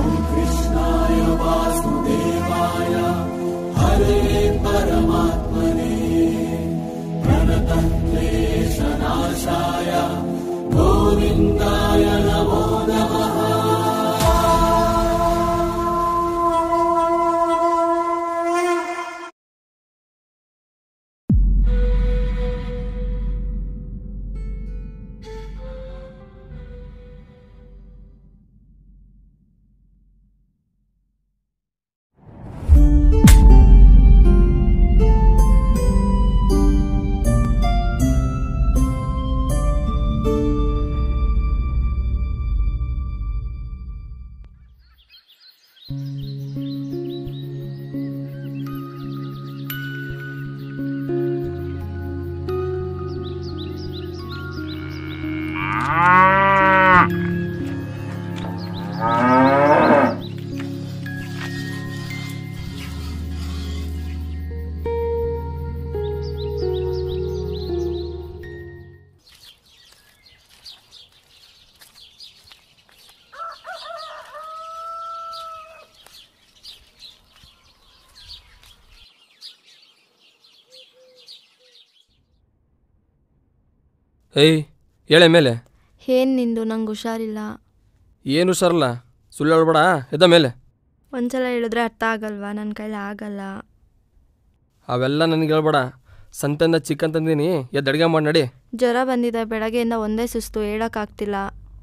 ಏಯ್ ಹೇಳೆ ಮೇಲೆ ಏನ್ ನಿಂದು ನಂಗೆ ಹುಷಾರಿಲ್ಲ ಏನು ಹುಷಾರಲ್ಲ ಸುಳ್ಳು ಹೇಳ್ಬೇಡ ಎದ್ದ ಮೇಲೆ ಒಂದ್ಸಲ ಹೇಳಿದ್ರೆ ಅರ್ಥ ಆಗಲ್ವಾ ನನ್ನ ಕೈಲಿ ಆಗಲ್ಲ ಅವೆಲ್ಲ ನನಗೆ ಹೇಳ್ಬೇಡ ಸಂತೆಯಿಂದ ಚಿಕನ್ ತಂದೀನಿ ಎದ್ದು ಅಡುಗೆ ಮಾಡಿ ನಡಿ ಜ್ವರ ಬಂದಿದೆ ಬೆಳಗ್ಗೆಯಿಂದ ಒಂದೇ ಸುಸ್ತು ಹೇಳೋಕ್ಕಾಗ್ತಿಲ್ಲ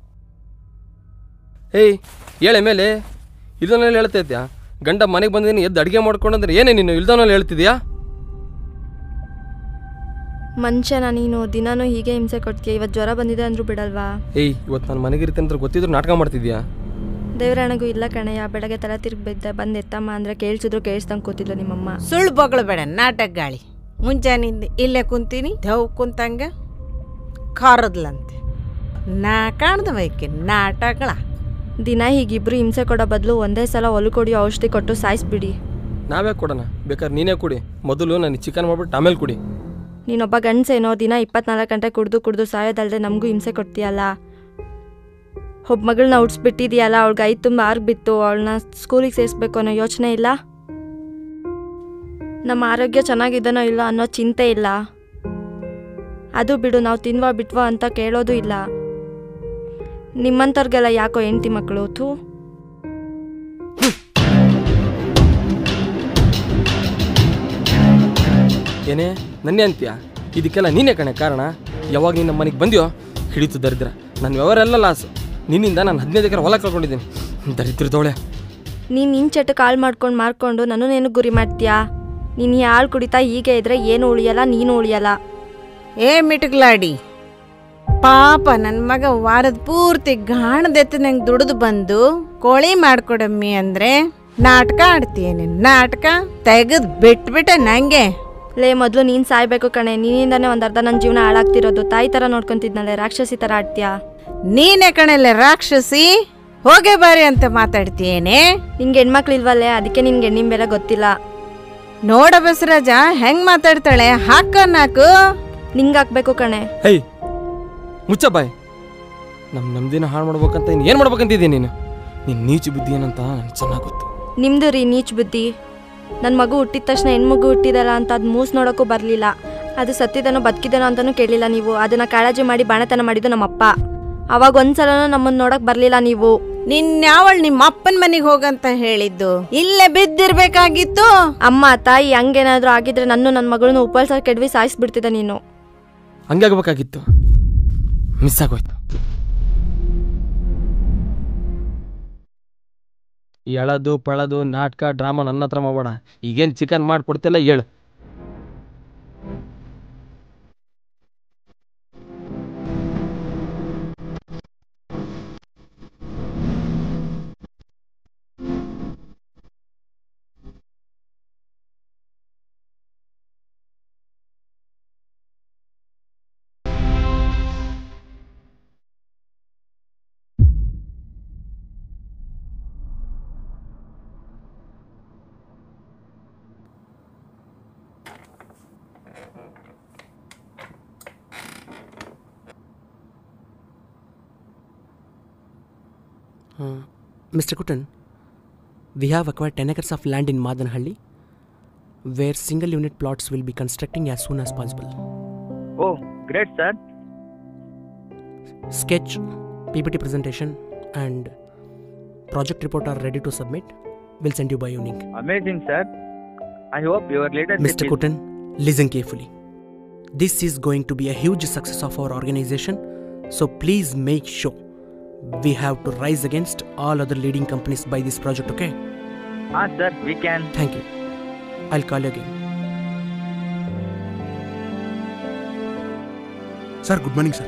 ಏಯ್ ಹೇಳೆ ಮೇಲೆ ಇಲ್ದನಲ್ಲಿ ಹೇಳ್ತೈತ್ಯಾ ಗಂಡ ಮನೆಗೆ ಬಂದಿದ್ದೀನಿ ಎದ್ದು ಅಡುಗೆ ಮಾಡ್ಕೊಂಡಂದ್ರೆ ಏನೇ ನೀನು ಇಲ್ದನಲ್ಲಿ ಹೇಳ್ತಿದ್ಯಾ ಮನುಷ್ಯನ ನೀನು ದಿನಾನೂ ಹೀಗೆ ಹಿಂಸೆ ಕೊಡ್ತೀಯ ಇವತ್ತು ಜ್ವರ ಬಂದಿದೆ ಅಂದ್ರೂ ಬಿಡಲ್ವಾ ಏಯ್ ಇವತ್ತು ನಾನು ಮನೆಗೆ ಇರ್ತೀನಿ ಅಂತ ಗೊತ್ತಿದ್ರು ನಾಟಕ ಮಾಡ್ತಿದ್ಯಾ ದೇವರಣಗೂ ಇಲ್ಲ ಕಣಯ್ಯ ಬೆಳಗ್ಗೆ ತಲೆ ತಿರುಗಿ ಬಿದ್ದೆ ಬಂದು ಎತ್ತಮ್ಮ ಅಂದರೆ ಕೇಳಿಸಿದ್ರು ಕೇಳಿಸ್ದಂಗೆ ಕೂತಿದ್ಲು ನಿಮ್ಮಮ್ಮ ಸುಳ್ಳು ಬೊಗಳಬೇಡ ನಾಟಕ ಗಾಳಿ ಮುಂಜಾನಿಂದ ಇಲ್ಲೇ ಕುಂತೀನಿ ದವ್ ಕುಂತಂಗ ಖಾರದ್ಲಂತೆ ನಾ ಕಾಣ್ದ ಬೈಕೆ ನಾಟಕಳ ದಿನ ಹೀಗಿಬ್ರು ಹಿಂಸೆ ಕೊಡೋ ಬದಲು ಒಂದೇ ಸಲ ಹೊಲ್ಕೊಡಿ ಔಷಧಿ ಕೊಟ್ಟು ಸಾಯಿಸ್ಬಿಡಿ ನಾವೇ ಕೊಡೋಣ ಬೇಕಾದ್ರೆ ನೀನೇ ಕುಡಿ ಮೊದಲು ನನಗೆ ಚಿಕನ್ ಮಾಡ್ಬಿಟ್ಟು ಆಮೇಲೆ ಕುಡಿ ನೀನೊಬ್ಬ ಗಂಡಸೇನೋ ದಿನ ಇಪ್ಪತ್ನಾಲ್ಕು ಗಂಟೆ ಕುಡ್ದು ಕುಡ್ದು ಸಾಯೋದಲ್ದೆ ನಮಗೂ ಹಿಂಸೆ ಕೊಡ್ತೀಯಲ್ಲ ಒಬ್ಬ ಮಗಳನ್ನ ಹುಡ್ಸ್ಬಿಟ್ಟಿದ್ಯಲ್ಲ ಅವಳಿಗೆ ಐದು ತುಂಬ ಆರ್ಗ್ ಬಿತ್ತು ಅವಳನ್ನ ಸ್ಕೂಲಿಗೆ ಸೇರಿಸ್ಬೇಕು ಅನ್ನೋ ಯೋಚನೆ ಇಲ್ಲ ನಮ್ಮ ಆರೋಗ್ಯ ಚೆನ್ನಾಗಿದ್ದಾನೋ ಇಲ್ಲ ಅನ್ನೋ ಚಿಂತೆ ಇಲ್ಲ ಅದು ಬಿಡು ನಾವು ತಿನ್ವಾ ಬಿಟ್ವಾ ಅಂತ ಕೇಳೋದು ಇಲ್ಲ ನಿಮ್ಮಂಥವ್ರಿಗೆಲ್ಲ ಯಾಕೋ ಹೆಂಡ್ತಿ ಮಕ್ಕಳು ಥೂ ಏನೇ ನನ್ನೇ ಅಂತೀಯ ಇದಕ್ಕೆಲ್ಲ ನೀನೇ ಕಣೆ ಕಾರಣ ಯಾವಾಗ ನೀನು ನಮ್ಮ ಮನೆಗೆ ಬಂದ್ಯೋ ಹಿಡಿತು ದರಿದ್ರ ನನ್ನ ವ್ಯವಹಾರ ಎಲ್ಲ ಲಾಸ್ ನಿನ್ನಿಂದ ನಾನು ಹದಿನೈದು ಎಕರೆ ಹೊಲ ಕಳ್ಕೊಂಡಿದ್ದೀನಿ ದರಿದ್ರದವಳೆ ನೀನು ನಿನ್ನ ಚಟ ಕಾಳು ಮಾಡ್ಕೊಂಡು ಮಾರ್ಕೊಂಡು ನಾನು ನೇನು ಗುರಿ ಮಾಡ್ತೀಯಾ ನೀನು ಈ ಹಾಲು ಕುಡಿತಾ ಹೀಗೆ ಇದ್ರೆ ಏನು ಉಳಿಯಲ್ಲ ನೀನು ಉಳಿಯಲ್ಲ ಏ ಮಿಟುಗ್ಲಾಡಿ ಪಾಪ ನನ್ನ ಮಗ ವಾರದ ಪೂರ್ತಿ ಗಾಣದೆತ್ತು ನಂಗೆ ದುಡಿದು ಬಂದು ಕೋಳಿ ಮಾಡ್ಕೊಡಮ್ಮಿ ಅಂದ್ರೆ ನಾಟಕ ಆಡ್ತೀಯೇನೆ ನಾಟಕ ತೆಗೆದು ಬಿಟ್ಬಿಟ್ಟೆ ನಂಗೆ ಲೇ ಮೊದಲು ನೀನು ಸಾಯ್ಬೇಕು ಕಣೆ ನಿನ್ನಿಂದಾನೇ ಒಂದು ಅರ್ಧ ನನ್ನ ಜೀವನ ಹಾಳಾಗ್ತಿರೋದು ತಾಯಿ ಥರ ನೋಡ್ಕೊಂತಿದ್ನಲ್ಲೇ ರಾಕ್ಷಸಿ ಥರ ಆಡ್ತೀಯಾ ನೀನೇ ಕಣಲ್ಲ ರಾಕ್ಷಸಿ ಹೋಗೇ ಬಾರಿ ಅಂತ ಮಾತಾಡ್ತೀಯೇನೆ ನಿಂಗೆ ಹೆಣ್ಮಕ್ಳಿಲ್ವಲ್ಲೇ ಅದಕ್ಕೆ ನಿನ್ಗೆ ಹೆಣ್ಣಿನ ಬೆಲೆ ಗೊತ್ತಿಲ್ಲ ನೋಡ ಬಸರಾಜ ಹೆಂಗ್ ಮಾತಾಡ್ತಾಳೆ ಹಾಕ ನಾಕು ನಿಂಗೆ ಹಾಕ್ಬೇಕು ಕಣೆ ಹೈ ಮುಚ್ಚ ಬಾಯ್ ನಮ್ಮ ನಮ್ದಿನ ಹಾಳು ಮಾಡ್ಬೇಕಂತ ಇನ್ನು ಏನು ಮಾಡ್ಬೇಕಂತಿದ್ದೀನಿ ನೀನು ನಿನ್ನ ನೀಚು ಬುದ್ಧಿ ಏನಂತ ನನಗೆ ಚೆನ್ನಾಗಿ ಗೊತ್ತು ನಿಮ್ದು ರೀ ನೀಚ್ ಬುದ್ಧಿ ನನ್ನ ಮಗು ಹುಟ್ಟಿದ ತಕ್ಷಣ ಹೆಣ್ಮಗು ಹುಟ್ಟಿದಲ್ಲ ಅಂತ ಅದು ಮೂಸ್ ನೋಡೋಕ್ಕೂ ಬರಲಿಲ್ಲ ಅದು ಸತ್ತಿದನೋ ಬದುಕಿದನೋ ಅಂತಲೂ ಕೇಳಿಲ್ಲ ನೀವು ಅದನ್ನು ಕಾಳಜಿ ಮಾಡಿ ಬಾಣತನ ಮಾಡಿದ್ದು ನಮ್ಮಪ್ಪ ಅವಾಗ ಒಂದ್ಸಲನೂ ನಮ್ಮನ್ನು ನೋಡಕ್ ಬರಲಿಲ್ಲ ನೀವು ನಿನ್ಯಾವಳ್ ನಿಮ್ಮ ಅಪ್ಪನ ಮನೆಗೆ ಹೋಗಂತ ಹೇಳಿದ್ದು ಇಲ್ಲೇ ಬಿದ್ದಿರ್ಬೇಕಾಗಿತ್ತು ಅಮ್ಮ ತಾಯಿ ಹಂಗೇನಾದ್ರೂ ಆಗಿದ್ರೆ ನನ್ನ ನನ್ನ ಮಗಳನ್ನ ಉಪಲ್ಸ ಕೆಡವಿ ಸಾಯಿಸ್ಬಿಡ್ತಿದ್ದೆ ನೀನು ಹಂಗೆ ಆಗ್ಬೇಕಾಗಿತ್ತು ಮಿಸ್ ಆಗೋಯ್ತು ಎಳದು ಪಳದು ನಾಟಕ ಡ್ರಾಮಾ ನನ್ನ ಹತ್ರ ಮಾಡಬೇಡ ಈಗೇನು ಚಿಕನ್ ಮಾಡಿ ಕೊಡ್ತಿಲ್ಲ ಹೇಳು mister Kuttan We have acquired 10 acres of land in Madanhalli where single unit plots will be constructing as soon as possible. Oh, great, sir. Sketch, PPT presentation, and project report are ready to submit. We'll send you by evening. Amazing, sir. I hope your leadership Mr. is- Kutan, listen carefully. This is going to be a huge success of our organization, so please make sure we have to rise against all other leading companies by this project, okay? Ah, sir, we can. Thank you. I'll call you again. Sir good morning sir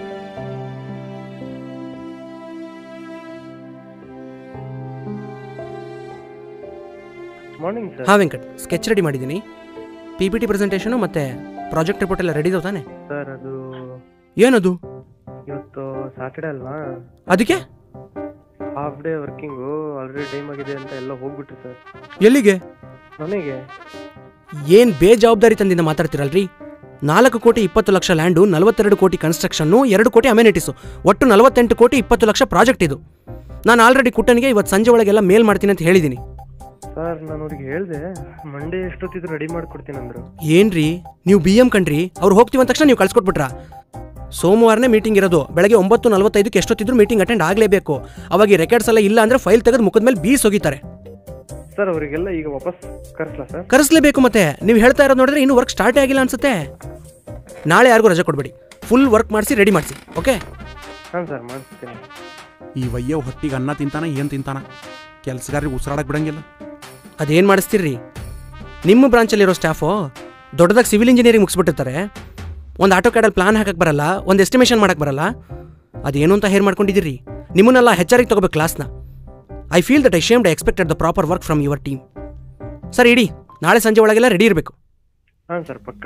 morning sir ಹಾಂ Venkat sketch ready ಮಾಡಿದ್ದೀನಿ P P T presentation ಮತ್ತು project report ಎಲ್ಲ ready ಇದಾವೆ ತಾನೆ sir ಅದು ಏನದು ಇವತ್ತು Saturday ಅಲ್ವಾ ಅದಕ್ಕೆ half day working already time ಆಗಿದೆ ಅಂತ ಎಲ್ಲ ಹೋಗ್ಬಿಟ್ರಿ ಸರ್ ಎಲ್ಲಿಗೆ ನನಗೆ ಏನು ಬೇಜವಾಬ್ದಾರಿ ತಂದಿಂದ ಮಾತಾಡ್ತಿರಲ್ರಿ ನಾಲ್ಕು ಕೋಟಿ ಇಪ್ಪತ್ತು ಲಕ್ಷ ಲ್ಯಾಂಡು ನಲವತ್ತೆರಡು ಕೋಟಿ ಕನ್ಸ್ಟ್ರಕ್ಷನ್ನು ಎರಡು ಕೋಟಿ ಅಮೆನಿಟೀಸು ಒಟ್ಟು ನಲವತ್ತೆಂಟು ಕೋಟಿ ಇಪ್ಪತ್ತು ಲಕ್ಷ ಪ್ರಾಜೆಕ್ಟ್ ಇದು ನಾನು ಆಲ್ರೆಡಿ ಕುಟ್ಟನಿಗೆ ಇವತ್ತು ಸಂಜೆ ಒಳಗೆಲ್ಲ ಮೇಲ್ ಮಾಡ್ತೀನಿ ಅಂತ ಹೇಳಿದ್ದೀನಿ ಸರ್ ನಾನು ಅವ್ರಿಗೆ ಹೇಳಿದೆ ಮಂಡೇ ಎಷ್ಟೊತ್ತಿದ್ರು ರೆಡಿ ಮಾಡ್ಕೊಡ್ತೀನಿ ಅಂದರು ಏನ್ರಿ ನೀವು ಬಿ ಎಂ ಕಣ್ರಿ ಅವ್ರು ಹೋಗ್ತೀವಿ ಅಂದ ತಕ್ಷಣ ನೀವು ಕಳ್ಸ್ಕೊಟ್ಬಿಟ್ರಾ ಸೋಮವಾರನೇ ಮೀಟಿಂಗ್ ಇರೋದು ಬೆಳಗ್ಗೆ ಒಂಬತ್ತು ನಲವತ್ತೈದಕ್ಕೆ ಎಷ್ಟೊತ್ತಿದ್ರು ಮೀಟಿಂಗ್ ಅಟೆಂಡ್ ಆಗಲೇಬೇಕು ಅವಾಗ ಈ ರೆಕಾರ್ಡ್ಸ್ ಎಲ್ಲ ಇಲ್ಲ ಅಂದ್ರೆ ಫೈಲ್ ತೆಗೆದು ಮುಖದ ಮೇಲೆ ಬೀಸ್ ಹೋಗಿತಾರೆ ಸರ್ ಅವರಿಗೆಲ್ಲ ಈಗ ವಾಪಸ್ ಕರೆಸ್ಲಾ ಸರ್ ಕರೆಸ್ಲೇಬೇಕು ಮತ್ತೆ ನೀವು ಹೇಳ್ತಾ ಇರೋದು ನೋಡಿದ್ರೆ ಇನ್ನೂ ವರ್ಕ್ ಸ್ಟಾರ್ಟೇ ಆಗಿಲ್ಲ ಅನ್ಸುತ್ತೆ ನಾಳೆ ಯಾರಿಗೂ ರಜೆ ಕೊಡಬೇಡಿ ಫುಲ್ ವರ್ಕ್ ಮಾಡಿಸಿ ರೆಡಿ ಮಾಡಿಸಿ ಓಕೆ ಹಾಂ ಸರ್ ಮಾಡಿಸ್ತೀನಿ ಈ ವಯ್ಯ ಹೊಟ್ಟಿಗೆ ಅನ್ನ ತಿಂತಾನ ಏನು ತಿಂತಾನ ಕೆಲ್ಸಗಾರಿಗೆ ಉಸಿರಾಡಕ್ ಬಿಡಂಗಿಲ್ಲ ಅದೇನು ಮಾಡಿಸ್ತೀರಿ ನಿಮ್ಮ ಬ್ರಾಂಚಲ್ಲಿರೋ ಸ್ಟಾಫು ದೊಡ್ಡದಾಗಿ ಸಿವಿಲ್ ಇಂಜಿನಿಯರಿಂಗ್ ಮುಗಿಸ್ಬಿಟ್ಟಿರ್ತಾರೆ ಒಂದು ಆಟೋ ಕ್ಯಾಡಲ್ಲಿ ಪ್ಲಾನ್ ಹಾಕಕ್ಕೆ ಬರಲ್ಲ ಒಂದು ಎಸ್ಟಿಮೇಷನ್ ಮಾಡಕ್ಕೆ ಬರಲ್ಲ ಅದೇನು ಅಂತ ಹೇರ್ ಮಾಡ್ಕೊಂಡಿದ್ದೀರಿ ನಿಮ್ಮನ್ನೆಲ್ಲ ಹೆಚ್ಚಾರಿಗೆ ತಗೋಬೇಕು ಕ್ಲಾಸ್ನ I feel that I shamed I expected the proper work from your team sir ಇಡಿ ನಾಳೆ ಸಂಜೆ ಒಳಗೆಲ್ಲ ರೆಡಿ ಇರಬೇಕು ಹಾಂ ಸರ್ ಪಕ್ಕ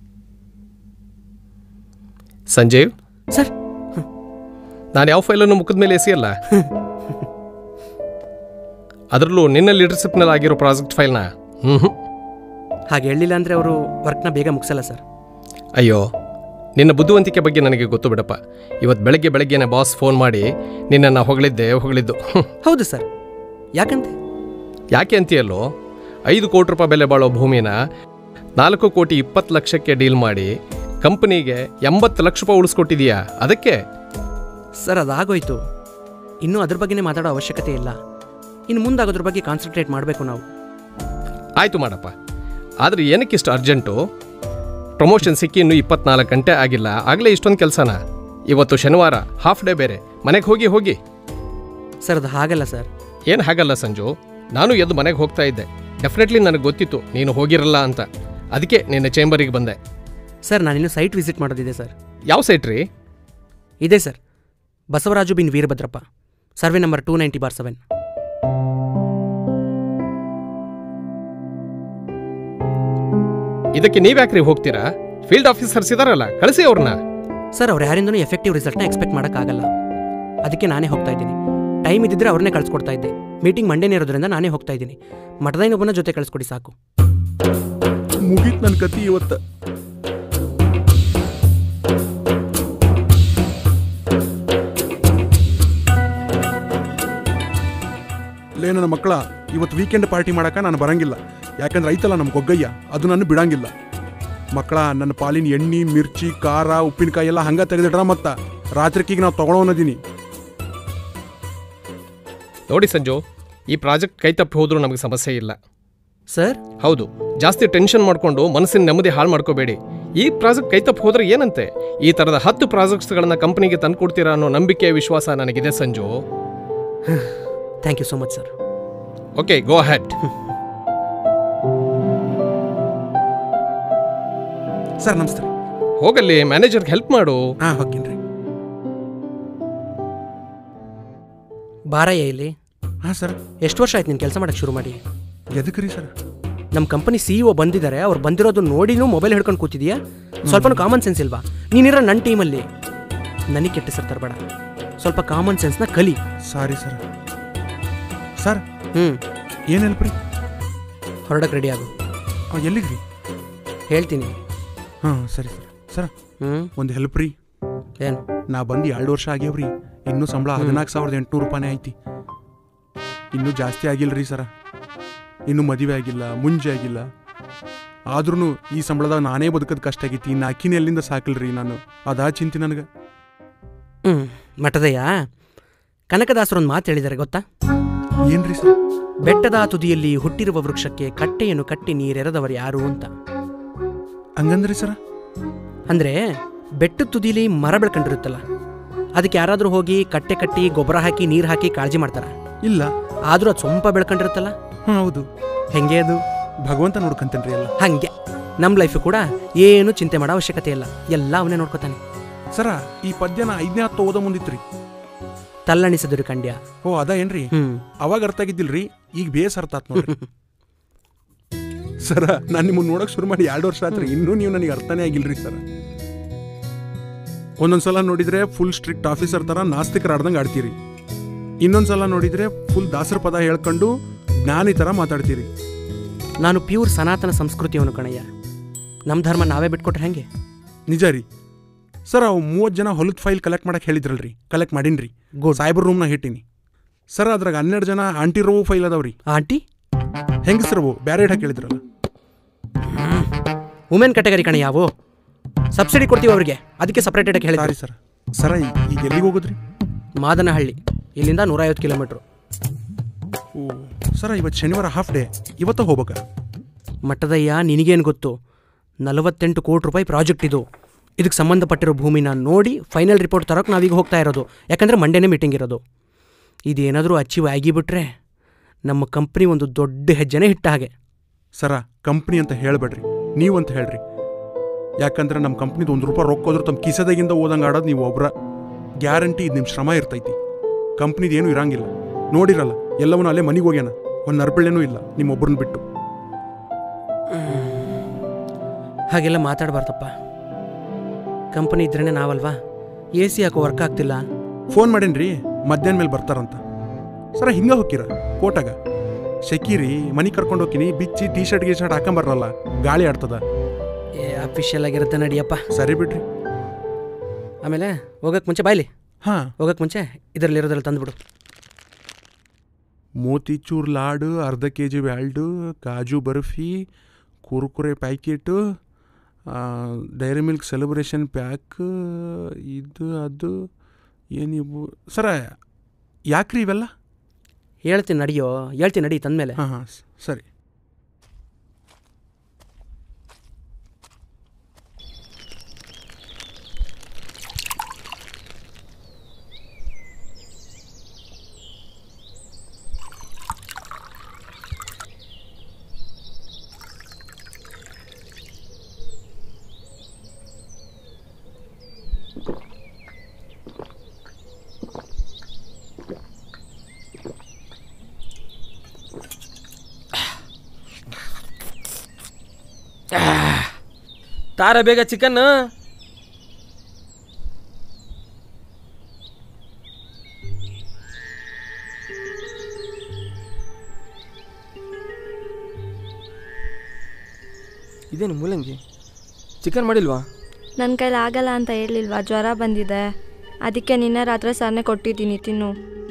ಸಂಜೀವ್ ಸರ್ ನಾನು ಯಾವ ಫೈಲನ್ನು ಮುಖದ ಮೇಲೆ ಎಸೆಯಲ್ಲ ಅದರಲ್ಲೂ ನಿನ್ನ ಲೀಡರ್ಶಿಪ್ನಲ್ಲಿ ಆಗಿರೋ ಪ್ರಾಜೆಕ್ಟ್ ಫೈಲ್ನ ಹ್ಞೂ ಹ್ಞೂ ಹಾಗೆ ಹೇಳಿಲ್ಲ ಅಂದರೆ ಅವರು ವರ್ಕ್ನ ಬೇಗ ಮುಗಿಸಲ್ಲ ಸರ್ ಅಯ್ಯೋ ನಿನ್ನ ಬುದ್ಧಿವಂತಿಕೆ ಬಗ್ಗೆ ನನಗೆ ಗೊತ್ತು ಬಿಡಪ್ಪ ಇವತ್ತು ಬೆಳಗ್ಗೆ ಬೆಳಗ್ಗೆನೆ ಬಾಸ್ ಫೋನ್ ಮಾಡಿ ನಿನ್ನನ್ನು ಹೊಗಳಿದ್ದೆ ಹೊಗಳಿದ್ದು ಹ್ಮ್. ಹೌದು ಸರ್ ಯಾಕಂತೆ ಯಾಕೆ ಅಂತೀಯಲ್ಲೋ ಐದು ಕೋಟಿ ರೂಪಾಯಿ ಬೆಲೆ ಬಾಳೋ ಭೂಮಿನ ನಾಲ್ಕು ಕೋಟಿ ಇಪ್ಪತ್ತು ಲಕ್ಷಕ್ಕೆ ಡೀಲ್ ಮಾಡಿ ಕಂಪನಿಗೆ ಎಂಬತ್ತು ಲಕ್ಷ ರೂಪಾಯಿ ಉಳಿಸ್ಕೊಟ್ಟಿದೀಯಾ ಅದಕ್ಕೆ ಸರ್ ಅದಾಗೋಯ್ತು ಇನ್ನೂ ಅದ್ರ ಬಗ್ಗೆನೇ ಮಾತಾಡೋ ಅವಶ್ಯಕತೆ ಇಲ್ಲ ಇನ್ನು ಮುಂದಾಗೋದ್ರ ಬಗ್ಗೆ ಕಾನ್ಸಂಟ್ರೇಟ್ ಮಾಡಬೇಕು ನಾವು ಆಯಿತು ಮಾಡಪ್ಪ ಆದರೆ ಏನಕ್ಕಿಷ್ಟು ಅರ್ಜೆಂಟು ಪ್ರಮೋಷನ್ ಸಿಕ್ಕಿ ಇನ್ನೂ ಇಪ್ಪತ್ನಾಲ್ಕು ಗಂಟೆ ಆಗಿಲ್ಲ ಆಗಲೇ ಇಷ್ಟೊಂದು ಕೆಲಸನ ಇವತ್ತು ಶನಿವಾರ ಹಾಫ್ ಡೇ ಬೇರೆ ಮನೆಗೆ ಹೋಗಿ ಹೋಗಿ ಸರ್ ಅದು ಹಾಗಲ್ಲ ಸರ್ ಏನು ಹಾಗಲ್ಲ ಸಂಜು ನಾನು ಎದ್ದು ಮನೆಗೆ ಹೋಗ್ತಾ ಇದ್ದೆ ಡೆಫಿನೆಟ್ಲಿ ನನಗೆ ಗೊತ್ತಿತ್ತು ನೀನು ಹೋಗಿರಲ್ಲ ಅಂತ ಅದಕ್ಕೆ ನಿನ್ನ ಚೇಂಬರಿಗೆ ಬಂದೆ ಸರ್ ನಾನಿನ್ನು ಸೈಟ್ ವಿಸಿಟ್ ಮಾಡೋದಿದೆ ಸರ್ ಯಾವ ಸೈಟ್ ರೀ ಇದೆ ಸರ್ ಬಸವರಾಜು ಬಿನ್ Veerabhadrappa survey number two ninety bar seven ಇದಕ್ಕೆ ನೀವ್ಯಾಕ್ರಿ ಹೋಗ್ತೀರಾ ಫೀಲ್ಡ್ ಆಫೀಸರ್ಸ್ ಇದಾರಲ್ಲ ಕಳಿಸಿ ಅವ್ರನ್ನ ಸರ್ ಅವ್ರು ಯಾರಿಂದನೂ ಎಫೆಕ್ಟಿವ್ ರಿಸಲ್ಟ್ನ ಎಕ್ಸ್ಪೆಕ್ಟ್ ಮಾಡೋಕ್ಕಾಗಲ್ಲ ಅದಕ್ಕೆ ನಾನೇ ಹೋಗ್ತಾ ಇದ್ದೀನಿ ಟೈಮ್ ಇದ್ದಿದ್ರೆ ಅವ್ರನ್ನೇ ಕಳಿಸ್ಕೊಡ್ತಾ ಇದ್ದೆ ಮೀಟಿಂಗ್ ಮಂಡೇನೇ ಇರೋದ್ರಿಂದ ನಾನೇ ಹೋಗ್ತಾ ಇದ್ದೀನಿ ಮಠದ ಇನ್ನೊಬ್ಬನ ಜೊತೆ ಕಳಿಸ್ಕೊಡಿ ಸಾಕು ಮುಗೀತ್ ನನ್ನ ಕತಿ ಇವತ್ತು ಲೇ ನನ್ನ ಮಕ್ಕಳ ಇವತ್ತು ವೀಕೆಂಡ್ ಪಾರ್ಟಿ ಮಾಡಕ ನಾನು ಬರಂಗಿಲ್ಲ ಯಾಕಂದ್ರೆ ಐತಲ್ಲ ನಮ್ಮ ಗೊಗ್ಗಯ್ಯ ಅದು ನಾನು ಬಿಡಂಗಿಲ್ಲ ಮಕ್ಕಳ ನನ್ನ ಪಾಲಿನ ಎಣ್ಣೆ ಮಿರ್ಚಿ ಖಾರ ಉಪ್ಪಿನಕಾಯಿ ಎಲ್ಲ ಹಂಗ ತೆಗೆದಿಡ್ರ ಮತ್ತ ರಾತ್ರಿಕೀಗ ನಾವು ತಗೊಳೋನದೀನಿ ನೋಡಿ ಸಂಜು ಈ ಪ್ರಾಜೆಕ್ಟ್ ಕೈ ತಪ್ಪಿ ಹೋದ್ರೂ ನಮಗೆ ಸಮಸ್ಯೆ ಇಲ್ಲ ಸರ್ ಹೌದು ಜಾಸ್ತಿ ಟೆನ್ಷನ್ ಮಾಡಿಕೊಂಡು ಮನಸ್ಸಿನ ನೆಮ್ಮದಿ ಹಾಳು ಮಾಡ್ಕೋಬೇಡಿ ಈ ಪ್ರಾಜೆಕ್ಟ್ ಕೈ ತಪ್ಪಿ ಹೋದ್ರೆ ಏನಂತೆ ಈ ಥರದ ಹತ್ತು ಪ್ರಾಜೆಕ್ಟ್ಸ್ಗಳನ್ನ ಕಂಪನಿಗೆ ತಂದ್ಕೊಡ್ತೀರಾ ಅನ್ನೋ ನಂಬಿಕೆ ವಿಶ್ವಾಸ ನನಗಿದೆ Sanju thank you so much sir okay go ahead sir namaste ರೀ ಹೋಗಲ್ಲಿ ಮ್ಯಾನೇಜರ್ಗೆ ಹೆಲ್ಪ್ ಮಾಡು ಹಾಂ ಹೋಗ್ತೀನಿ ಬಾರಯ್ಯ ಇಲ್ಲಿ ಹಾಂ ಸರ್ ಎಷ್ಟು ವರ್ಷ ಆಯ್ತು ನೀನು ಕೆಲಸ ಮಾಡೋಕ್ಕೆ ಶುರು ಮಾಡಿ ಎದಕ್ಕೆ ರೀ ಸರ್ ನಮ್ಮ ಕಂಪನಿ ಸಿ ಒ ಬಂದಿದ್ದಾರೆ ಅವ್ರು ಬಂದಿರೋದು ನೋಡಿನೂ ಮೊಬೈಲ್ ಹಿಡ್ಕೊಂಡು ಕೂತಿದ್ಯಾ ಸ್ವಲ್ಪ ಕಾಮನ್ ಸೆನ್ಸ್ ಇಲ್ವಾ ನೀನಿರೋ ನನ್ನ ಟೀಮಲ್ಲಿ ನನಗೆ ಕೆಟ್ಟ ಸರ್ ತರಬೇಡ ಸ್ವಲ್ಪ ಕಾಮನ್ ಸೆನ್ಸ್ನ ಕಲಿ ಸಾರಿ ಸರ್ ಸರ್ ಹ್ಞೂ ಏನು ಹೆಲ್ಪ್ ರೀ ಹೊರಡಕ್ಕೆ ರೆಡಿ ಆಗು ಎಲ್ಲಿಗೆ ರೀ ಹೇಳ್ತೀನಿ ಹಾಂ ಸರಿ ಸರ್ ಸರ್ ಹ್ಞೂ ಒಂದು ಹೆಲ್ಪ್ ರೀ ಏನು ನಾ ಬಂದು ಎರಡು ವರ್ಷ ಆಗ್ಯಾವ್ರಿ ಇನ್ನೂ ಸಂಬಳ ಹದಿನಾಲ್ಕು ಸಾವಿರದ ಎಂಟುನೂರು ರೂಪಾಯಿ ಐತಿ ಇನ್ನೂ ಜಾಸ್ತಿ ಆಗಿಲ್ರಿ ಸರ ಇನ್ನೂ ಮದುವೆ ಆಗಿಲ್ಲ ಮುಂಜೆ ಆಗಿಲ್ಲ ಆದ್ರೂ ಈ ಸಂಬಳದಾಗ ನಾನೇ ಬದುಕೋದು ಕಷ್ಟ ಆಗೈತಿ ಇನ್ನು ಅಕ್ಕಿನ ಎಲ್ಲಿಂದ ಸಾಕಲ್ರಿ ನಾನು ಅದಾ ಚಿಂತೆ ನನಗೆ ಹ್ಞೂ ಮಠದಯ್ಯ ಕನಕದಾಸರೊಂದು ಮಾತು ಹೇಳಿದ್ದಾರೆ ಗೊತ್ತಾ ಏನ್ರಿ ಸರ್ ಬೆಟ್ಟದ ತುದಿಯಲ್ಲಿ ಹುಟ್ಟಿರುವ ವೃಕ್ಷಕ್ಕೆ ಕಟ್ಟೆಯನ್ನು ಕಟ್ಟಿ ನೀರೆರೆದವರು ಯಾರು ಅಂತ ಹಂಗಂದ್ರಿ ಸರ ಅಂದರೆ ಬೆಟ್ಟದ ತುದಿಲಿ ಮರ ಬೆಳ್ಕೊಂಡಿರುತ್ತಲ್ಲ ಅದಕ್ಕೆ ಯಾರಾದರೂ ಹೋಗಿ ಕಟ್ಟೆ ಕಟ್ಟಿ ಗೊಬ್ಬರ ಹಾಕಿ ನೀರು ಹಾಕಿ ಕಾಳಜಿ ಮಾಡ್ತಾರ ಇಲ್ಲ ಆದರೂ ಅದು ಸೊಂಪ ಬೆಳ್ಕೊಂಡಿರುತ್ತಲ್ಲ ಹಾಂ ಹೌದು ಹೆಂಗೆ ಅದು ಭಗವಂತ ನೋಡ್ಕಂತೇನ್ರಿ ಎಲ್ಲ ಹಂಗೆ ನಮ್ಮ ಲೈಫು ಕೂಡ ಏನು ಚಿಂತೆ ಮಾಡೋ ಅವಶ್ಯಕತೆ ಇಲ್ಲ ಎಲ್ಲ ಅವನೇ ನೋಡ್ಕೋತಾನೆ ಸರ ಈ ಪದ್ಯನ ಐದನೇ ಹತ್ತು ಓದೋ ಮುಂದಿತ್ರಿ ತಲ್ಲಣಿಸಿದ್ರು ಕಂಡ್ಯ ಓ ಅದ ಏನ್ರಿ ಹ್ಮ್ ಅವಾಗ ಅರ್ಥ ಆಗಿದ್ದಿಲ್ರಿ ಈಗ ಬೇಸ್ ಅರ್ಥ ಆತ್ ನೋಡ್ರಿ ಸರ ನಾನು ನಿಮ್ಮನ್ನ ನೋಡಕ್ ಶುರು ಮಾಡಿ ಎರಡು ವರ್ಷ ಆತ್ರಿ ಇನ್ನೂ ನೀವು ನನಗೆ ಅರ್ಥನೇ ಆಗಿಲ್ರಿ ಸರ ಒಂದೊಂದ್ಸಲ ನೋಡಿದ್ರೆ ಫುಲ್ ಸ್ಟ್ರಿಕ್ಟ್ ಆಫೀಸರ್ ತರ ನಾಸ್ತಿಕರ ಆಡ್ದಂಗೆ ಆಡ್ತೀರಿ ಇನ್ನೊಂದ್ಸಲ ನೋಡಿದ್ರೆ ಫುಲ್ ದಾಸರ ಪದ ಹೇಳ್ಕೊಂಡು ಜ್ಞಾನಿ ತರ ಮಾತಾಡ್ತೀರಿ ನಾನು ಪ್ಯೂರ್ ಸನಾತನ ಸಂಸ್ಕೃತಿಯವನು ಕಣಯ್ಯ ನಮ್ಮ ಧರ್ಮ ನಾವೇ ಬಿಟ್ಕೊಟ್ರೆ ಹೆಂಗೆ ನಿಜ ರೀ ಸರ್ ಅವು ಮೂವತ್ತು ಜನ ಹೊಲದ ಫೈಲ್ ಕಲೆಕ್ಟ್ ಮಾಡಕ್ಕೆ ಹೇಳಿದ್ರಲ್ರಿ ಕಲೆಕ್ಟ್ ಮಾಡೀನ್ರಿ ಗುಡ್ ಸಾಯ್ಬರ್ ರೂಮ್ನಾಗ ಇಟ್ಟೀನಿ ಸರ್ ಅದ್ರಾಗ ಹನ್ನೆರಡು ಜನ ಆಂಟಿ ರೋವು ಫೈಲ್ ಅದಾವ್ರಿ ಆಂಟಿ ಹೆಂಗಸ್ರವು ಬ್ಯಾರೆ ಇಡಕ್ಕೆ ಹೇಳಿದ್ರಲ್ಲ ವುಮೆನ್ ಕ್ಯಾಟಗರಿ ಕಣ ಯಾವು ಸಬ್ಸಿಡಿ ಕೊಡ್ತೀವಿ ಅವ್ರಿಗೆ ಅದಕ್ಕೆ ಸಪ್ರೇಟ್ ಇಡಕ್ಕೆ ಹೇಳಿ ಸಾರಿ ಸರ್ ಸರ ಈ- ಈಗ ಎಲ್ಲಿಗೆ ಹೋಗೋದ್ರಿ ಮಾದನಹಳ್ಳಿ ಇಲ್ಲಿಂದ ನೂರೈವತ್ತು ಕಿಲೋಮೀಟ್ರು ಓ ಸರ ಇವತ್ತು ಶನಿವಾರ ಹಾಫ್ ಡೇ ಇವತ್ತ ಹೋಗ್ಬೇಕಾ ಮಟ್ಟದಯ್ಯ ನಿನಗೇನು ಗೊತ್ತು ನಲವತ್ತೆಂಟು ಕೋಟಿ ರೂಪಾಯಿ ಪ್ರಾಜೆಕ್ಟ್ ಇದು ಇದಕ್ಕೆ ಸಂಬಂಧಪಟ್ಟಿರೋ ಭೂಮಿನ ನೋಡಿ ಫೈನಲ್ ರಿಪೋರ್ಟ್ ತರೋಕೆ ನಾವೀಗ ಹೋಗ್ತಾ ಇರೋದು ಯಾಕಂದರೆ ಮಂಡೇನೇ ಮೀಟಿಂಗ್ ಇರೋದು ಇದೇನಾದರೂ ಅಚೀವ್ ಆಗಿಬಿಟ್ರೆ ನಮ್ಮ ಕಂಪ್ನಿ ಒಂದು ದೊಡ್ಡ ಹೆಜ್ಜೆನೇ ಇಟ್ಟ ಹಾಗೆ ಸರ ಕಂಪ್ನಿ ಅಂತ ಹೇಳಬೇಡ್ರಿ ನೀವು ಅಂತ ಹೇಳ್ರಿ ಯಾಕಂದ್ರೆ ನಮ್ಮ ಕಂಪ್ನಿದು ಒಂದು ರೂಪಾಯಿ ರೊಕ್ಕ ಹೋದ್ರೂ ತಮ್ಮ ಕಿಸದಾಗಿಂದ ಓದಂಗೆ ಆಡೋದು ನೀವು ಒಬ್ರ ಗ್ಯಾರಂಟಿ ಇದು ನಿಮ್ಮ ಶ್ರಮ ಇರ್ತೈತಿ ಕಂಪ್ನಿದು ಏನೂ ಇರಂಗಿಲ್ಲ ನೋಡಿರಲ್ಲ ಎಲ್ಲವನ್ನೂ ಅಲ್ಲೇ ಮನೆಗೆ ಹೋಗ್ಯಾನ ಒಂದು ನರ್ಬಳ್ಳೆನೂ ಇಲ್ಲ ನಿಮ್ಮೊಬ್ಬರನ್ನ ಬಿಟ್ಟು ಹಾಗೆಲ್ಲ ಮಾತಾಡಬಾರ್ದಪ್ಪ ಕಂಪನಿ ಇದ್ರೇ ನಾವಲ್ವಾ ಎ ಸಿ ಯಾಕೋ ವರ್ಕ್ ಆಗ್ತಿಲ್ಲ ಫೋನ್ ಮಾಡೇನ್ರಿ ಮಧ್ಯಾಹ್ನ ಮೇಲೆ ಬರ್ತಾರಂತ ಸರ ಹಿಂಗ ಹೋಗಿರ ಕೋಟಾಗ ಶೆಕಿರಿ ಮನೆ ಕರ್ಕೊಂಡು ಹೋಗ್ತೀನಿ ಬಿಚ್ಚಿ ಟೀ ಶರ್ಟ್ ಗಿ ಶರ್ಟ್ ಹಾಕೊಂಬರ್ರಲ್ಲ ಗಾಳಿ ಆಡ್ತದ ಏ ಅಫಿಷಿಯಲ್ ಆಗಿರುತ್ತೆ ನಡಿಯಪ್ಪ ಸರಿ ಬಿಡ್ರಿ ಆಮೇಲೆ ಹೋಗಕ್ಕೆ ಮುಂಚೆ ಬಾಯ್ಲಿ ಹಾ ಹೋಗಕ್ಕೆ ಮುಂಚೆ ಇದರಲ್ಲಿರೋದ್ರಲ್ಲಿ ತಂದುಬಿಡು ಮೋತಿಚೂರ್ ಲಾಡು ಅರ್ಧ ಕೆ ಜಿ ವ್ಯಾಲ್ಡು kaju barfi Kurkure packet Dairy Milk celebration pack ಇದು ಅದು ಏನಿವು ಸರ ಯಾಕ್ರಿ ಇವೆಲ್ಲ ಹೇಳ್ತೀನಿ ನಡಿಯೋ ಹೇಳ್ತೀನಿ ನಡಿ ತಂದಮೇಲೆ ಹಾಂ ಹಾಂ ಸರಿ ತಾರ ಬೇಗ ಚಿಕನ್ ಇದೇನು ಮೂಲಂಗಿ ಚಿಕನ್ ಮಾಡಿಲ್ವಾ ನನ್ನ ಕೈಲಿ ಆಗಲ್ಲ ಅಂತ ಹೇಳಿಲ್ವಾ ಜ್ವರ ಬಂದಿದೆ ಅದಕ್ಕೆ ನಿನ್ನೆ ರಾತ್ರಿ ಸರ್ನೆ ಕೊಟ್ಟಿದ್ದೀನಿ ತಿನ್ನು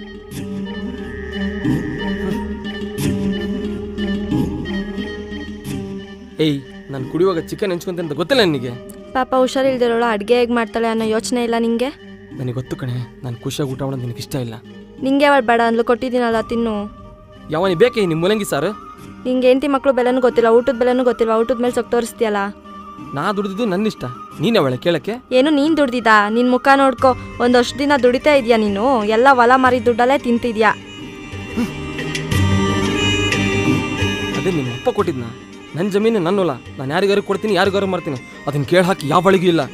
ಏಯ್ ನಾನು ಕುಡಿಯುವಾಗ ಚಿಕನ್ ಹೆಂಚ್ಕೊಂತ ಅಂತ ಗೊತ್ತಿಲ್ಲ ನನಗೆ ಪಾಪ ಹುಷಾರಿಲ್ದಿರೋಳು ಅಡುಗೆ ಹೇಗೆ ಮಾಡ್ತಾಳೆ ಅನ್ನೋ ಯೋಚನೆ ಇಲ್ಲ ನಿಂಗೆ ನನಗೆ ಗೊತ್ತು ಕಣೆ ನಾನು ಖುಷಿಯಾಗಿ ಊಟ ಮಾಡೋದು ನಿನಗೆ ಇಷ್ಟ ಇಲ್ಲ ನಿಂಗೆ ಅವಳು ಬೇಡ ಅಂದ್ಲು ಕೊಟ್ಟಿದ್ದೀನಲ್ಲ ತಿನ್ನು ಯಾವನಿ ಬೇಕೇ ನಿಮ್ಮ ಮೂಲಂಗಿ ಸಾರು ನಿಂಗೆ ಹೆಂಡತಿ ಮಕ್ಕಳು ಬೆಲೆನೂ ಗೊತ್ತಿಲ್ಲ ಊಟದ ಬೆಲೆನೂ ಗೊತ್ತಿಲ್ಲ ಊಟದ ಮೇಲೆ ಸೊಪ್ಪು ತೋರಿಸ್ತೀಯಲ್ಲ ನಾ ದುಡಿದಿದ್ದು ನನ್ನ ಇಷ್ಟ ನೀನೇ ಅವಳೆ ಕೇಳಕ್ಕೆ ಏನು ನೀನು ದುಡ್ದಿದ್ದ ನಿನ್ನ ಮುಖ ನೋಡ್ಕೊ ಒಂದು ವರ್ಷ ದಿನ ದುಡಿತಾ ಇದೆಯಾ ನೀನು ಎಲ್ಲ ಹೊಲ ಮಾರಿ ದುಡ್ಡಲ್ಲೇ ತಿಂತಿದ್ಯಾ ಅದೇ ನಿಮ್ಮ ಅಪ್ಪ ಕೊಟ್ಟಿದ್ನ ನನ್ನ ಜಮೀನು ನನ್ನ ಹೊಲ ನಾನು ಯಾರಿಗಾರು ಕೊಡ್ತೀನಿ ಯಾರಿಗಾರು ಮಾಡ್ತೀನಿ ಅದನ್ನ ಕೇಳಿ ಹಾಕಿ ಯಾವ ಬಳಿಗೂ ಇಲ್ಲ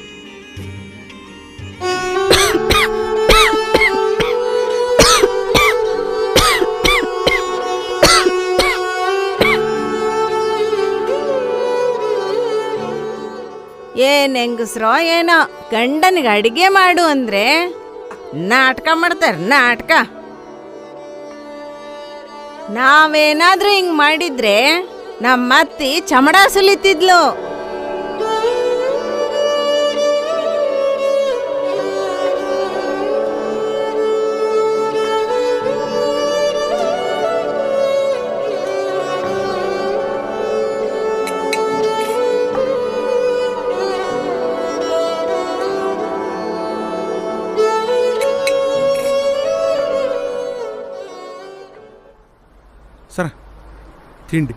ಏನ್ ಹೆಂಗಸ್ರೋ ಏನೋ ಗಂಡನಿಗೆ ಅಡಿಗೆ ಮಾಡು ಅಂದ್ರೆ ನಾಟಕ ಮಾಡ್ತಾರೆ ನಾಟಕ ನಾವೇನಾದ್ರೂ ಹಿಂಗ್ ಮಾಡಿದ್ರೆ ನಮ್ಮ ಅತ್ತಿ ಚಮಡ ಸುಲಿತಿದ್ಲು ಸರ ತಿಂಡಿ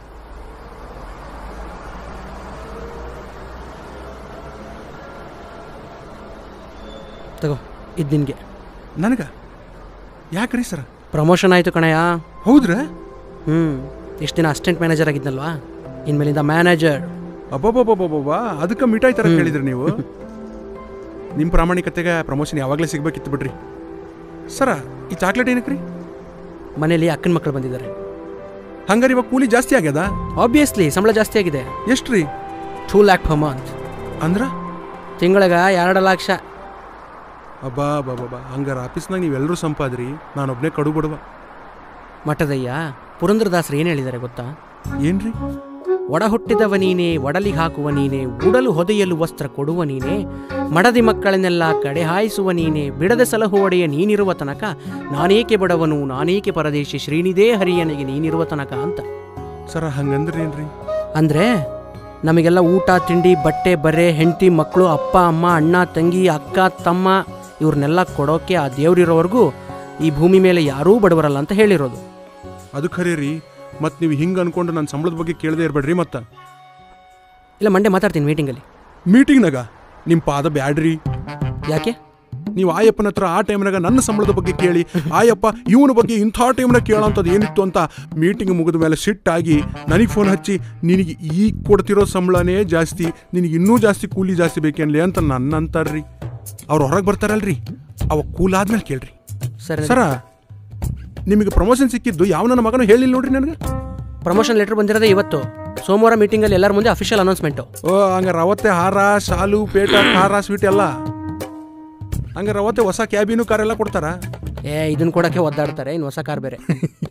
ತಗೋ ಇದು ನಿನಗೆ ನನಗ ಯಾಕ್ರಿ ಸರ ಪ್ರಮೋಷನ್ ಆಯಿತು ಕಣಯ್ಯ ಹೌದ್ರಾ ಹ್ಞೂ ಇಷ್ಟು ದಿನ ಅಸಿಸ್ಟೆಂಟ್ ಮ್ಯಾನೇಜರ್ ಆಗಿದ್ನಲ್ವಾ ಇನ್ಮೇಲಿಂದ ಮ್ಯಾನೇಜರ್ ಅಬ್ಬಬ್ಬಬ್ಬಬ್ಬಬ್ಬಾ ಅದಕ್ಕೆ ಮಿಠಾಯಿ ಥರ ಕೇಳಿದ್ರಿ ನೀವು ನಿಮ್ಮ ಪ್ರಾಮಾಣಿಕತೆಗೆ ಪ್ರಮೋಷನ್ ಯಾವಾಗಲೇ ಸಿಗ್ಬೇಕಿತ್ತು ಬಿಡ್ರಿ ಸರ ಈ ಚಾಕ್ಲೇಟ್ ಏನಕ್ಕೆ ರೀ ಮನೇಲಿ ಅಕ್ಕನ ಮಕ್ಕಳು ಬಂದಿದ್ದಾರೆ ಹಂಗಾರೆ ಇವಾಗ ಕೂಲಿ ಜಾಸ್ತಿ ಆಗ್ಯದ ಆಬ್ವಿಯಸ್ಲಿ ಸಂಬಳ ಜಾಸ್ತಿ ಆಗಿದೆ ಎಷ್ಟು ರೀ ಟೂ ಲ್ಯಾಕ್ ಪರ್ ಮಂತ್ ಅಂದ್ರ ತಿಂಗಳಿಗೆ ಎರಡು ಲಕ್ಷ ಅಬ್ಬಾ ಬಾಬಾ ಹಂಗಾರ ಆಫೀಸ್ನಾಗ ನೀವೆಲ್ಲರೂ ಸಂಪಾದ್ರಿ ನಾನೊಬ್ಬನೇ ಕಡು ಬಡವ ಮಠದಯ್ಯ ಪುರಂದ್ರದಾಸರು ಏನು ಹೇಳಿದ್ದಾರೆ ಗೊತ್ತಾ ಏನ್ರಿ ಒಡ ಹುಟ್ಟಿದವ ನೀನೇ ಒಡಲಿಗೆ ಹಾಕುವ ನೀನೇ ಉಡಲು ಹೊದೆಯಲು ವಸ್ತ್ರ ಕೊಡುವ ನೀನೇ ಮಡದಿ ಮಕ್ಕಳನ್ನೆಲ್ಲ ಕಡೆ ಹಾಯಿಸುವ ನೀನೇ ಬಿಡದೆ ಸಲಹು ಒಡೆಯ ನೀನಿರುವ ತನಕ ನಾನೇಕೆ ಬಡವನು ನಾನೇಕೆ ಪರದೇಶಿ ಶ್ರೀನಿದೇ ಹರಿಯನಿಗೆ ನೀನಿರುವ ತನಕ ಅಂತ ಸರ ಹಂಗಂದ್ರೆ ಏನ್ರಿ ಅಂದರೆ ನಮಗೆಲ್ಲ ಊಟ ತಿಂಡಿ ಬಟ್ಟೆ ಬರೆ ಹೆಂಡತಿ ಮಕ್ಕಳು ಅಪ್ಪ ಅಮ್ಮ ಅಣ್ಣ ತಂಗಿ ಅಕ್ಕ ತಮ್ಮ ಇವ್ರನ್ನೆಲ್ಲ ಕೊಡೋಕೆ ಆ ದೇವ್ರಿರೋವರೆಗೂ ಈ ಭೂಮಿ ಮೇಲೆ ಯಾರೂ ಬಡವರಲ್ಲ ಅಂತ ಹೇಳಿರೋದು ಅದು ಖರೆ ರೀ ಮತ್ತು ನೀವು ಹಿಂಗೆ ಅನ್ಕೊಂಡು ನನ್ನ ಸಂಬಳದ ಬಗ್ಗೆ ಕೇಳದೇ ಇರಬೇಡ್ರಿ ಮತ್ತೆ ಇಲ್ಲ ಮಂಡೆ ಮಾತಾಡ್ತೀನಿ ಮೀಟಿಂಗಲ್ಲಿ ಮೀಟಿಂಗ್ನಾಗ ನಿಮ್ಮ ಪಾದ ಬ್ಯಾಡ್ರಿ ಯಾಕೆ ನೀವು ಆಯಪ್ಪನ ಹತ್ರ ಆ ಟೈಮ್ನಾಗ ನನ್ನ ಸಂಬಳದ ಬಗ್ಗೆ ಕೇಳಿ ಆಯಪ್ಪ ಇವನ ಬಗ್ಗೆ ಇಂಥ ಟೈಮ್ನಾಗ ಕೇಳೋಂಥದ್ದು ಏನಿತ್ತು ಅಂತ ಮೀಟಿಂಗ್ ಮುಗಿದ ಮೇಲೆ ಸಿಟ್ಟಾಗಿ ನನಗೆ ಫೋನ್ ಹಚ್ಚಿ ನಿನಗೆ ಈಗ ಕೊಡ್ತಿರೋ ಸಂಬಳನೇ ಜಾಸ್ತಿ ನಿನಗೆ ಇನ್ನೂ ಜಾಸ್ತಿ ಕೂಲಿ ಜಾಸ್ತಿ ಬೇಕೇನ್ಲಿ ಅಂತ ನನ್ನ ಅಂತಾರ್ರಿ ಅವ್ರು ಹೊರಗೆ ಬರ್ತಾರಲ್ರಿ ಅವ ಕೂಲ್ ಆದ್ಮೇಲೆ ಕೇಳ್ರಿ ಸರಿ ಸರ ನಿಮಗೆ ಪ್ರಮೋಷನ್ ಸಿಕ್ಕಿದ್ದು ಯಾವ ನನ್ನ ಮಗನೂ ಹೇಳಿಲ್ಲ ನೋಡ್ರಿ ನನಗೆ ಪ್ರಮೋಷನ್ ಲೆಟರ್ ಬಂದಿರೋದೇ ಇವತ್ತು ಸೋಮವಾರ ಮೀಟಿಂಗಲ್ಲಿ ಎಲ್ಲರ ಮುಂದೆ ಅಫಿಷಿಯಲ್ ಅನೌನ್ಸ್ಮೆಂಟು ಓ ಹಂಗಾರೆ ಅವತ್ತೆ ಹಾರ ಶಾಲು ಪೇಟ ಖಾರ ಸ್ವೀಟ್ ಎಲ್ಲ ಹಂಗಾರೆ ಅವತ್ತೆ ಹೊಸ ಕ್ಯಾಬಿನು ಕಾರ್ ಎಲ್ಲ ಕೊಡ್ತಾರ ಏ ಇದನ್ನ ಕೊಡೋಕ್ಕೆ ಒದ್ದಾಡ್ತಾರೆ ಇನ್ನು ಹೊಸ ಕಾರ್ ಬೇರೆ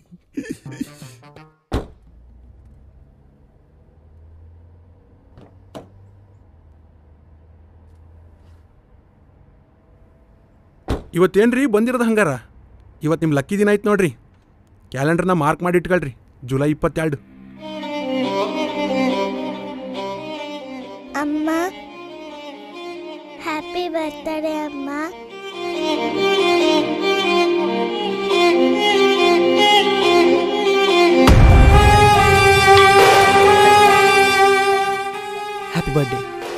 ಇವತ್ತೇನ್ರಿ ಬಂದಿರೋದು ಹಂಗಾರ ಇವತ್ತು ನಿಮ್ಮ ಲಕ್ಕಿ ದಿನ ಐತೆ ನೋಡ್ರಿ ಕ್ಯಾಲೆಂಡರ್ನ ಮಾರ್ಕ್ ಮಾಡಿ ಇಟ್ಕೊಳ್ರಿ ಜುಲೈ ಇಪ್ಪತ್ತೆರಡು ಅಮ್ಮ ಹ್ಯಾಪಿ ಬರ್ತ್ಡೇ ಅಮ್ಮ ಹ್ಯಾಪಿ ಬರ್ಡೇ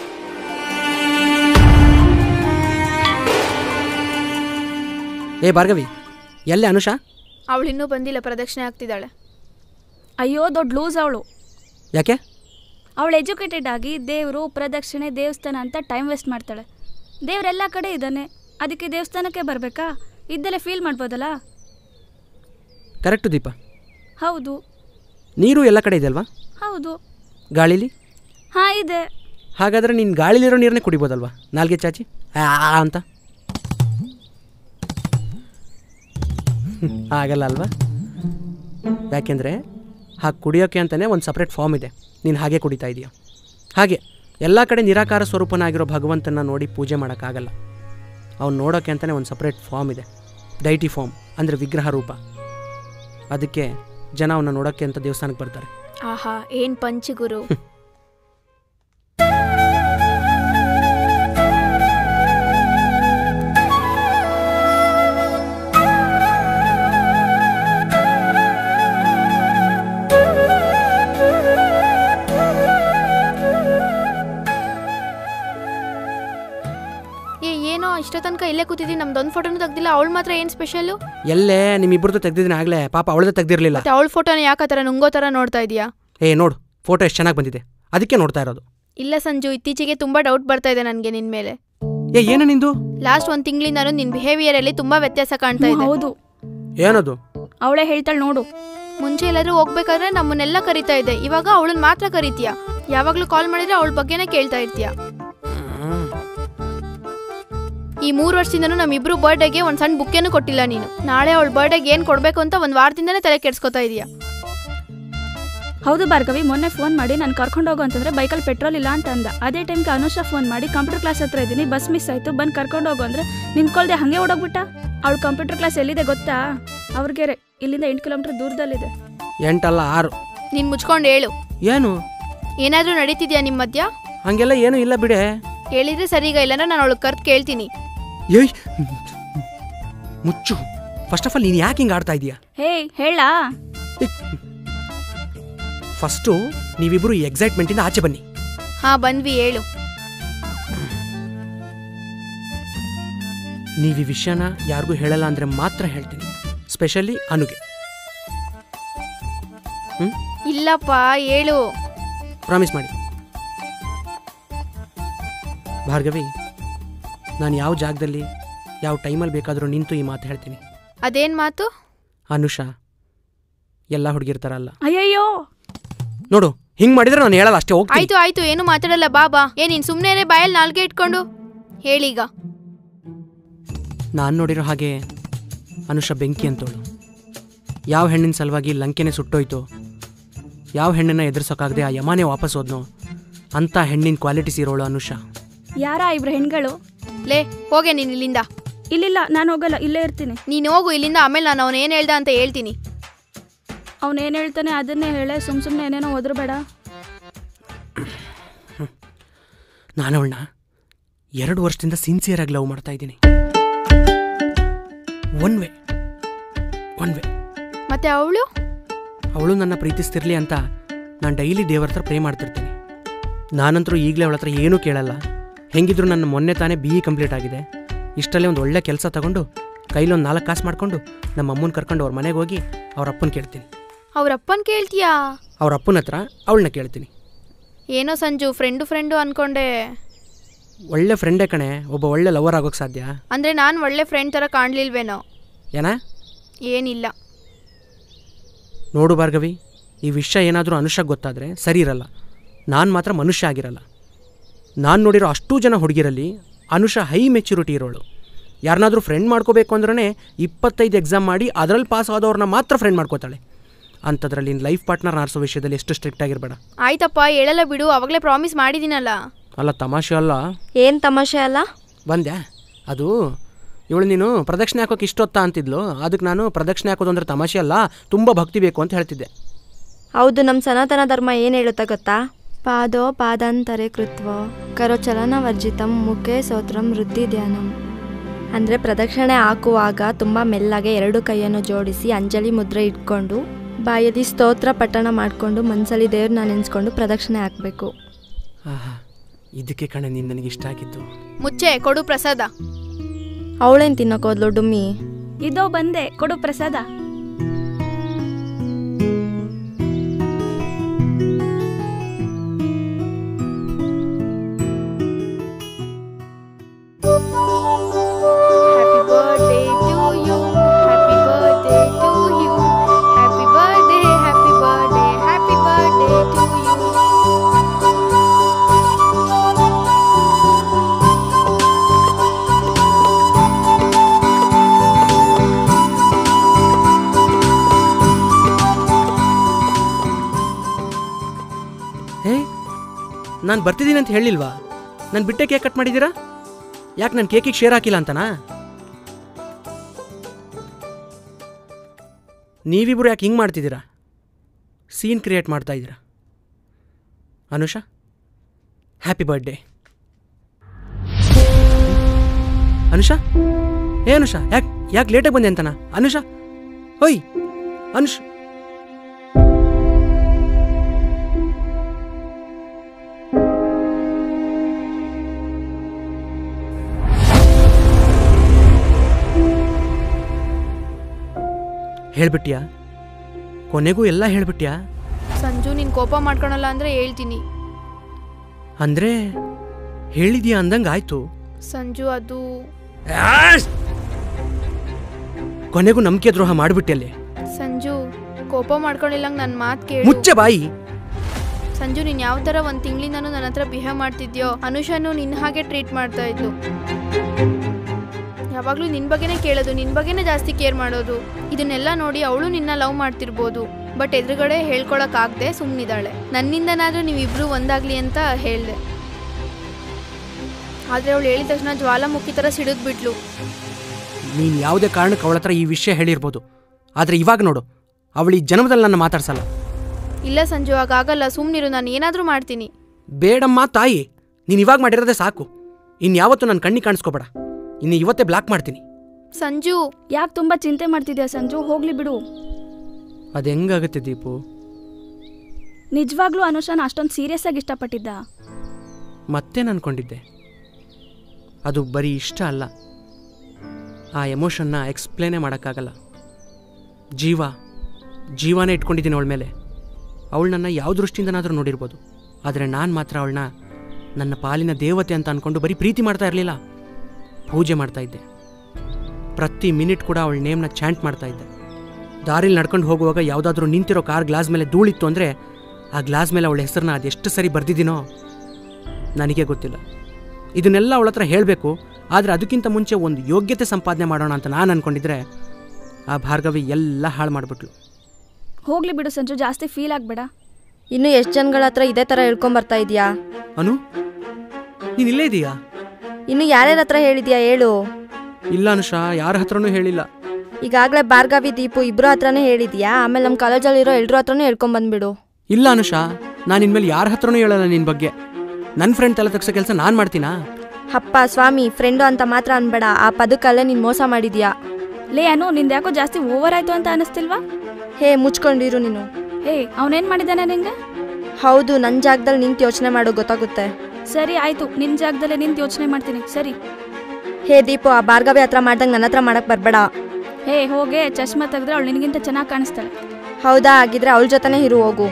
ಏ ಭಾರ್ಗವಿ ಎಲ್ಲೇ ಅನುಷಾ ಅವಳು ಇನ್ನೂ ಬಂದಿಲ್ಲ ಪ್ರದಕ್ಷಿಣೆ ಆಗ್ತಿದ್ದಾಳೆ ಅಯ್ಯೋ ದೊಡ್ಡ ಲೂಸ್ ಅವಳು ಯಾಕೆ ಅವಳು ಎಜುಕೇಟೆಡ್ ಆಗಿ ದೇವರು ಪ್ರದಕ್ಷಿಣೆ ದೇವಸ್ಥಾನ ಅಂತ ಟೈಮ್ ವೇಸ್ಟ್ ಮಾಡ್ತಾಳೆ ದೇವರೆಲ್ಲ ಕಡೆ ಇದ್ದಾನೆ ಅದಕ್ಕೆ ದೇವಸ್ಥಾನಕ್ಕೆ ಬರಬೇಕಾ ಇದ್ದಲ್ಲೇ ಫೀಲ್ ಮಾಡ್ಬೋದಲ್ಲ ಕರೆಕ್ಟು ದೀಪ ಹೌದು ನೀರು ಎಲ್ಲ ಕಡೆ ಇದೆ ಅಲ್ವಾ ಹೌದು ಗಾಳಿಲಿ ಹಾಂ ಇದೆ ಹಾಗಾದ್ರೆ ನೀನು ಗಾಳಿಲಿರೋ ನೀರನ್ನೇ ಕುಡಿಬೋದಲ್ವಾ ನಾಲ್ಗೆ ಚಾಚಿ ಆ ಅಂತ ಆಗಲ್ಲ ಅಲ್ವಾ ಯಾಕೆಂದರೆ ಹಾಗೆ ಕುಡಿಯೋಕ್ಕೆ ಅಂತಲೇ ಒಂದು ಸಪ್ರೇಟ್ ಫಾರ್ಮ್ ಇದೆ ನೀನು ಹಾಗೆ ಕುಡಿತಾ ಇದೀಯ ಹಾಗೆ ಎಲ್ಲ ಕಡೆ ನಿರಾಕಾರ ಸ್ವರೂಪನಾಗಿರೋ ಭಗವಂತನ ನೋಡಿ ಪೂಜೆ ಮಾಡೋಕ್ಕಾಗಲ್ಲ ಅವ್ನು ನೋಡೋಕ್ಕೆ ಅಂತಲೇ ಒಂದು ಸಪ್ರೇಟ್ ಫಾರ್ಮ್ ಇದೆ ಡೈಟಿ ಫಾರ್ಮ್ ಅಂದರೆ ವಿಗ್ರಹ ರೂಪ ಅದಕ್ಕೆ ಜನ ಅವನ್ನ ನೋಡೋಕ್ಕೆ ಅಂತ ದೇವಸ್ಥಾನಕ್ಕೆ ಬರ್ತಾರೆ ಆಹಾ ಏನ್ ಪಂಚಗುರು ಏ ಏನೋ ಇಷ್ಟೋ ತನಕ ಇಲ್ಲೇ ಕೂತಿದ್ದೀನಿ ನಮ್ದೊಂದು ಫೋಟೋನು ತೆಗ್ದಿಲ್ಲ ಅವಳು ಮಾತ್ರ ಏನು ಸ್ಪೆಷಲು ಎಲ್ಲೇ ನಿಮ್ಮಿಬ್ಬರದ್ದು ತೆಗ್ದಿದ್ದೀನಿ ಆಗಲೇ ಪಾಪ ಅವಳದೇ ತೆಗ್ದಿರಲಿಲ್ಲ ಮತ್ತೆ ಅವಳ ಫೋಟೋನ ಯಾಕೆ ಆ ಥರ ನುಂಗೋ ಥರ ನೋಡ್ತಾ ಇದೀಯಾ ಏ ನೋಡು ಫೋಟೋ ಎಷ್ಟು ಚೆನ್ನಾಗಿ ಬಂದಿದೆ ಅದಕ್ಕೆ ನೋಡ್ತಾ ಇರೋದು ಇಲ್ಲ ಸಂಜು ಇತ್ತೀಚೆಗೆ ತುಂಬಾ ಡೌಟ್ ಬರ್ತಾ ಇದೆ ನನಗೆ ನಿನ್ ಮೇಲೆ ಏ ಏನು ನಿಂದು ಲಾಸ್ಟ್ ಒಂದು ತಿಂಗಳಿಂದನೂ ನಿನ್ ಬಿಹೇವಿಯರ್ ಅಲ್ಲಿ ತುಂಬಾ ವ್ಯತ್ಯಾಸ ಕಾಣ್ತಾ ಇದೆ ಹೌದು ಏನದು ಅವಳೇ ಹೇಳ್ತಾಳೆ ನೋಡು ಮುಂಚೆ ಎಲ್ಲಾದ್ರೂ ಹೋಗ್ಬೇಕಾದ್ರೆ ನಮ್ಮನ್ನೆಲ್ಲ ಕರಿತಾ ಇದೆ ಇವಾಗ ಅವಳನ್ನ ಮಾತ್ರ ಕರಿತೀಯ ಯಾವಾಗ್ಲೂ ಕಾಲ್ ಮಾಡಿದ್ರೆ ಅವಳ ಬಗ್ಗೆನೇ ಕೇಳ್ತಾ ಇರ್ತೀಯ ಈ ಮೂರು ವರ್ಷದಿಂದನೂ ನಮ್ಮಿಬ್ರು ಬರ್ಡೇಗೆ ಒಂದ್ ಸಣ್ಣ ಬುಕ್ಕೇನು ಕೊಟ್ಟಿಲ್ಲ ನೀನು ನಾಳೆ ಅವಳ ಬರ್ಡೇಗೆ ಏನ್ ಕೊಡ್ಬೇಕು ಅಂತ ಒಂದ್ ವಾರದಿಂದನೇ ತಲೆ ಕೆಡ್ಸ್ಕೊತಾ ಇದೀಯ ಹೌದು ಭಾರ್ಗವಿ ಮೊನ್ನೆ ಫೋನ್ ಮಾಡಿ ನಾನು ಕರ್ಕೊಂಡು ಹೋಗು ಅಂತಂದ್ರೆ ಬೈಕಲ್ಲಿ ಪೆಟ್ರೋಲ್ ಇಲ್ಲ ಅಂತ ಅಂದ ಅದೇ ಟೈಮ್ಗೆ ಅನುಷಾ ಫೋನ್ ಮಾಡಿ ಕಂಪ್ಯೂಟರ್ ಕ್ಲಾಸ್ ಹತ್ರ ಇದ್ದೀನಿ ಬಸ್ ಮಿಸ್ ಆಯ್ತು ಬಂದು ಕರ್ಕೊಂಡು ಹೋಗು ಅಂದ್ರೆ ನಿಂತ್ಕೊಳ್ದೆ ಹಾಗೆ ಓಡೋಗ್ಬಿಟ್ಟ ಅವಳು ಕಂಪ್ಯೂಟರ್ ಕ್ಲಾಸ್ ಎಲ್ಲಿದೆ ಗೊತ್ತಾ ಅವ್ರಿಗೆರೆ ಇಲ್ಲಿಂದ ಎಂಟು ಕಿಲೋಮೀಟರ್ ದೂರದಲ್ಲಿದೆ ಎಂಟಲ್ಲ ಆರು ನೀನ್ ಮುಚ್ಕೊಂಡು ಹೇಳು ಏನು ಏನಾದ್ರೂ ನಡೀತಿದ್ಯಾ ನಿಮ್ ಮಧ್ಯ ಹಂಗೆಲ್ಲ ಏನು ಇಲ್ಲ ಬಿಡೆ ಕೇಳಿದ್ರೆ ಸರಿಗ ಇಲ್ಲಾಂದ್ರೆ ನಾನು ಅವಳು ಕರ್ತ್ ಕೇಳ್ತೀನಿ ಏಯ್ ಮುಚ್ಚು ಫಸ್ಟ್ ಆಫ್ ಆಲ್ ನೀನು ಯಾಕೆ ಹಿಂಗೆ ಆಡ್ತಾ ಇದೀಯಾ ಹೇ ಹೇಳಾ ಫಸ್ಟು ನೀವಿಬ್ಬರು ಈ ಎಕ್ಸೈಟ್ಮೆಂಟಿಂದ ಆಚೆ ಬನ್ನಿ ಹಾ ಬಂದ್ವಿ ಹೇಳು ನೀವು ಈ ವಿಷಯನ ಯಾರಿಗೂ ಹೇಳಲ್ಲ ಅಂದರೆ ಮಾತ್ರ ಹೇಳ್ತೀನಿ ಸ್ಪೆಷಲಿ ಅನುಗೆ ಇಲ್ಲಪ್ಪ ಹೇಳು ಪ್ರಾಮಿಸ್ ಮಾಡಿ ಭಾರ್ಗವಿ ನಾನು ಯಾವ ಜಾಗದಲ್ಲಿ ಯಾವ ಟೈಮಲ್ಲಿ ಬೇಕಾದರೂ ನಿಂತು ಈ ಮಾತು ಹೇಳ್ತೀನಿ ಅದೇನ್ ಮಾತು ಅನುಷಾ ಎಲ್ಲ ಹುಡುಗಿರ್ತಾರಲ್ಲ ಅಯ್ಯಯ್ಯೋ ನೋಡು ಹಿಂಗೆ ಮಾಡಿದ್ರೆ ನಾನು ಹೇಳಲ್ಲ ಅಷ್ಟೇ ಹೋಗ್ತೀನಿ ಆಯ್ತು ಆಯ್ತು ಏನು ಮಾತಾಡಲ್ಲ ಬಾ ಬಾ ಏ ನೀನ್ ಸುಮ್ನೆ ಬಾಯಲ್ಲಿ ನಾಲ್ಗೆ ಇಟ್ಕೊಂಡು ಹೇಳೀಗ ನಾನು ನೋಡಿರೋ ಹಾಗೆ ಅನುಷಾ ಬೆಂಕಿ ಅಂತೋಳು ಯಾವ ಹೆಣ್ಣಿನ ಸಲುವಾಗಿ ಲಂಕೆನೆ ಸುಟ್ಟೋಯ್ತು ಯಾವ ಹೆಣ್ಣನ್ನ ಎದುರಿಸೋಕ್ಕಾಗದೆ ಆ ಯಮಾನೇ ವಾಪಸ್ ಹೋದ್ನೋ ಅಂಥ ಹೆಣ್ಣಿನ ಕ್ವಾಲಿಟೀಸ್ ಇರೋಳು ಅನುಷಾ ಯಾರ ಇಬ್ರು ಹೆಣ್ಗಳು ಲೇ ಹೋಗೆ ನೀನ್ ಇಲ್ಲಿಂದ ಇಲ್ಲಿಲ್ಲ ನಾನು ಹೋಗಲ್ಲ ಇಲ್ಲೇ ಇರ್ತೀನಿ ನೀನ್ ಹೋಗು ಇಲ್ಲಿಂದ ಆಮೇಲೆ ನಾನು ಅವನು ಏನ್ ಹೇಳ್ದ ಅಂತ ಹೇಳ್ತೀನಿ ಅವ್ನೇನು ಹೇಳ್ತಾನೆ ಅದನ್ನೇ ಹೇಳೆ ಸುಮ್ ಸುಮ್ಮನೆ ಏನೇನೋ ಒದ್ರಬೇಡ ನಾನು ಅವಳನ್ನ ಎರಡು ವರ್ಷದಿಂದ ಸಿನ್ಸಿಯರಾಗಿ ಲವ್ ಮಾಡ್ತಾ ಇದ್ದೀನಿ ಒನ್ ವೇ ಒನ್ ವೇ ಮತ್ತೆ ಅವಳು ಅವಳು ನನ್ನ ಪ್ರೀತಿಸ್ತಿರ್ಲಿ ಅಂತ ನಾನು ಡೈಲಿ ದೇವರ ಹತ್ರ ಪ್ರೇ ಮಾಡ್ತಿರ್ತೀನಿ ನಾನಂತರೂ ಈಗಲೇ ಅವಳ ಹತ್ರ ಏನೂ ಕೇಳಲ್ಲ ಹೆಂಗಿದ್ರು ನನ್ನ ಮೊನ್ನೆ ತಾನೇ ಬಿ ಇ ಕಂಪ್ಲೀಟ್ ಆಗಿದೆ ಇಷ್ಟಲ್ಲೇ ಒಂದು ಒಳ್ಳೆ ಕೆಲಸ ತಗೊಂಡು ಕೈಲೊಂದು ನಾಲ್ಕು ಕಾಸು ಮಾಡ್ಕೊಂಡು ನಮ್ಮ ಅಮ್ಮನ ಕರ್ಕೊಂಡು ಅವ್ರ ಮನೆಗೆ ಹೋಗಿ ಅವ್ರ ಅಪ್ಪನ ಕೇಳ್ತೀನಿ ಅವ್ರ ಅಪ್ಪನ್ ಕೇಳ್ತೀಯಾ ಅವ್ರ ಅಪ್ಪನ ಹತ್ರ ಅವಳನ್ನ ಕೇಳ್ತೀನಿ ಏನೋ ಸಂಜು ಫ್ರೆಂಡು ಫ್ರೆಂಡು ಅನ್ಕೊಂಡೆ ಒಳ್ಳೆ ಫ್ರೆಂಡೇ ಕಣೆ ಒಬ್ಬ ಒಳ್ಳೆ ಲವರ್ ಆಗೋಕ್ಕೆ ಸಾಧ್ಯ ಅಂದ್ರೆ ನಾನು ಒಳ್ಳೆ ಫ್ರೆಂಡ್ ತರ ಕಾಣ್ಲಿಲ್ವೇನೋ ಏನಾ ಏನಿಲ್ಲ ನೋಡು ಭಾರ್ಗವಿ ಈ ವಿಷಯ ಏನಾದರೂ ಅನುಷಾಗ್ ಗೊತ್ತಾದರೆ ಸರಿ ಇರಲ್ಲ ನಾನು ಮಾತ್ರ ಮನುಷ್ಯ ಆಗಿರಲ್ಲ ನಾನು ನೋಡಿರೋ ಅಷ್ಟೂ ಜನ ಹುಡುಗಿರಲ್ಲಿ ಅನುಷಾ ಹೈ ಮೆಚ್ಯೂರಿಟಿ ಇರೋಳು ಯಾರನ್ನಾದ್ರೂ ಫ್ರೆಂಡ್ ಮಾಡ್ಕೋಬೇಕು ಅಂದ್ರೆ ಇಪ್ಪತ್ತೈದು ಎಕ್ಸಾಮ್ ಮಾಡಿ ಅದರಲ್ಲಿ ಪಾಸ್ ಆದವ್ರನ್ನ ಮಾತ್ರ ಫ್ರೆಂಡ್ ಮಾಡ್ಕೋತಾಳೆ ಅಂಥದ್ರಲ್ಲಿ ಲೈಫ್ ಪಾರ್ಟ್ನರ್ ಆರಿಸೋ ವಿಷಯದಲ್ಲಿ ಎಷ್ಟು ಸ್ಟ್ರಿಕ್ಟ್ ಆಗಿರಬೇಡ ಆಯ್ತಪ್ಪ ಹೇಳಲ್ಲ ಬಿಡು ಅವಾಗಲೇ ಪ್ರಾಮಿಸ್ ಮಾಡಿದ್ದೀನಲ್ಲ ಅಲ್ಲ ತಮಾಷೆ ಅಲ್ಲ ಏನು ತಮಾಷೆ ಅಲ್ಲ ಬಂದ್ಯಾ ಅದು ಇವಳು ನೀನು ಪ್ರದಕ್ಷಿಣೆ ಹಾಕೋಕೆ ಇಷ್ಟೊತ್ತಾ ಅಂತಿದ್ಲು ಅದಕ್ಕೆ ನಾನು ಪ್ರದಕ್ಷಿಣೆ ಹಾಕೋದು ಅಂದರೆ ತಮಾಷೆ ಅಲ್ಲ ತುಂಬ ಭಕ್ತಿ ಬೇಕು ಅಂತ ಹೇಳ್ತಿದ್ದೆ ಹೌದು ನಮ್ಮ ಸನಾತನ ಧರ್ಮ ಏನು ಹೇಳುತ್ತಾ ಗೊತ್ತಾ ಪಾದೋ ಪಾದಾಂತರೆ ಕೃತ್ವೋ ಕರೋಚಲನ ವರ್ಜಿತಂ ಮುಖೇ ಸೋತ್ರಂ ವೃದ್ಧಿ ಧ್ಯಾನಂ ಅಂದರೆ ಪ್ರದಕ್ಷಿಣೆ ಹಾಕುವಾಗ ತುಂಬ ಮೆಲ್ಲಗೆ ಎರಡು ಕೈಯನ್ನು ಜೋಡಿಸಿ ಅಂಜಲಿ ಮುದ್ರೆ ಇಟ್ಕೊಂಡು ಬಾಯಲ್ಲಿ ಸ್ತೋತ್ರ ಪಠಣ ಮಾಡಿಕೊಂಡು ಮನಸ್ಸಲ್ಲಿ ದೇವ್ರನ್ನ ನೆನೆಸ್ಕೊಂಡು ಪ್ರದಕ್ಷಿಣೆ ಹಾಕಬೇಕು ಆಹಾ ಇದಕ್ಕೆ ಕಣೆ ನೀನು ನನಗೆ ಇಷ್ಟ ಆಗಿದ್ದು ಮುಚ್ಚೆ ಕೊಡು ಪ್ರಸಾದ ಅವಳೇನು ತಿನ್ನೋಕೋದ್ಲು ಡುಮ್ಮಿ ಇದೋ ಬಂದೆ ಕೊಡು ಪ್ರಸಾದ happy birthday to you happy birthday to you happy birthday happy birthday happy birthday to you ಹೇ ನಾನು ಬರ್ತಿದ್ದೀನಿ ಅಂತ ಹೇಳಿಲ್ವಾ ನಾನು ಬಿಟ್ಟೆ ಕೇಕ್ ಕಟ್ ಮಾಡಿದ್ದೀರಾ ಯಾಕೆ ನಾನು ಕೇಕಿಗೆ ಶೇರ್ ಹಾಕಿಲ್ಲ ಅಂತನಾ ನೀವಿಬ್ರು ಯಾಕೆ ಹಿಂಗೆ ಮಾಡ್ತಿದ್ದೀರಾ ಸೀನ್ ಕ್ರಿಯೇಟ್ ಮಾಡ್ತಾ ಇದ್ದೀರಾ ಅನುಷಾ ಹ್ಯಾಪಿ ಬರ್ಡೇ ಅನುಷಾ ಏ ಅನುಷಾ ಯಾಕೆ ಯಾಕೆ ಲೇಟಾಗಿ ಬಂದೆ ಅಂತನಾ ಅನುಷಾ ಹೋಯ್ ಅನುಷ್ ಹೇಳ್ಬಿಟ್ಯಾ ಕೊನೆಗೂ ಎಲ್ಲ ಹೇಳ್ಬಿಟ್ಯಾ ಸಂಜು ನೀನ್ ಕೋಪ ಮಾಡ್ಕೊಳಲ್ಲ ಅಂದ್ರೆ ಹೇಳ್ತೀನಿ ಅಂದ್ರೆ ಹೇಳಿದ್ಯಾ ಅಂದಂಗೆ ಆಯ್ತು ಸಂಜು ಅದು ಕೊನೆಗೂ ನಂಬಿಕೆ ದ್ರೋಹ ಮಾಡ್ಬಿಟ್ಟೆ ಅಲ್ಲಿ ಸಂಜು ಕೋಪ ಮಾಡ್ಕೊಂಡಿಲ್ಲ ನನ್ನ ಮಾತು ಕೇಳು ಮುಚ್ಚೆ ಬಾಯಿ ಸಂಜು ನೀನ್ ಯಾವ ತರ ಒಂದ್ ತಿಂಗಳಿಂದನೂ ನನ್ನ ಹತ್ರ ಬಿಹೇವ್ ಮಾಡ್ತಿದ್ಯೋ ಅನುಷಾನು ನಿನ್ನ ಹಾಗೆ ಟ್ರೀಟ್ ಮಾಡ್ತಾ ಇದ್ಲು ಯಾವಾಗ್ಲೂ ನಿನ್ ಬಗ್ಗೆನೇ ಕೇಳೋದು ನಿನ್ ಬಗ್ಗೆನೇ ಜಾಸ್ತಿ ಕೇರ್ ಮಾಡೋದು ಇದನ್ನೆಲ್ಲ ನೋಡಿ ಅವಳು ನಿನ್ನ ಲವ್ ಮಾಡ್ತಿರ್ಬೋದು ಬಟ್ ಎದುರುಗಡೆ ಹೇಳ್ಕೊಳಕ್ ಆಗದೆ ಸುಮ್ಮನಿದ್ದಾಳೆ ನನ್ನಿಂದನಾದ್ರೂ ನೀವಿಬ್ರು ಒಂದಾಗ್ಲಿ ಅಂತ ಹೇಳ್ದೆ ಆದ್ರೆ ಅವಳು ಹೇಳಿದ ತಕ್ಷಣ ಜ್ವಾಲಾಮುಖಿ ತರ ಸಿಡಿದ್ಬಿಟ್ಲು ನೀನು ಯಾವುದೇ ಕಾರಣಕ್ಕೆ ಅವಳ ಹತ್ರ ಈ ವಿಷಯ ಹೇಳಿರ್ಬೋದು ಆದರೆ ಇವಾಗ ನೋಡು ಅವಳು ಈ ಜನ್ಮದಲ್ಲಿ ನನ್ನ ಮಾತಾಡ್ಸಲ್ಲ ಇಲ್ಲ ಸಂಜು ಹಾಗಾಗಲ್ಲ ಸುಮ್ಮನಿರು ನಾನು ಏನಾದ್ರೂ ಮಾಡ್ತೀನಿ ಬೇಡಮ್ಮ ತಾಯಿ ನೀನು ಇವಾಗ ಮಾಡಿರೋದೇ ಸಾಕು ಇನ್ಯಾವತ್ತೂ ನನ್ನ ಕಣ್ಣಿ ಕಾಣಿಸ್ಕೋಬೇಡ ಇನ್ನು ಇವತ್ತೇ ಬ್ಲಾಕ್ ಮಾಡ್ತೀನಿ ಸಂಜು ಯಾಕೆ ತುಂಬ ಚಿಂತೆ ಮಾಡ್ತಿದ್ಯಾ ಸಂಜು ಹೋಗ್ಲಿ ಬಿಡು ಅದು ಹೆಂಗಾಗುತ್ತೆ ದೀಪು ನಿಜವಾಗ್ಲೂ ಅನುಷಾನ ಅಷ್ಟೊಂದು ಸೀರಿಯಸ್ ಆಗಿ ಇಷ್ಟಪಟ್ಟಿದ್ದ ಮತ್ತೇನು ಅನ್ಕೊಂಡಿದ್ದೆ ಅದು ಬರೀ ಇಷ್ಟ ಅಲ್ಲ ಆ ಎಮೋಷನ್ನ ಎಕ್ಸ್ಪ್ಲೇನೇ ಮಾಡೋಕ್ಕಾಗಲ್ಲ ಜೀವ ಜೀವನೇ ಇಟ್ಕೊಂಡಿದ್ದೀನಿ ಅವಳ ಮೇಲೆ ಅವಳು ನನ್ನ ಯಾವ ದೃಷ್ಟಿಯಿಂದನಾದರೂ ನೋಡಿರ್ಬೋದು ಆದರೆ ನಾನು ಮಾತ್ರ ಅವಳನ್ನ ನನ್ನ ಪಾಲಿನ ದೇವತೆ ಅಂತ ಅಂದ್ಕೊಂಡು ಬರೀ ಪ್ರೀತಿ ಮಾಡ್ತಾ ಇರಲಿಲ್ಲ ಪೂಜೆ ಮಾಡ್ತಾ ಇದ್ದೆ ಪ್ರತಿ ಮಿನಿಟ್ ಕೂಡ ಅವಳ ನೇಮ್ನ ಚಾಂಟ್ ಮಾಡ್ತಾ ಇದ್ದೆ ದಾರಿಲಿ ನಡ್ಕೊಂಡು ಹೋಗುವಾಗ ಯಾವುದಾದ್ರೂ ನಿಂತಿರೋ ಕಾರ್ ಗ್ಲಾಸ್ ಮೇಲೆ ಧೂಳಿತ್ತು ಅಂದರೆ ಆ ಗ್ಲಾಸ್ ಮೇಲೆ ಅವಳ ಹೆಸರನ್ನ ಅದೆಷ್ಟು ಸರಿ ಬರ್ದಿದ್ದೀನೋ ನನಗೆ ಗೊತ್ತಿಲ್ಲ ಇದನ್ನೆಲ್ಲ ಅವಳ ಹತ್ರ ಹೇಳಬೇಕು ಆದರೆ ಅದಕ್ಕಿಂತ ಮುಂಚೆ ಒಂದು ಯೋಗ್ಯತೆ ಸಂಪಾದನೆ ಮಾಡೋಣ ಅಂತ ನಾನು ಅಂದ್ಕೊಂಡಿದ್ರೆ ಆ ಭಾರ್ಗವಿ ಎಲ್ಲ ಹಾಳು ಮಾಡಿಬಿಟ್ಲು ಹೋಗ್ಲಿ ಬಿಡು ಸಂಜು ಜಾಸ್ತಿ ಫೀಲ್ ಆಗಬೇಡ ಇನ್ನು ಎಷ್ಟು ಜನಗಳ ಹತ್ರ ಇದೇ ಥರ ಹೇಳ್ಕೊಂಬರ್ತಾ ಇದೀಯಾ ಅನು ನೀನು ಇಲ್ಲೇ ಇದೀಯಾ ಇನ್ನು ಯಾರ್ಯಾರ ಹತ್ರ ಹೇಳಿದ್ಯಾ ಹೇಳು ಇಲ್ಲ ಅನುಷಾ ಯಾರ ಹತ್ರನೂ ಹೇಳಿಲ್ಲ ಈಗಾಗಲೇ ಭಾರ್ಗವಿ ದೀಪು ಇಬ್ರು ಹತ್ರನೇ ಹೇಳಿದ್ಯಾ ಆಮೇಲೆ ನಮ್ಮ ಕಾಲೇಜಲ್ಲಿರೋ ಎಲ್ರ ಹತ್ರನೂ ಹೇಳ್ಕೊಂಬಂದ್ಬಿಡು ಇಲ್ಲ ಅನುಷಾ ನಾನು ಇನ್ಮೇಲೆ ಯಾರ ಹತ್ರನೂ ಹೇಳಲ್ಲ ನಿನ್ನ ಬಗ್ಗೆ ನನ್ನ ಫ್ರೆಂಡ್ ತಲೆ ತಗ್ಸೋ ಕೆಲಸ ನಾನು ಮಾಡ್ತೀನಾ ಅಪ್ಪ ಸ್ವಾಮಿ ಫ್ರೆಂಡು ಅಂತ ಮಾತ್ರ ಅನ್ಬೇಡ ಆ ಪದಕ್ಕಲ್ಲೇ ನೀನು ಮೋಸ ಮಾಡಿದ್ಯಾ ಲೇ ಅನು ನಿಂದು ಯಾಕೋ ಜಾಸ್ತಿ ಓವರ್ ಆಯ್ತು ಅಂತ ಅನಿಸ್ತಿಲ್ವಾ ಹೇ ಮುಚ್ಕೊಂಡಿರು ನೀನು ಏ ಅವನೇನು ಮಾಡಿದ್ದಾನೆ ನಿಂಗೆ ಹೌದು ನನ್ನ ಜಾಗದಲ್ಲಿ ನಿಂತು ಯೋಚನೆ ಮಾಡೋ ಗೊತ್ತಾಗುತ್ತೆ ಸರಿ ಆಯ್ತು ನಿನ್ನ ಜಾಗದಲ್ಲೇ ನಿಂತು ಯೋಚನೆ ಮಾಡ್ತೀನಿ ಸರಿ ಹೇ ದೀಪು ಆ ಭಾರ್ಗವಿ ಹತ್ರ ಮಾಡ್ದಂಗೆ ನನ್ನ ಹತ್ರ ಮಾಡಕ್ ಬರ್ಬೇಡ ಹೇ ಹೋಗೆ ಚಶ್ಮಾ ತೆಗೆದ್ರೆ ಅವಳು ನಿನಗಿಂತ ಚೆನ್ನಾಗಿ ಕಾಣಿಸ್ತಾಳೆ ಹೌದಾ ಆಗಿದ್ರೆ ಅವಳ ಜೊತೆನೇ ಇರು ಹೋಗು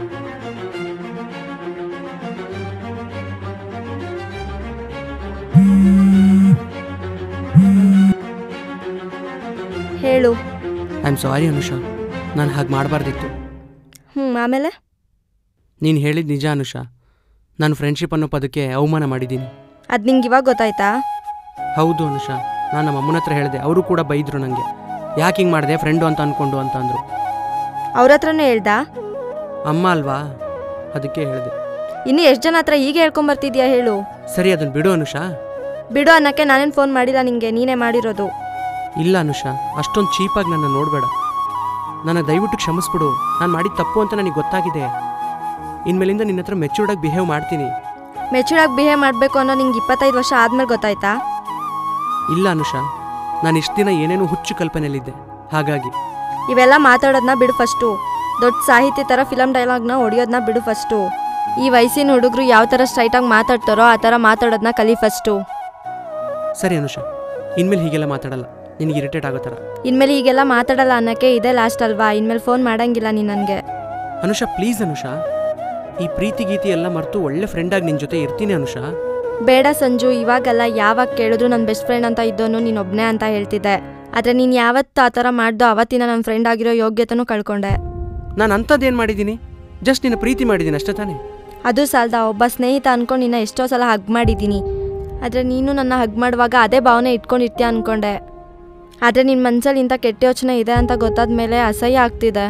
ಹೇಳು ಐ ಆಮ್ ಸಾರಿ ಅನುಷಾ ನಾನು ಹಾಗೆ ಮಾಡಬಾರ್ದಿತ್ತು ಹ್ಞೂ ಆಮೇಲೆ ನೀನು ಹೇಳಿದ ನಿಜ ಅನುಷಾ ನಾನು ಫ್ರೆಂಡ್ಶಿಪ್ ಅನ್ನೋ ಪದಕ್ಕೆ ಅವಮಾನ ಮಾಡಿದ್ದೀನಿ ಅದು ನಿಂಗೆ ಇವಾಗ ಗೊತ್ತಾಯ್ತಾ ಹೌದು ಅನುಷಾ ನಾನು ನಮ್ಮ ಅಮ್ಮನ ಹತ್ರ ಹೇಳಿದೆ ಅವರು ಕೂಡ ಬೈದರು ನನಗೆ ಯಾಕೆ ಹಿಂಗೆ ಮಾಡಿದೆ ಫ್ರೆಂಡು ಅಂತ ಅಂದ್ಕೊಂಡು ಅಂತ ಅಂದರು ಅವ್ರ ಹತ್ರನೂ ಹೇಳ್ದಾ ಅಮ್ಮ ಅಲ್ವಾ ಅದಕ್ಕೆ ಹೇಳಿದೆ ಇನ್ನು ಎಷ್ಟು ಜನ ಹತ್ರ ಈಗ ಹೇಳ್ಕೊಂಬರ್ತಿದ್ಯಾ ಹೇಳು ಸರಿ ಅದನ್ನು ಬಿಡು ಅನುಷಾ ಬಿಡು ಅನ್ನಕ್ಕೆ ನಾನೇನು ಫೋನ್ ಮಾಡಿಲ್ಲ ನಿಂಗೆ ನೀನೇ ಮಾಡಿರೋದು ಇಲ್ಲ ಅನುಷಾ ಅಷ್ಟೊಂದು ಚೀಪಾಗಿ ನನ್ನ ನೋಡಬೇಡ ನನ್ನ ದಯವಿಟ್ಟು ಕ್ಷಮಿಸ್ಬಿಡು ನಾನು ಮಾಡಿದ ತಪ್ಪು ಅಂತ ನನಗೆ ಗೊತ್ತಾಗಿದೆ ಇನ್ಮೇಲಿಂದ ನಿನ್ನ ಹತ್ರ ಮೆಚೂರ್ಡಾಗಿ ಬಿಹೇವ್ ಮಾಡ್ತೀನಿ ಮೆಚೂರಾಗಿ ಬಿಹೇವ್ ಮಾಡಬೇಕು ಅನ್ನೋ ನಿಂಗೆ ಇಪ್ಪತ್ತೈದು ವರ್ಷ ಆದ್ಮೇಲೆ ಗೊತ್ತಾಯ್ತಾ ಇಲ್ಲ ಅನುಷಾ ನಾನು ಇಷ್ಟು ದಿನ ಏನೇನೋ ಹುಚ್ಚು ಕಲ್ಪನೆಯಲ್ಲಿದ್ದೆ ಹಾಗಾಗಿ ಇವೆಲ್ಲ ಮಾತಾಡೋದನ್ನ ಬಿಡು ಫಸ್ಟು ದೊಡ್ಡ ಸಾಹಿತಿ ಥರ ಫಿಲಮ್ ಡೈಲಾಗ್ನ ಹೊಡಿಯೋದನ್ನ ಬಿಡು ಫಸ್ಟು ಈ ವಯಸ್ಸಿನ ಹುಡುಗರು ಯಾವ ಥರ ಸ್ಟ್ರೈಟಾಗಿ ಮಾತಾಡ್ತಾರೋ ಆ ಥರ ಮಾತಾಡೋದನ್ನ ಕಲಿ ಫಸ್ಟು ಸರಿ ಅನುಷಾ ಇನ್ಮೇಲೆ ಹೀಗೆಲ್ಲ ಮಾತಾಡಲ್ಲ ನಿನಗೆ ಇರಿಟೇಟ್ ಆಗೋ ಥರ ಇನ್ಮೇಲೆ ಹೀಗೆಲ್ಲ ಮಾತಾಡಲ್ಲ ಅನ್ನಕ್ಕೆ ಇದೇ ಲಾಸ್ಟ್ ಅಲ್ವಾ ಇನ್ಮೇಲೆ ಫೋನ್ ಮಾಡಂಗಿಲ್ಲ ನೀನು ನನಗೆ ಅನುಷಾ ಪ್ಲೀಸ್ ಅನುಷಾ ಈ ಪ್ರೀತಿ ಗೀತಿ ಎಲ್ಲ ಮರೆತು ಒಳ್ಳೆ ಫ್ರೆಂಡಾಗಿ ನಿನ್ನ ಜೊತೆ ಇರ್ತೀನಿ ಅನುಷಾ ಬೇಡ ಸಂಜು ಇವಾಗೆಲ್ಲ ಯಾವಾಗ ಕೇಳಿದ್ರು ನನ್ನ ಬೆಸ್ಟ್ ಫ್ರೆಂಡ್ ಅಂತ ಇದ್ದೋನು ನೀನೊಬ್ಬನೇ ಅಂತ ಹೇಳ್ತಿದ್ದೆ ಆದರೆ ನೀನು ಯಾವತ್ತು ಆ ಥರ ಮಾಡ್ದೋ ಅವತ್ತಿನ ನನ್ನ ಫ್ರೆಂಡ್ ಆಗಿರೋ ಯೋಗ್ಯತೆನೂ ಕಳ್ಕೊಂಡೆ ನಾನು ಅಂಥದ್ದೇನು ಮಾಡಿದ್ದೀನಿ ಜಸ್ಟ್ ನಿನ್ನ ಪ್ರೀತಿ ಮಾಡಿದ್ದೀನಿ ಅಷ್ಟೇ ತಾನೇ ಅದು ಸಾಲದ ಒಬ್ಬ ಸ್ನೇಹಿತ ಅನ್ಕೊಂಡು ನಿನ್ನ ಎಷ್ಟೋ ಸಲ ಹಗ್ ಮಾಡಿದ್ದೀನಿ ಆದರೆ ನೀನು ನನ್ನ ಹಗ್ ಮಾಡುವಾಗ ಅದೇ ಭಾವನೆ ಇಟ್ಕೊಂಡಿರ್ತೀಯ ಅನ್ಕೊಂಡೆ ಆದರೆ ನಿನ್ನ ಮನಸ್ಸಲ್ಲಿ ಇಂಥ ಕೆಟ್ಟ ಯೋಚನೆ ಇದೆ ಅಂತ ಗೊತ್ತಾದ ಮೇಲೆ ಅಸಹ್ಯ ಆಗ್ತಿದೆ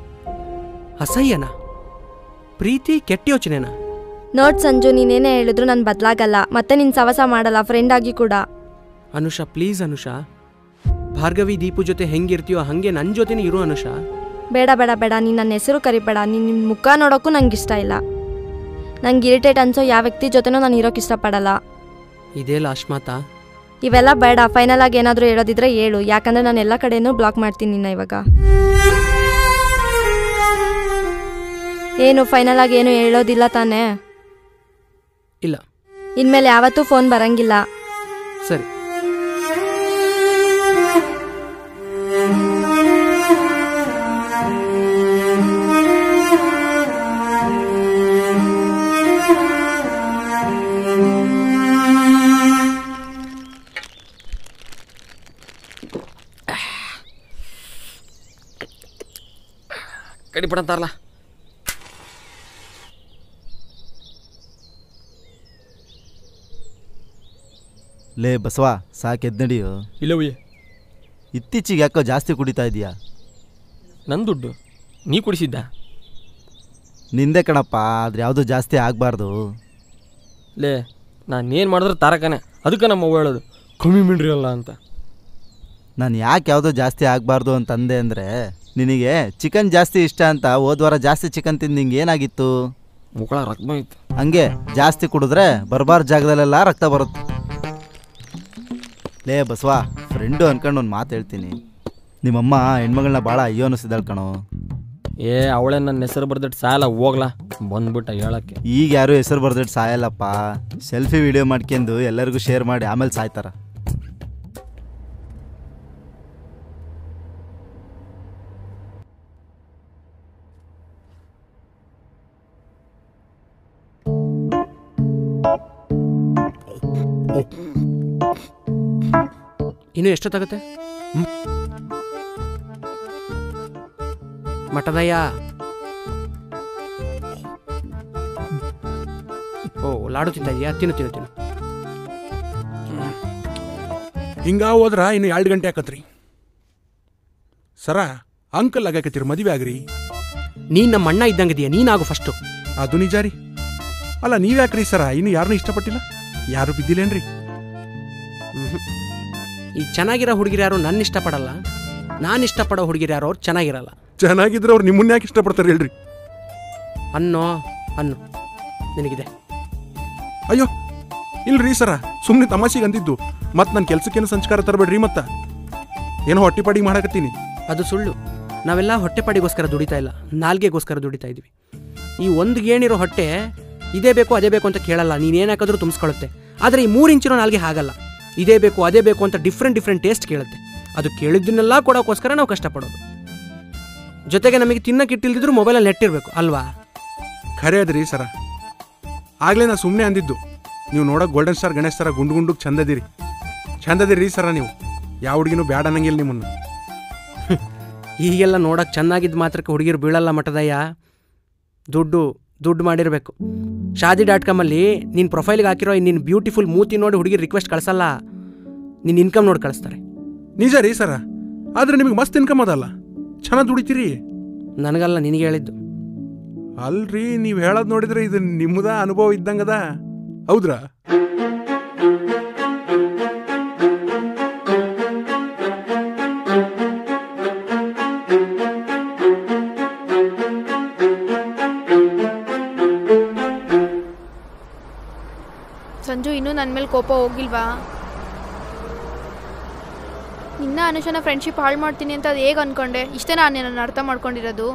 ಅಸಹ್ಯನಾ ಪ್ರೀತಿ ಕೆಟ್ಟ ಯೋಚನೆನಾ ನೋಡ್ ಸಂಜು ನೀನೇನೇ ಹೇಳಿದ್ರು ನಾನು ಬದಲಾಗಲ್ಲ ಮತ್ತೆ ನಿನ್ನ ಸವಸ ಮಾಡಲ್ಲ ಫ್ರೆಂಡ್ ಆಗಿ ಕೂಡ ಅನುಷಾ ಪ್ಲೀಸ್ ಅನುಷಾ ಭಾರ್ಗವಿ ದೀಪು ಜೊತೆ ಹೆಂಗಿರ್ತೀಯೋ ಹಾಗೆ ನನ್ನ ಜೊತೆನೇ ಇರು ಅನುಷಾ ಬೇಡ ಬೇಡ ಬೇಡ ನೀನು ನನ್ನ ಹೆಸರು ಕರಿಬೇಡ ನೀನು ನಿನ್ನ ಮುಖ ನೋಡೋಕ್ಕೂ ನಂಗೆ ಇಷ್ಟ ಇಲ್ಲ ನಂಗೆ ಇರಿಟೇಟ್ ಅನ್ಸೋ ಯಾವ ವ್ಯಕ್ತಿ ಜೊತೆನೂ ನಾನು ಇರೋಕ್ಕೆ ಇಷ್ಟಪಡಲ್ಲ ಇದೇ ಲಾಸ್ಟ್ ಮಾತಾ ಇವೆಲ್ಲ ಬೇಡ ಫೈನಲ್ ಆಗಿ ಏನಾದರೂ ಹೇಳೋದಿದ್ರೆ ಹೇಳು ಯಾಕಂದ್ರೆ ನಾನು ಎಲ್ಲ ಕಡೆನೂ ಬ್ಲಾಕ್ ಮಾಡ್ತೀನಿ ನಿನ್ನ ಇವಾಗ ಏನು ಫೈನಲ್ ಆಗಿ ಏನು ಹೇಳೋದಿಲ್ಲ ತಾನೇ ಇಲ್ಲ ಇನ್ಮೇಲೆ ಯಾವತ್ತೂ ಫೋನ್ ಬರಂಗಿಲ್ಲ ಸರಿ ಕಡಿಪಡ ಅಂತಾರಲ್ಲ ಲೇ ಬಸವ ಸಾಕು ಎದ್ನಡಿಯೋ ಇಲ್ಲವೇ ಇತ್ತೀಚೆಗೆ ಯಾಕೋ ಜಾಸ್ತಿ ಕುಡಿತಾ ಇದೀಯಾ ನನ್ನ ದುಡ್ಡು ನೀ ಕುಡಿಸಿದ್ದ ನಿಂದೆ ಕಣಪ್ಪ ಆದ್ರೆ ಯಾವುದು ಜಾಸ್ತಿ ಆಗಬಾರ್ದು ಲೇ ನಾನೇನು ಮಾಡಿದ್ರೆ ತಾರಕನೇ ಅದಕ್ಕೆ ನಮ್ಮ ಅವ್ವ ಹೇಳೋದು ಕಮ್ಮಿ ಮಿಂಡ್ರಿ ಅಲ್ಲ ಅಂತ ನಾನು ಯಾಕೆ ಯಾವುದೋ ಜಾಸ್ತಿ ಆಗಬಾರ್ದು ಅಂತಂದೆ ಅಂದರೆ ನಿನಗೆ ಚಿಕನ್ ಜಾಸ್ತಿ ಇಷ್ಟ ಅಂತ ಹೋದ ವಾರ ಜಾಸ್ತಿ ಚಿಕನ್ ತಿಂದು ನಿಂಗೆ ಏನಾಗಿತ್ತು ಮುಕ್ಕಳ ರಕ್ತ ಬಂದಿತ್ತು ಹಂಗೆ ಜಾಸ್ತಿ ಕುಡಿದ್ರೆ ಬರಬಾರ್ದು ಜಾಗದಲ್ಲೆಲ್ಲ ರಕ್ತ ಬರುತ್ತೆ ಲೇ ಬಸವ ಫ್ರೆಂಡು ಅನ್ಕೊಂಡು ಒಂದು ಮಾತು ಹೇಳ್ತೀನಿ ನಿಮ್ಮಮ್ಮ ಹೆಣ್ಮಗಳನ್ನ ಭಾಳ ಅಯ್ಯೋ ಅನ್ನಿಸಿದಾಳ್ ಕಣೋ ಏ ಅವಳೇ ನನ್ನ ಹೆಸರು ಬರ್ದಿಟ್ಟು ಸಾಲ ಹೋಗ್ಲಾ ಬಂದ್ಬಿಟ್ಟ ಹೇಳಕ್ಕೆ ಈಗ ಯಾರು ಹೆಸರು ಬರ್ದಿಟ್ಟು ಸಾಯಲ್ಲಪ್ಪ ಸೆಲ್ಫಿ ವಿಡಿಯೋ ಮಾಡ್ಕೊಂಡು ಎಲ್ಲರಿಗೂ ಶೇರ್ ಮಾಡಿ ಆಮೇಲೆ ಸಾಯ್ತಾರ ಇನ್ನೂ ಎಷ್ಟೊತ್ತಾಗುತ್ತೆ ಮಠದಯ್ಯ ಓ ಲಾಡು ತಿಂತ ಇದೆಯಾ ತಿನ್ನು ತಿನ್ನು ತಿನ್ನು ಹಿಂಗ ಹೋದ್ರ ಇನ್ನು ಎರಡು ಗಂಟೆ ಆಕತ್ರಿ ಸರ ಅಂಕಲ್ ಆಗಾಕತ್ತೀರಿ ಮದುವೆ ಆಗ್ರಿ ನೀನ್ ನಮ್ಮ ಅಣ್ಣ ಇದ್ದಂಗಿದೆಯಾ ನೀನಾಗು ಫಸ್ಟು ಅದು ನಿಜ ರೀ ಅಲ್ಲ ನೀವ್ಯಾಕ್ರಿ ಸರ ಇನ್ನು ಯಾರನ್ನೂ ಇಷ್ಟಪಟ್ಟಿಲ್ಲ ಯಾರು ಬಿದ್ದಿಲ್ಲೇನ್ರಿ ಈ ಚೆನ್ನಾಗಿರೋ ಹುಡುಗಿರು ಯಾರು ನನ್ನ ಇಷ್ಟಪಡಲ್ಲ ನಾನು ಇಷ್ಟಪಡೋ ಹುಡುಗಿರು ಯಾರು ಅವ್ರು ಚೆನ್ನಾಗಿರಲ್ಲ ಚೆನ್ನಾಗಿದ್ರೆ ಅವ್ರು ನಿಮ್ಮನ್ನ ಯಾಕೆ ಇಷ್ಟಪಡ್ತಾರೆ ಹೇಳ್ರಿ ಅನ್ನೋ ಅನ್ನು ನಿನಗಿದೆ ಅಯ್ಯೋ ಇಲ್ರಿ ಸರ ಸುಮ್ಮನೆ ತಮಾಷೆಗೆ ಅಂದಿದ್ದು ಮತ್ತೆ ನನ್ನ ಕೆಲ್ಸಕ್ಕೇನು ಸಂಸ್ಕಾರ ತರಬೇಡ್ರಿ ಮತ್ತ ಏನೋ ಹೊಟ್ಟಿಪಾಡಿ ಮಾಡಕತ್ತೀನಿ ಅದು ಸುಳ್ಳು ನಾವೆಲ್ಲ ಹೊಟ್ಟೆಪಾಡಿಗೋಸ್ಕರ ದುಡಿತಾ ಇಲ್ಲ ನಾಲ್ಗೆಗೋಸ್ಕರ ದುಡಿತಾ ಇದ್ವಿ ಈ ಒಂದು ಗೇಣಿರೋ ಹೊಟ್ಟೆ ಇದೇ ಬೇಕು ಅದೇ ಬೇಕು ಅಂತ ಕೇಳಲ್ಲ ನೀನೇನು ಹಾಕಿದ್ರೂ ತುಂಬಿಸ್ಕೊಳ್ಳುತ್ತೆ ಆದರೆ ಈ ಮೂರು ಇಂಚಿರೋ ನಾಲ್ಗೆ ಹಾಗಲ್ಲ ಇದೇ ಬೇಕು ಅದೇ ಬೇಕು ಅಂತ ಡಿಫ್ರೆಂಟ್ ಡಿಫ್ರೆಂಟ್ ಟೇಸ್ಟ್ ಕೇಳುತ್ತೆ ಅದು ಕೇಳಿದ್ದನ್ನೆಲ್ಲ ಕೊಡೋಕ್ಕೋಸ್ಕರ ನಾವು ಕಷ್ಟಪಡೋದು ಜೊತೆಗೆ ನಮಗೆ ತಿನ್ನಕ್ಕೆ ಇಟ್ಟಿಲ್ದಿದ್ರು ಮೊಬೈಲಲ್ಲಿ ನೆಟ್ ಇರಬೇಕು ಅಲ್ವಾ ಖರೆ ಅದ್ರಿ ಸರ ಆಗ್ಲೇ ನಾ ಸುಮ್ಮನೆ ಅಂದಿದ್ದು ನೀವು ನೋಡಕ್ ಗೋಲ್ಡನ್ ಸ್ಟಾರ್ ಗಣೇಶ್ ಸರ ಗುಂಡು ಗುಂಡು ಚಂದದಿರಿ ಚಂದದಿರಿ ಸರ ನೀವು ಯಾವ ಹುಡುಗಿನೂ ಬ್ಯಾಡ ಅನ್ನಂಗಿಲ್ಲ ನಿಮ್ಮನ್ನು ಹೀಗೆಲ್ಲ ನೋಡಕ್ಕೆ ಚೆನ್ನಾಗಿದ್ದ ಮಾತ್ರಕ್ಕೆ ಹುಡುಗಿರು ಬೀಳಲ್ಲ ಮಠದಯ್ಯ ದುಡ್ಡು ದುಡ್ಡು ಮಾಡಿರಬೇಕು ಶಾದಿ ಡಾಟ್ ಕಾಮಲ್ಲಿ ನಿನ್ನ ಪ್ರೊಫೈಲ್ಗೆ ಹಾಕಿರೋ ನಿನ್ನ ಬ್ಯೂಟಿಫುಲ್ ಮೂತಿ ನೋಡಿ ಹುಡುಗಿರು ರಿಕ್ವೆಸ್ಟ್ ಕಳಿಸಲ್ಲ ನಿನ್ನ ಇನ್ಕಮ್ ನೋಡಿ ಕಳಿಸ್ತಾರೆ ನಿಜ ರೀ ಸರ ಆದ್ರೆ ನಿಮಗೆ ಮಸ್ತ್ ಇನ್ಕಮ್ ಅದಲ್ಲ ಚೆನ್ನಾಗಿ ದುಡಿತೀರಿ ನನಗಲ್ಲ ನಿನಗೆ ಹೇಳಿದ್ದು ಅಲ್ರಿ ನೀವು ಹೇಳೋದು ನೋಡಿದ್ರೆ ಇದು ನಿಮ್ಮದ ಅನುಭವ ಇದ್ದಂಗದ ಹೌದ್ರಾ ಸಂಜು ಇನ್ನೂ ನನ್ನ ಮೇಲೆ ಕೋಪ ಹೋಗಿಲ್ವಾ ನಿನ್ನ ಅನುಷನ ಫ್ರೆಂಡ್ಶಿಪ್ ಹಾಳು ಮಾಡ್ತೀನಿ ಅಂತ ಅದು ಹೇಗೆ ಅನ್ಕೊಂಡೆ ಇಷ್ಟೇ ನಾನು ನಿನ್ನನ್ನು ಅರ್ಥ ಮಾಡ್ಕೊಂಡಿರೋದು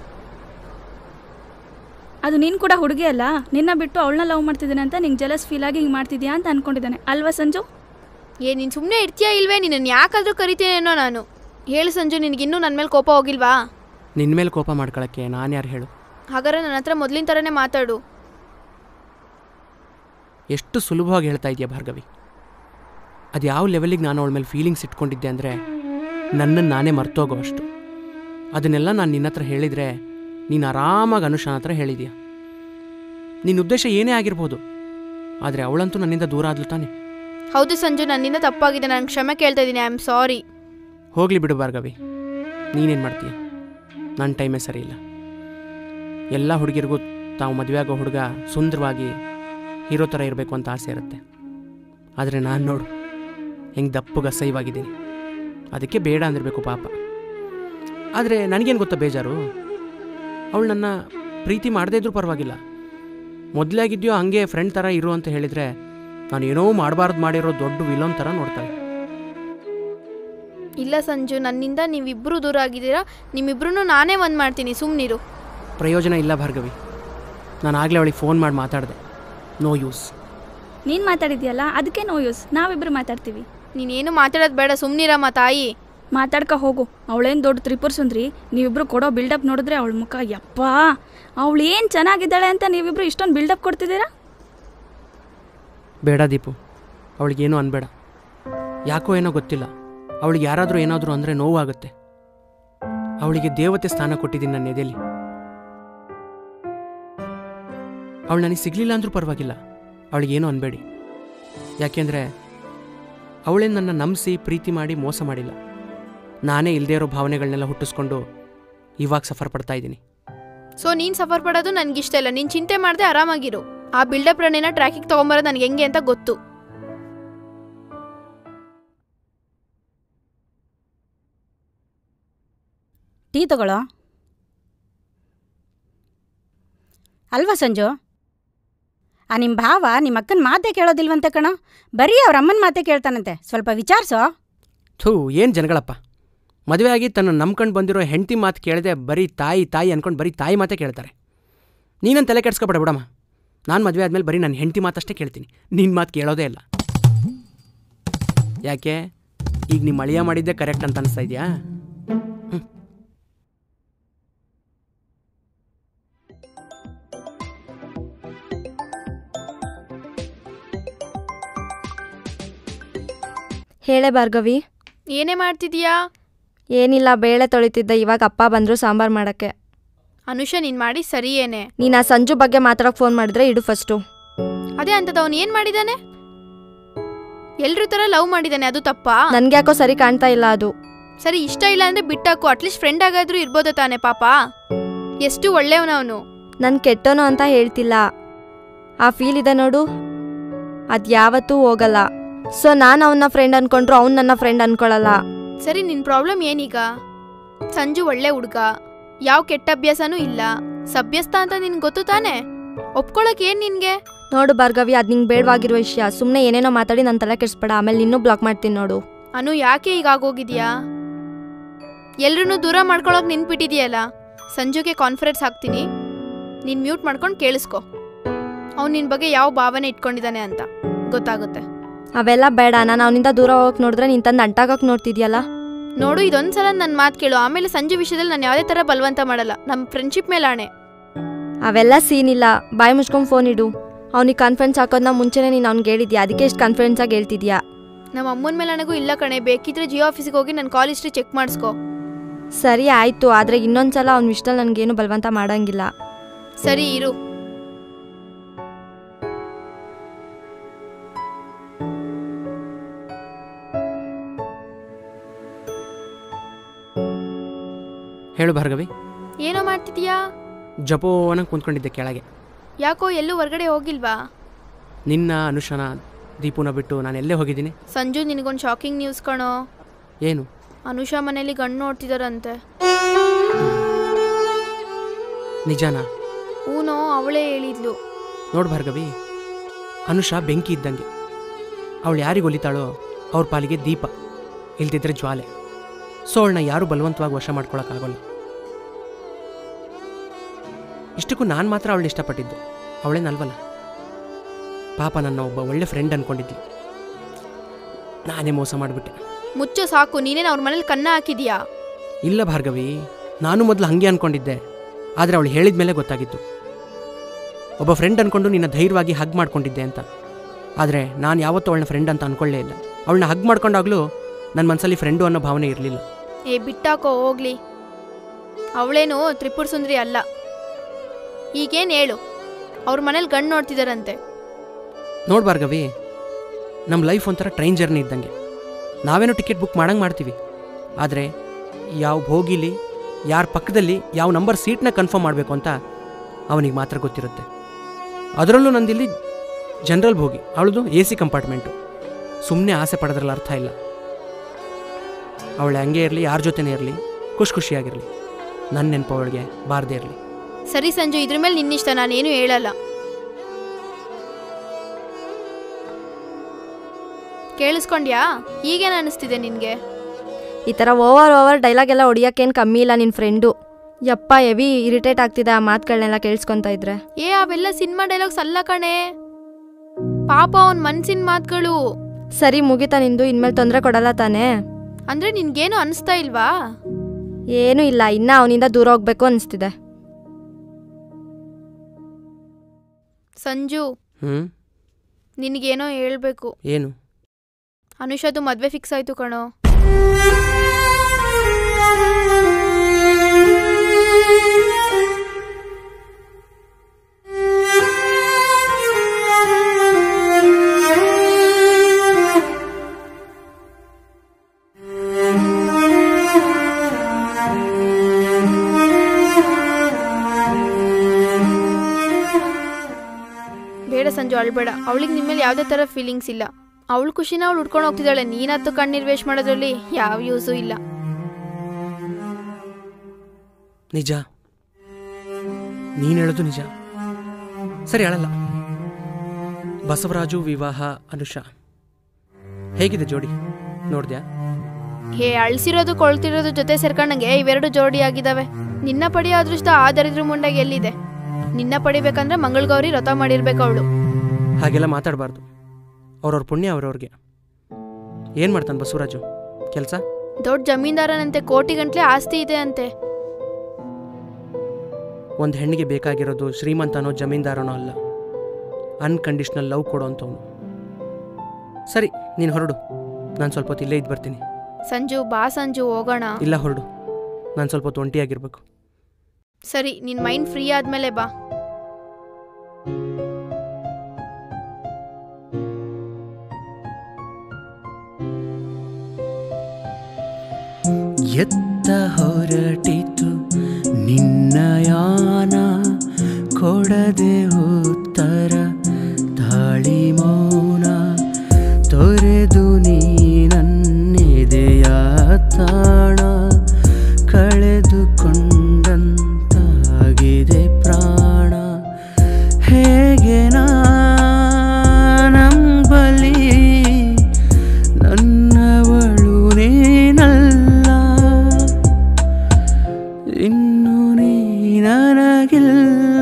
ಅದು ನೀನು ಕೂಡ ಹುಡುಗಿ ಅಲ್ಲ ನಿನ್ನ ಬಿಟ್ಟು ಅವಳನ್ನ ಲವ್ ಮಾಡ್ತಿದ್ದಾನೆ ಅಂತ ನಿಂಗೆ ಜಲಸ್ ಫೀಲ್ ಆಗಿ ಹಿಂಗೆ ಮಾಡ್ತಿದ್ಯಾ ಅಂತ ಅನ್ಕೊಂಡಿದ್ದಾನೆ ಅಲ್ವಾ ಸಂಜು ಏ ನೀನು ಸುಮ್ಮನೆ ಇರ್ತೀಯಾ ಇಲ್ವೇ ನಿನ್ನನ್ನು ಯಾಕಾದರೂ ಕರಿತೀನೇನೋ ನಾನು ಹೇಳು ಸಂಜು ನಿನಗಿನ್ನೂ ನನ್ನ ಮೇಲೆ ಕೋಪ ಹೋಗಿಲ್ವಾ ನಿನ್ನ ಮೇಲೆ ಕೋಪ ಮಾಡ್ಕೊಳಕ್ಕೆ ನಾನು ಯಾರು ಹೇಳು ಹಾಗಾದ್ರೆ ನನ್ನ ಹತ್ರ ಮೊದಲಿನ ಥರನೇ ಮಾತಾಡು ಎಷ್ಟು ಸುಲಭವಾಗಿ ಹೇಳ್ತಾ ಇದೆಯಾ ಭಾರ್ಗವಿ ಅದು ಯಾವ ಲೆವೆಲಿಗೆ ನಾನು ಅವಳ ಮೇಲೆ ಫೀಲಿಂಗ್ಸ್ ಇಟ್ಕೊಂಡಿದ್ದೆ ಅಂದರೆ ನನ್ನನ್ನು ನಾನೇ ಮರ್ತೋಗೋ ಅಷ್ಟು ಅದನ್ನೆಲ್ಲ ನಾನು ನಿನ್ನ ಹತ್ರ ಹೇಳಿದರೆ ನೀನು ಆರಾಮಾಗಿ ಅನುಷಾನ ಹತ್ರ ಹೇಳಿದೀಯ ನಿನ್ನ ಉದ್ದೇಶ ಏನೇ ಆಗಿರ್ಬೋದು ಆದರೆ ಅವಳಂತೂ ನನ್ನಿಂದ ದೂರ ಆದ್ಲು ತಾನೆ ಹೌದು ಸಂಜು ನನ್ನಿಂದ ತಪ್ಪಾಗಿದೆ ನಾನು ಕ್ಷಮೆ ಕೇಳ್ತಾ ಇದ್ದೀನಿ ಐ ಆಮ್ ಸಾರಿ ಹೋಗಲಿ ಬಿಡು ಭಾರ್ಗವಿ ನೀನೇನು ಮಾಡ್ತೀಯ ನನ್ನ ಟೈಮೇ ಸರಿ ಇಲ್ಲ ಎಲ್ಲ ಹುಡುಗಿರಿಗೂ ತಾವು ಮದುವೆ ಆಗೋ ಹುಡುಗ ಸುಂದರವಾಗಿ ಹೀರೋ ಥರ ಇರಬೇಕು ಅಂತ ಆಸೆ ಇರುತ್ತೆ ಆದರೆ ನಾನು ನೋಡು ಹೆಂಗೆ ದಪ್ಪಗೆ ಅಸಹ್ಯವಾಗಿದ್ದೀನಿ ಅದಕ್ಕೆ ಬೇಡ ಅಂದಿರಬೇಕು ಪಾಪ ಆದರೆ ನನಗೇನು ಗೊತ್ತಾ ಬೇಜಾರು ಅವಳು ನನ್ನ ಪ್ರೀತಿ ಮಾಡದೇ ಇದ್ರೂ ಪರವಾಗಿಲ್ಲ ಮೊದಲಾಗಿದ್ಯೋ ಹಂಗೆ ಫ್ರೆಂಡ್ ಥರ ಇರು ಅಂತ ಹೇಳಿದರೆ ನಾನು ಏನೋ ಮಾಡಬಾರ್ದು ಮಾಡಿರೋ ದೊಡ್ಡ ವಿಲೋನ್ ಥರ ನೋಡ್ತಾಳೆ ಇಲ್ಲ ಸಂಜು ನನ್ನಿಂದ ನೀವಿಬ್ಬರು ದೂರ ಆಗಿದ್ದೀರಾ ನಿಮ್ಮಿಬ್ರು ನಾನೇ ಒಂದು ಮಾಡ್ತೀನಿ ಸುಮ್ಮನಿರು ಪ್ರಯೋಜನ ಇಲ್ಲ ಭಾರ್ಗವಿ ನಾನು ಆಗಲೇ ಅವಳಿಗೆ ಫೋನ್ ಮಾಡಿ ಮಾತಾಡಿದೆ ನೋ ಯೂಸ್ ನೀನು ಮಾತಾಡಿದ್ಯಲ್ಲ ಅದಕ್ಕೆ ನೋ ಯೂಸ್ ನಾವಿಬ್ಬರು ಮಾತಾಡ್ತೀವಿ ನೀನೇನು ಮಾತಾಡೋದು ಬೇಡ ಸುಮ್ಮನಿರಮ್ಮ ತಾಯಿ ಮಾತಾಡ್ಕ ಹೋಗು ಅವಳೇನು ದೊಡ್ಡ ತ್ರಿಪುರ ಸುಂದ್ರಿ ನೀವಿಬ್ರು ಕೊಡೋ ಬಿಲ್ಡಪ್ ನೋಡಿದ್ರೆ ಅವಳ ಮುಖ ಯಪ್ಪ ಅವಳು ಏನು ಚೆನ್ನಾಗಿದ್ದಾಳೆ ಅಂತ ನೀವಿಬ್ರು ಇಷ್ಟೊಂದು ಬಿಲ್ಡಪ್ ಕೊಡ್ತಿದ್ದೀರಾ ಬೇಡ ದೀಪು ಅವಳಿಗೇನು ಅನ್ಬೇಡ ಯಾಕೋ ಏನೋ ಗೊತ್ತಿಲ್ಲ ಅವಳಿಗೆ ಯಾರಾದರೂ ಏನಾದರೂ ಅಂದರೆ ನೋವಾಗುತ್ತೆ ಅವಳಿಗೆ ದೇವತೆ ಸ್ಥಾನ ಕೊಟ್ಟಿದ್ದೀನಿ ನನ್ನ ಎದೆಯಲ್ಲಿ ಅವಳು ನನಗೆ ಸಿಗಲಿಲ್ಲ ಅಂದರೂ ಪರವಾಗಿಲ್ಲ ಅವಳಿಗೇನು ಅನ್ಬೇಡಿ ಯಾಕೆಂದರೆ ಅವಳೇ ನನ್ನ ನಂಬಿಸಿ ಪ್ರೀತಿ ಮಾಡಿ ಮೋಸ ಮಾಡಿಲ್ಲ ನಾನೇ ಇಲ್ಲದೇ ಇರೋ ಭಾವನೆಗಳನ್ನೆಲ್ಲ ಹುಟ್ಟಿಸ್ಕೊಂಡು ಇವಾಗ ಸಫರ್ ಪಡ್ತಾ ಇದ್ದೀನಿ ಸೊ ನೀನು ಸಫರ್ ಪಡೋದು ನನಗಿಷ್ಟ ಇಲ್ಲ ನೀನು ಚಿಂತೆ ಮಾಡದೆ ಆರಾಮಾಗಿರು ಆ ಬಿಲ್ಡಪ್ ರನ್ನಿನ ಟ್ರ್ಯಾಕಿಗೆ ತೊಗೊಂಬರೋದು ನನಗೆ ಹೆಂಗೆ ಅಂತ ಗೊತ್ತು ಟೀ ತಗೊಳ್ಳೋ ಅಲ್ವಾ ಸಂಜು ಆ ನಿಮ್ಮ ಭಾವ ನಿಮ್ಮ ಅಕ್ಕನ ಮಾತೇ ಕೇಳೋದಿಲ್ವಂತೆ ಕಣೋ ಬರೀ ಅವ್ರ ಅಮ್ಮನ ಮಾತೇ ಕೇಳ್ತಾನಂತೆ ಸ್ವಲ್ಪ ವಿಚಾರಿಸೋ ಥೂ ಏನು ಜನಗಳಪ್ಪ ಮದುವೆ ಆಗಿ ತನ್ನ ನಂಬ್ಕೊಂಡು ಬಂದಿರೋ ಹೆಂಡತಿ ಮಾತು ಕೇಳದೆ ಬರೀ ತಾಯಿ ತಾಯಿ ಅನ್ಕೊಂಡು ಬರೀ ತಾಯಿ ಮಾತೇ ಕೇಳ್ತಾರೆ ನೀನನ್ನು ತಲೆ ಕೆಡ್ಸ್ಕೊಬೇಡ ಬಿಡಮ್ಮ ನಾನು ಮದುವೆ ಆದಮೇಲೆ ಬರೀ ನನ್ನ ಹೆಂಡತಿ ಮಾತಷ್ಟೇ ಕೇಳ್ತೀನಿ ನಿನ್ನ ಮಾತು ಕೇಳೋದೇ ಇಲ್ಲ ಯಾಕೆ ಈಗ ನಿಮ್ಮ ಅಳಿಯ ಮಾಡಿದ್ದೆ ಕರೆಕ್ಟ್ ಅಂತ ಅನಿಸ್ತಾ ಇದೆಯಾ ಹೇಳೆ ಭಾರ್ಗವಿ ಏನೇ ಮಾಡ್ತಿದೀಯಾ ಏನಿಲ್ಲ ಬೇಳೆ ತೊಳಿತಿದ್ದೆ ಇವಾಗ ಅಪ್ಪ ಬಂದರು ಸಾಂಬಾರು ಮಾಡೋಕ್ಕೆ ಅನುಷ ನೀನ್ ಮಾಡಿ ಸರಿ ಏನೇ ನೀನು ಆ ಸಂಜು ಬಗ್ಗೆ ಮಾತಾಡೋಕೆ ಫೋನ್ ಮಾಡಿದ್ರೆ ಇಡು ಫಸ್ಟು ಅದೇ ಅಂತದ ಅವ್ನು ಏನ್ ಮಾಡಿದಾನೆ ಎಲ್ರ ತರ ಲವ್ ಮಾಡಿದಾನೆ ಅದು ತಪ್ಪಾ ನನ್ಗೆ ಯಾಕೋ ಸರಿ ಕಾಣ್ತಾ ಇಲ್ಲ ಅದು ಸರಿ ಇಷ್ಟ ಇಲ್ಲ ಅಂದ್ರೆ ಬಿಟ್ಟಾಕು ಅಟ್ಲೀಸ್ಟ್ ಫ್ರೆಂಡ್ ಆಗಾದ್ರೂ ಇರ್ಬೋದ ತಾನೆ ಪಾಪ ಎಷ್ಟು ಒಳ್ಳೆಯವನವನು ನನ್ ಕೆಟ್ಟೋನು ಅಂತ ಹೇಳ್ತಿಲ್ಲ ಆ ಫೀಲ್ ಇದೆ ನೋಡು ಅದು ಯಾವತ್ತೂ ಹೋಗಲ್ಲ ಸೊ ನಾನು ಅವನ ಫ್ರೆಂಡ್ ಅನ್ಕೊಂಡ್ರು ಅವ್ನು ನನ್ನ ಫ್ರೆಂಡ್ ಅನ್ಕೊಳಲ್ಲ ಸರಿ ನಿನ್ ಪ್ರಾಬ್ಲಮ್ ಏನೀಗ ಸಂಜು ಒಳ್ಳೆ ಹುಡ್ಗ ಯಾವ ಕೆಟ್ಟ ಅಭ್ಯಾಸನೂ ಇಲ್ಲ ಸಭ್ಯಸ್ಥ ಅಂತ ನಿನ್ ಗೊತ್ತು ತಾನೆ ಒಪ್ಕೊಳಕ್ ಏನ್ ನಿನ್ಗೆ ನೋಡು ಭಾರ್ಗವಿ ಅದು ನಿಂಗೆ ಬೇಡವಾಗಿರೋ ವಿಷಯ ಸುಮ್ಮನೆ ಏನೇನೋ ಮಾತಾಡಿ ನನ್ನ ತಲೆ ಕೆಡಿಸ್ಬೇಡ ಆಮೇಲೆ ನಿನ್ನೂ ಬ್ಲಾಕ್ ಮಾಡ್ತೀನಿ ನೋಡು ಅನು ಯಾಕೆ ಈಗ ಆಗೋಗಿದ್ಯಾ ಎಲ್ರೂ ದೂರ ಮಾಡ್ಕೊಳಕ್ ನಿನ್ಬಿಟ್ಟಿದ್ಯಲ್ಲ ಸಂಜುಗೆ ಕಾನ್ಫರೆನ್ಸ್ ಹಾಕ್ತೀನಿ ನೀನ್ ಮ್ಯೂಟ್ ಮಾಡ್ಕೊಂಡು ಕೇಳಿಸ್ಕೊ ಅವ್ನು ನಿನ್ ಬಗ್ಗೆ ಯಾವ ಭಾವನೆ ಇಟ್ಕೊಂಡಿದ್ದಾನೆ ಅಂತ ಗೊತ್ತಾಗುತ್ತೆ ಅವೆಲ್ಲ ಬೇಡ ನಾನು ಅವನಿಂದ ದೂರ ಹೋಗಕ್ಕೆ ನೋಡಿದ್ರೆ ನೀನು ತಂದು ಅಂಟಾಗಕ್ಕೆ ನೋಡ್ತಿದ್ಯಲ್ಲ ನೋಡು ಇದೊಂದ್ಸಲ ನನ್ನ ಮಾತು ಕೇಳು ಆಮೇಲೆ ಸಂಜು ವಿಷಯದಲ್ಲಿ ನಾನು ಯಾವುದೇ ಥರ ಬಲವಂತ ಮಾಡಲ್ಲ ನಮ್ಮ ಫ್ರೆಂಡ್ಶಿಪ್ ಮೇಲೆ ಆಣೆ ಅವೆಲ್ಲ ಸೀನ್ ಇಲ್ಲ ಬಾಯಿ ಮುಚ್ಕೊಂಡು ಫೋನ್ ಇಡು ಅವ್ನಿಗೆ ಕಾನ್ಫಿಡೆನ್ಸ್ ಹಾಕೋದನ್ನ ಮುಂಚೆನೇ ನೀನು ಅವ್ನಿಗೆ ಹೇಳಿದ್ಯಾ ಅದಕ್ಕೆ ಎಷ್ಟು ಕಾನ್ಫಿಡೆನ್ಸ್ ಆಗಿ ಹೇಳ್ತಿದ್ಯಾ ನಮ್ಮ ಅಮ್ಮನ ಮೇಲೆ ನನಗೂ ಇಲ್ಲ ಕಣೆ ಬೇಕಿದ್ರೆ ಜಿಯೋ ಆಫೀಸಿಗೆ ಹೋಗಿ ನನ್ನ ಕಾಲ್ ಹಿಸ್ಟ್ರಿ ಚೆಕ್ ಮಾಡಿಸ್ಕೊ ಸರಿ ಆಯಿತು ಆದರೆ ಇನ್ನೊಂದ್ಸಲ ಅವ್ನ ವಿಷಯದಲ್ಲಿ ನನಗೇನು ಬಲವಂತ ಮಾಡಂಗಿಲ್ಲ ಸರಿ ಇರು ಹೇಳು ಭಾರ್ಗವಿ ಏನೋ ಮಾಡ್ತಿದ್ಯಾ ಜಪೋನ ಕೂತ್ಕೊಂಡಿದ್ದೆ ಕೆಳಗೆ ಯಾಕೋ ಎಲ್ಲೂ ಹೊರಗಡೆ ಹೋಗಿಲ್ವಾ ನಿನ್ನ ಅನುಷನ ದೀಪುನ ಬಿಟ್ಟು ನಾನು ಎಲ್ಲೇ ಹೋಗಿದ್ದೀನಿ ಸಂಜು ನಿನಗೊಂದು ಶಾಕಿಂಗ್ ನ್ಯೂಸ್ ಕಣೋ ಏನು ಅನುಷಾ ಮನೇಲಿ ಗಂಡು ನೋಡ್ತಿದಾರಂತೆ ನಿಜಾನಾ ಊನೋ ಅವಳೇ ಹೇಳಿದ್ಲು ನೋಡು ಭಾರ್ಗವಿ ಅನುಷಾ ಬೆಂಕಿ ಇದ್ದಂಗೆ ಅವಳು ಯಾರಿಗೆ ಒಲಿತಾಳೋ ಅವ್ರ ಪಾಲಿಗೆ ದೀಪ ಇಲ್ದಿದ್ರೆ ಜ್ವಾಲೆ ಸೊ ಅವಳನ್ನ ಯಾರೂ ಬಲವಂತವಾಗಿ ವಶ ಮಾಡ್ಕೊಳಕ್ಕಾಗಲ್ಲ ಇಷ್ಟಕ್ಕೂ ನಾನು ಮಾತ್ರ ಅವಳು ಇಷ್ಟಪಟ್ಟಿದ್ದು ಅವಳೇನಲ್ವಲ್ಲ ಪಾಪ ನನ್ನ ಒಬ್ಬ ಒಳ್ಳೆ ಫ್ರೆಂಡ್ ಅನ್ಕೊಂಡಿದ್ಲು ನಾನೇ ಮೋಸ ಮಾಡಿಬಿಟ್ಟೆ ಮುಚ್ಚೋ ಸಾಕು ನೀನೇನು ಅವ್ರ ಮನೇಲಿ ಕನ್ನ ಹಾಕಿದ್ಯಾ ಇಲ್ಲ ಭಾರ್ಗವಿ ನಾನು ಮೊದಲು ಹಾಗೆ ಅನ್ಕೊಂಡಿದ್ದೆ ಆದರೆ ಅವಳು ಹೇಳಿದ ಮೇಲೆ ಗೊತ್ತಾಗಿತ್ತು ಒಬ್ಬ ಫ್ರೆಂಡ್ ಅನ್ಕೊಂಡು ನಿನ್ನ ಧೈರ್ಯವಾಗಿ ಹಗ್ ಮಾಡ್ಕೊಂಡಿದ್ದೆ ಅಂತ ಆದರೆ ನಾನು ಯಾವತ್ತೂ ಅವಳನ್ನ ಫ್ರೆಂಡ್ ಅಂತ ಅನ್ಕೊಳ್ಳೇ ಇಲ್ಲ ಅವಳನ್ನ ಹಗ್ ಮಾಡ್ಕೊಂಡಾಗಲೂ ನನ್ನ ಮನಸ್ಸಲ್ಲಿ ಫ್ರೆಂಡು ಅನ್ನೋ ಭಾವನೆ ಇರಲಿಲ್ಲ ಏ ಬಿಟ್ಟಾಕೋ ಹೋಗ್ಲಿ ಅವಳೇನು ತ್ರಿಪುರ ಸುಂದರಿ ಅಲ್ಲ ಈಗೇನು ಹೇಳು ಅವ್ರ ಮನೇಲಿ ಗಂಡು ನೋಡ್ತಿದಾರಂತೆ ನೋಡ್ ಭಾರ್ಗವಿ ನಮ್ಮ ಲೈಫ್ ಒಂಥರ ಟ್ರೈನ್ ಜರ್ನಿ ಇದ್ದಂಗೆ ನಾವೇನೋ ಟಿಕೆಟ್ ಬುಕ್ ಮಾಡಂಗೆ ಮಾಡ್ತೀವಿ ಆದರೆ ಯಾವ ಭೋಗಿಲಿ ಯಾರ ಪಕ್ಕದಲ್ಲಿ ಯಾವ ನಂಬರ್ ಸೀಟ್ನ ಕನ್ಫರ್ಮ್ ಮಾಡಬೇಕು ಅಂತ ಅವನಿಗೆ ಮಾತ್ರ ಗೊತ್ತಿರುತ್ತೆ ಅದರಲ್ಲೂ ನಂದಿಲ್ಲಿ ಜನರಲ್ ಭೋಗಿ ಅವಳದು ಎ ಸಿ ಕಂಪಾರ್ಟ್ಮೆಂಟು ಸುಮ್ಮನೆ ಆಸೆ ಪಡೋದ್ರಲ್ಲಿ ಅರ್ಥ ಇಲ್ಲ ಅವಳು ಹಂಗೆ ಇರಲಿ ಯಾರ ಜೊತೆನೇ ಇರಲಿ ಖುಷಿ ಖುಷಿಯಾಗಿರಲಿ ನನ್ನ ನೆನಪು ಅವಳಿಗೆ ಬಾರದೇ ಇರಲಿ ಸರಿ ಸಂಜು ಇದ್ರ ಮೇಲೆ ನಿನ್ನಿಷ್ಟ ನಾನೇನು ಹೇಳಲ್ಲ ಕೇಳಿಸ್ಕೊಂಡ್ಯಾ ಈಗೇನು ಅನಿಸ್ತಿದೆ ನಿನಗೆ ಈ ಥರ ಓವರ್ ಓವರ್ ಡೈಲಾಗ್ ಎಲ್ಲ ಹೊಡಿಯೋಕ್ಕೇನು ಕಮ್ಮಿ ಇಲ್ಲ ನಿನ್ನ ಫ್ರೆಂಡು ಯಪ್ಪ ಹೆವಿ ಇರಿಟೇಟ್ ಆಗ್ತಿದೆ ಆ ಮಾತುಗಳನ್ನೆಲ್ಲ ಕೇಳಿಸ್ಕೊತಾ ಇದ್ರೆ ಏ ಅವೆಲ್ಲ ಸಿನಿಮಾ ಡೈಲಾಗ್ಸ್ ಅಲ್ಲ ಕಣೆ ಪಾಪ ಅವನ್ ಮನ್ಸಿನ ಮಾತುಗಳು ಸರಿ ಮುಗಿತಾ ನಿಂದು ಇನ್ಮೇಲೆ ತೊಂದರೆ ಕೊಡಲ್ಲ ತಾನೇ ಅಂದ್ರೆ ನಿನ್ಗೇನು ಅನಿಸ್ತಾ ಇಲ್ವಾ ಏನೂ ಇಲ್ಲ ಇನ್ನ ಅವನಿಂದ ದೂರ ಹೋಗ್ಬೇಕು ಅನಿಸ್ತಿದೆ ಸಂಜು ಹ್ಞೂ ನಿನಗೇನೋ ಹೇಳ್ಬೇಕು ಏನು ಅನುಷದು ಮದ್ವೆ ಫಿಕ್ಸ್ ಆಯ್ತು ಕಣೋ ಬೇಡ ಸಂಜು ಅಳ್ಬೇಡ ಅವಳಿಗೆ ನಿಮ್ಮೇಲೆ ಯಾವುದೇ ಥರ ಫೀಲಿಂಗ್ಸ್ ಇಲ್ಲ ಅವಳ ಖುಷಿನ ಅವಳು ಉಡ್ಕೊಂಡು ಹೋಗ್ತಿದ್ದಾಳೆ ನೀನತ್ತು ಕಣ್ಣೀರ್ ವೇಸ್ಟ್ ಮಾಡೋದ್ರಲ್ಲಿ ಯಾವ ಯೂಸು ಇಲ್ಲ ನಿಜ ನೀನು ಹೇಳೋದು ನಿಜ ಸರಿ ಹೇಳಲ್ಲ ಬಸವರಾಜು ವಿವಾಹ ಅನುಷಾ ಹೇಗಿದೆ ಜೋಡಿ ನೋಡ್ದ್ಯಾ ಹೇ ಅಳ್ಸಿರೋದು ಕೊಳ್ತಿರೋದು ಜೊತೆ ಸೇರ್ಕೊಂಡಂಗೆ ಇವೆರಡು ಜೋಡಿ ಆಗಿದಾವೆ ನಿನ್ನ ಪಡೆಯೋ ಅದೃಷ್ಟ ಆ ದರಿದ್ರ ಮುಂಡಾಗ ಎಲ್ಲಿದೆ ನಿನ್ನ ಪಡಿಬೇಕಂದ್ರೆ ಮಂಗಳಗೌರಿ ವ್ರತ ಮಾಡಿರ್ಬೇಕು ಅವಳು ಹಾಗೆಲ್ಲ ಮಾತಾಡಬಾರ್ದು ಅವ್ರವ್ರ ಪುಣ್ಯ ಅವ್ರವ್ರಿಗೆ ಏನು ಮಾಡ್ತಾನೆ ಬಸವರಾಜು ಕೆಲಸ ದೊಡ್ಡ ಜಮೀನ್ದಾರನಂತೆ ಕೋಟಿ ಗಂಟ್ಲೆ ಆಸ್ತಿ ಇದೆ ಅಂತೆ ಒಂದು ಹೆಣ್ಣಿಗೆ ಬೇಕಾಗಿರೋದು ಶ್ರೀಮಂತನೋ ಜಮೀನ್ದಾರನೋ ಅಲ್ಲ ಅನ್ಕಂಡೀಷ್ನಲ್ ಲವ್ ಕೊಡೋಂಥವ್ನು ಸರಿ ನೀನು ಹೊರಡು ನಾನು ಸ್ವಲ್ಪ ಹೊತ್ತು ಇಲ್ಲೇ ಇದ್ದು ಬರ್ತೀನಿ ಸಂಜು ಬಾ ಸಂಜು ಹೋಗೋಣ ಇಲ್ಲ ಹೊರಡು ನಾನು ಸ್ವಲ್ಪ ಹೊತ್ತು ಒಂಟಿಯಾಗಿರ್ಬೇಕು ಸರಿ ನಿನ್ ಮೈಂಡ್ ಫ್ರೀ ಆದ್ಮೇಲೆ ಬಾ ಎತ್ತ ಹೊರಟಿತು ನಿನ್ನಯಾನ ಕೊಡದೆ ಉತ್ತರ ತಾಳಿ ಮೌನ ತೊರೆದು ನೀ ನನ್ನೆದೆಯ ತಾಣ ಕಳೆದುಕೊಂಡಂತಾಗಿದೆ ಪ್ರಾಣ ಹೇಗೆ ನಂಬಲಿ ನನ್ನವಳು ನೀನಲ್ಲ ಇನ್ನು ನೀ ನನಗಿಲ್ಲ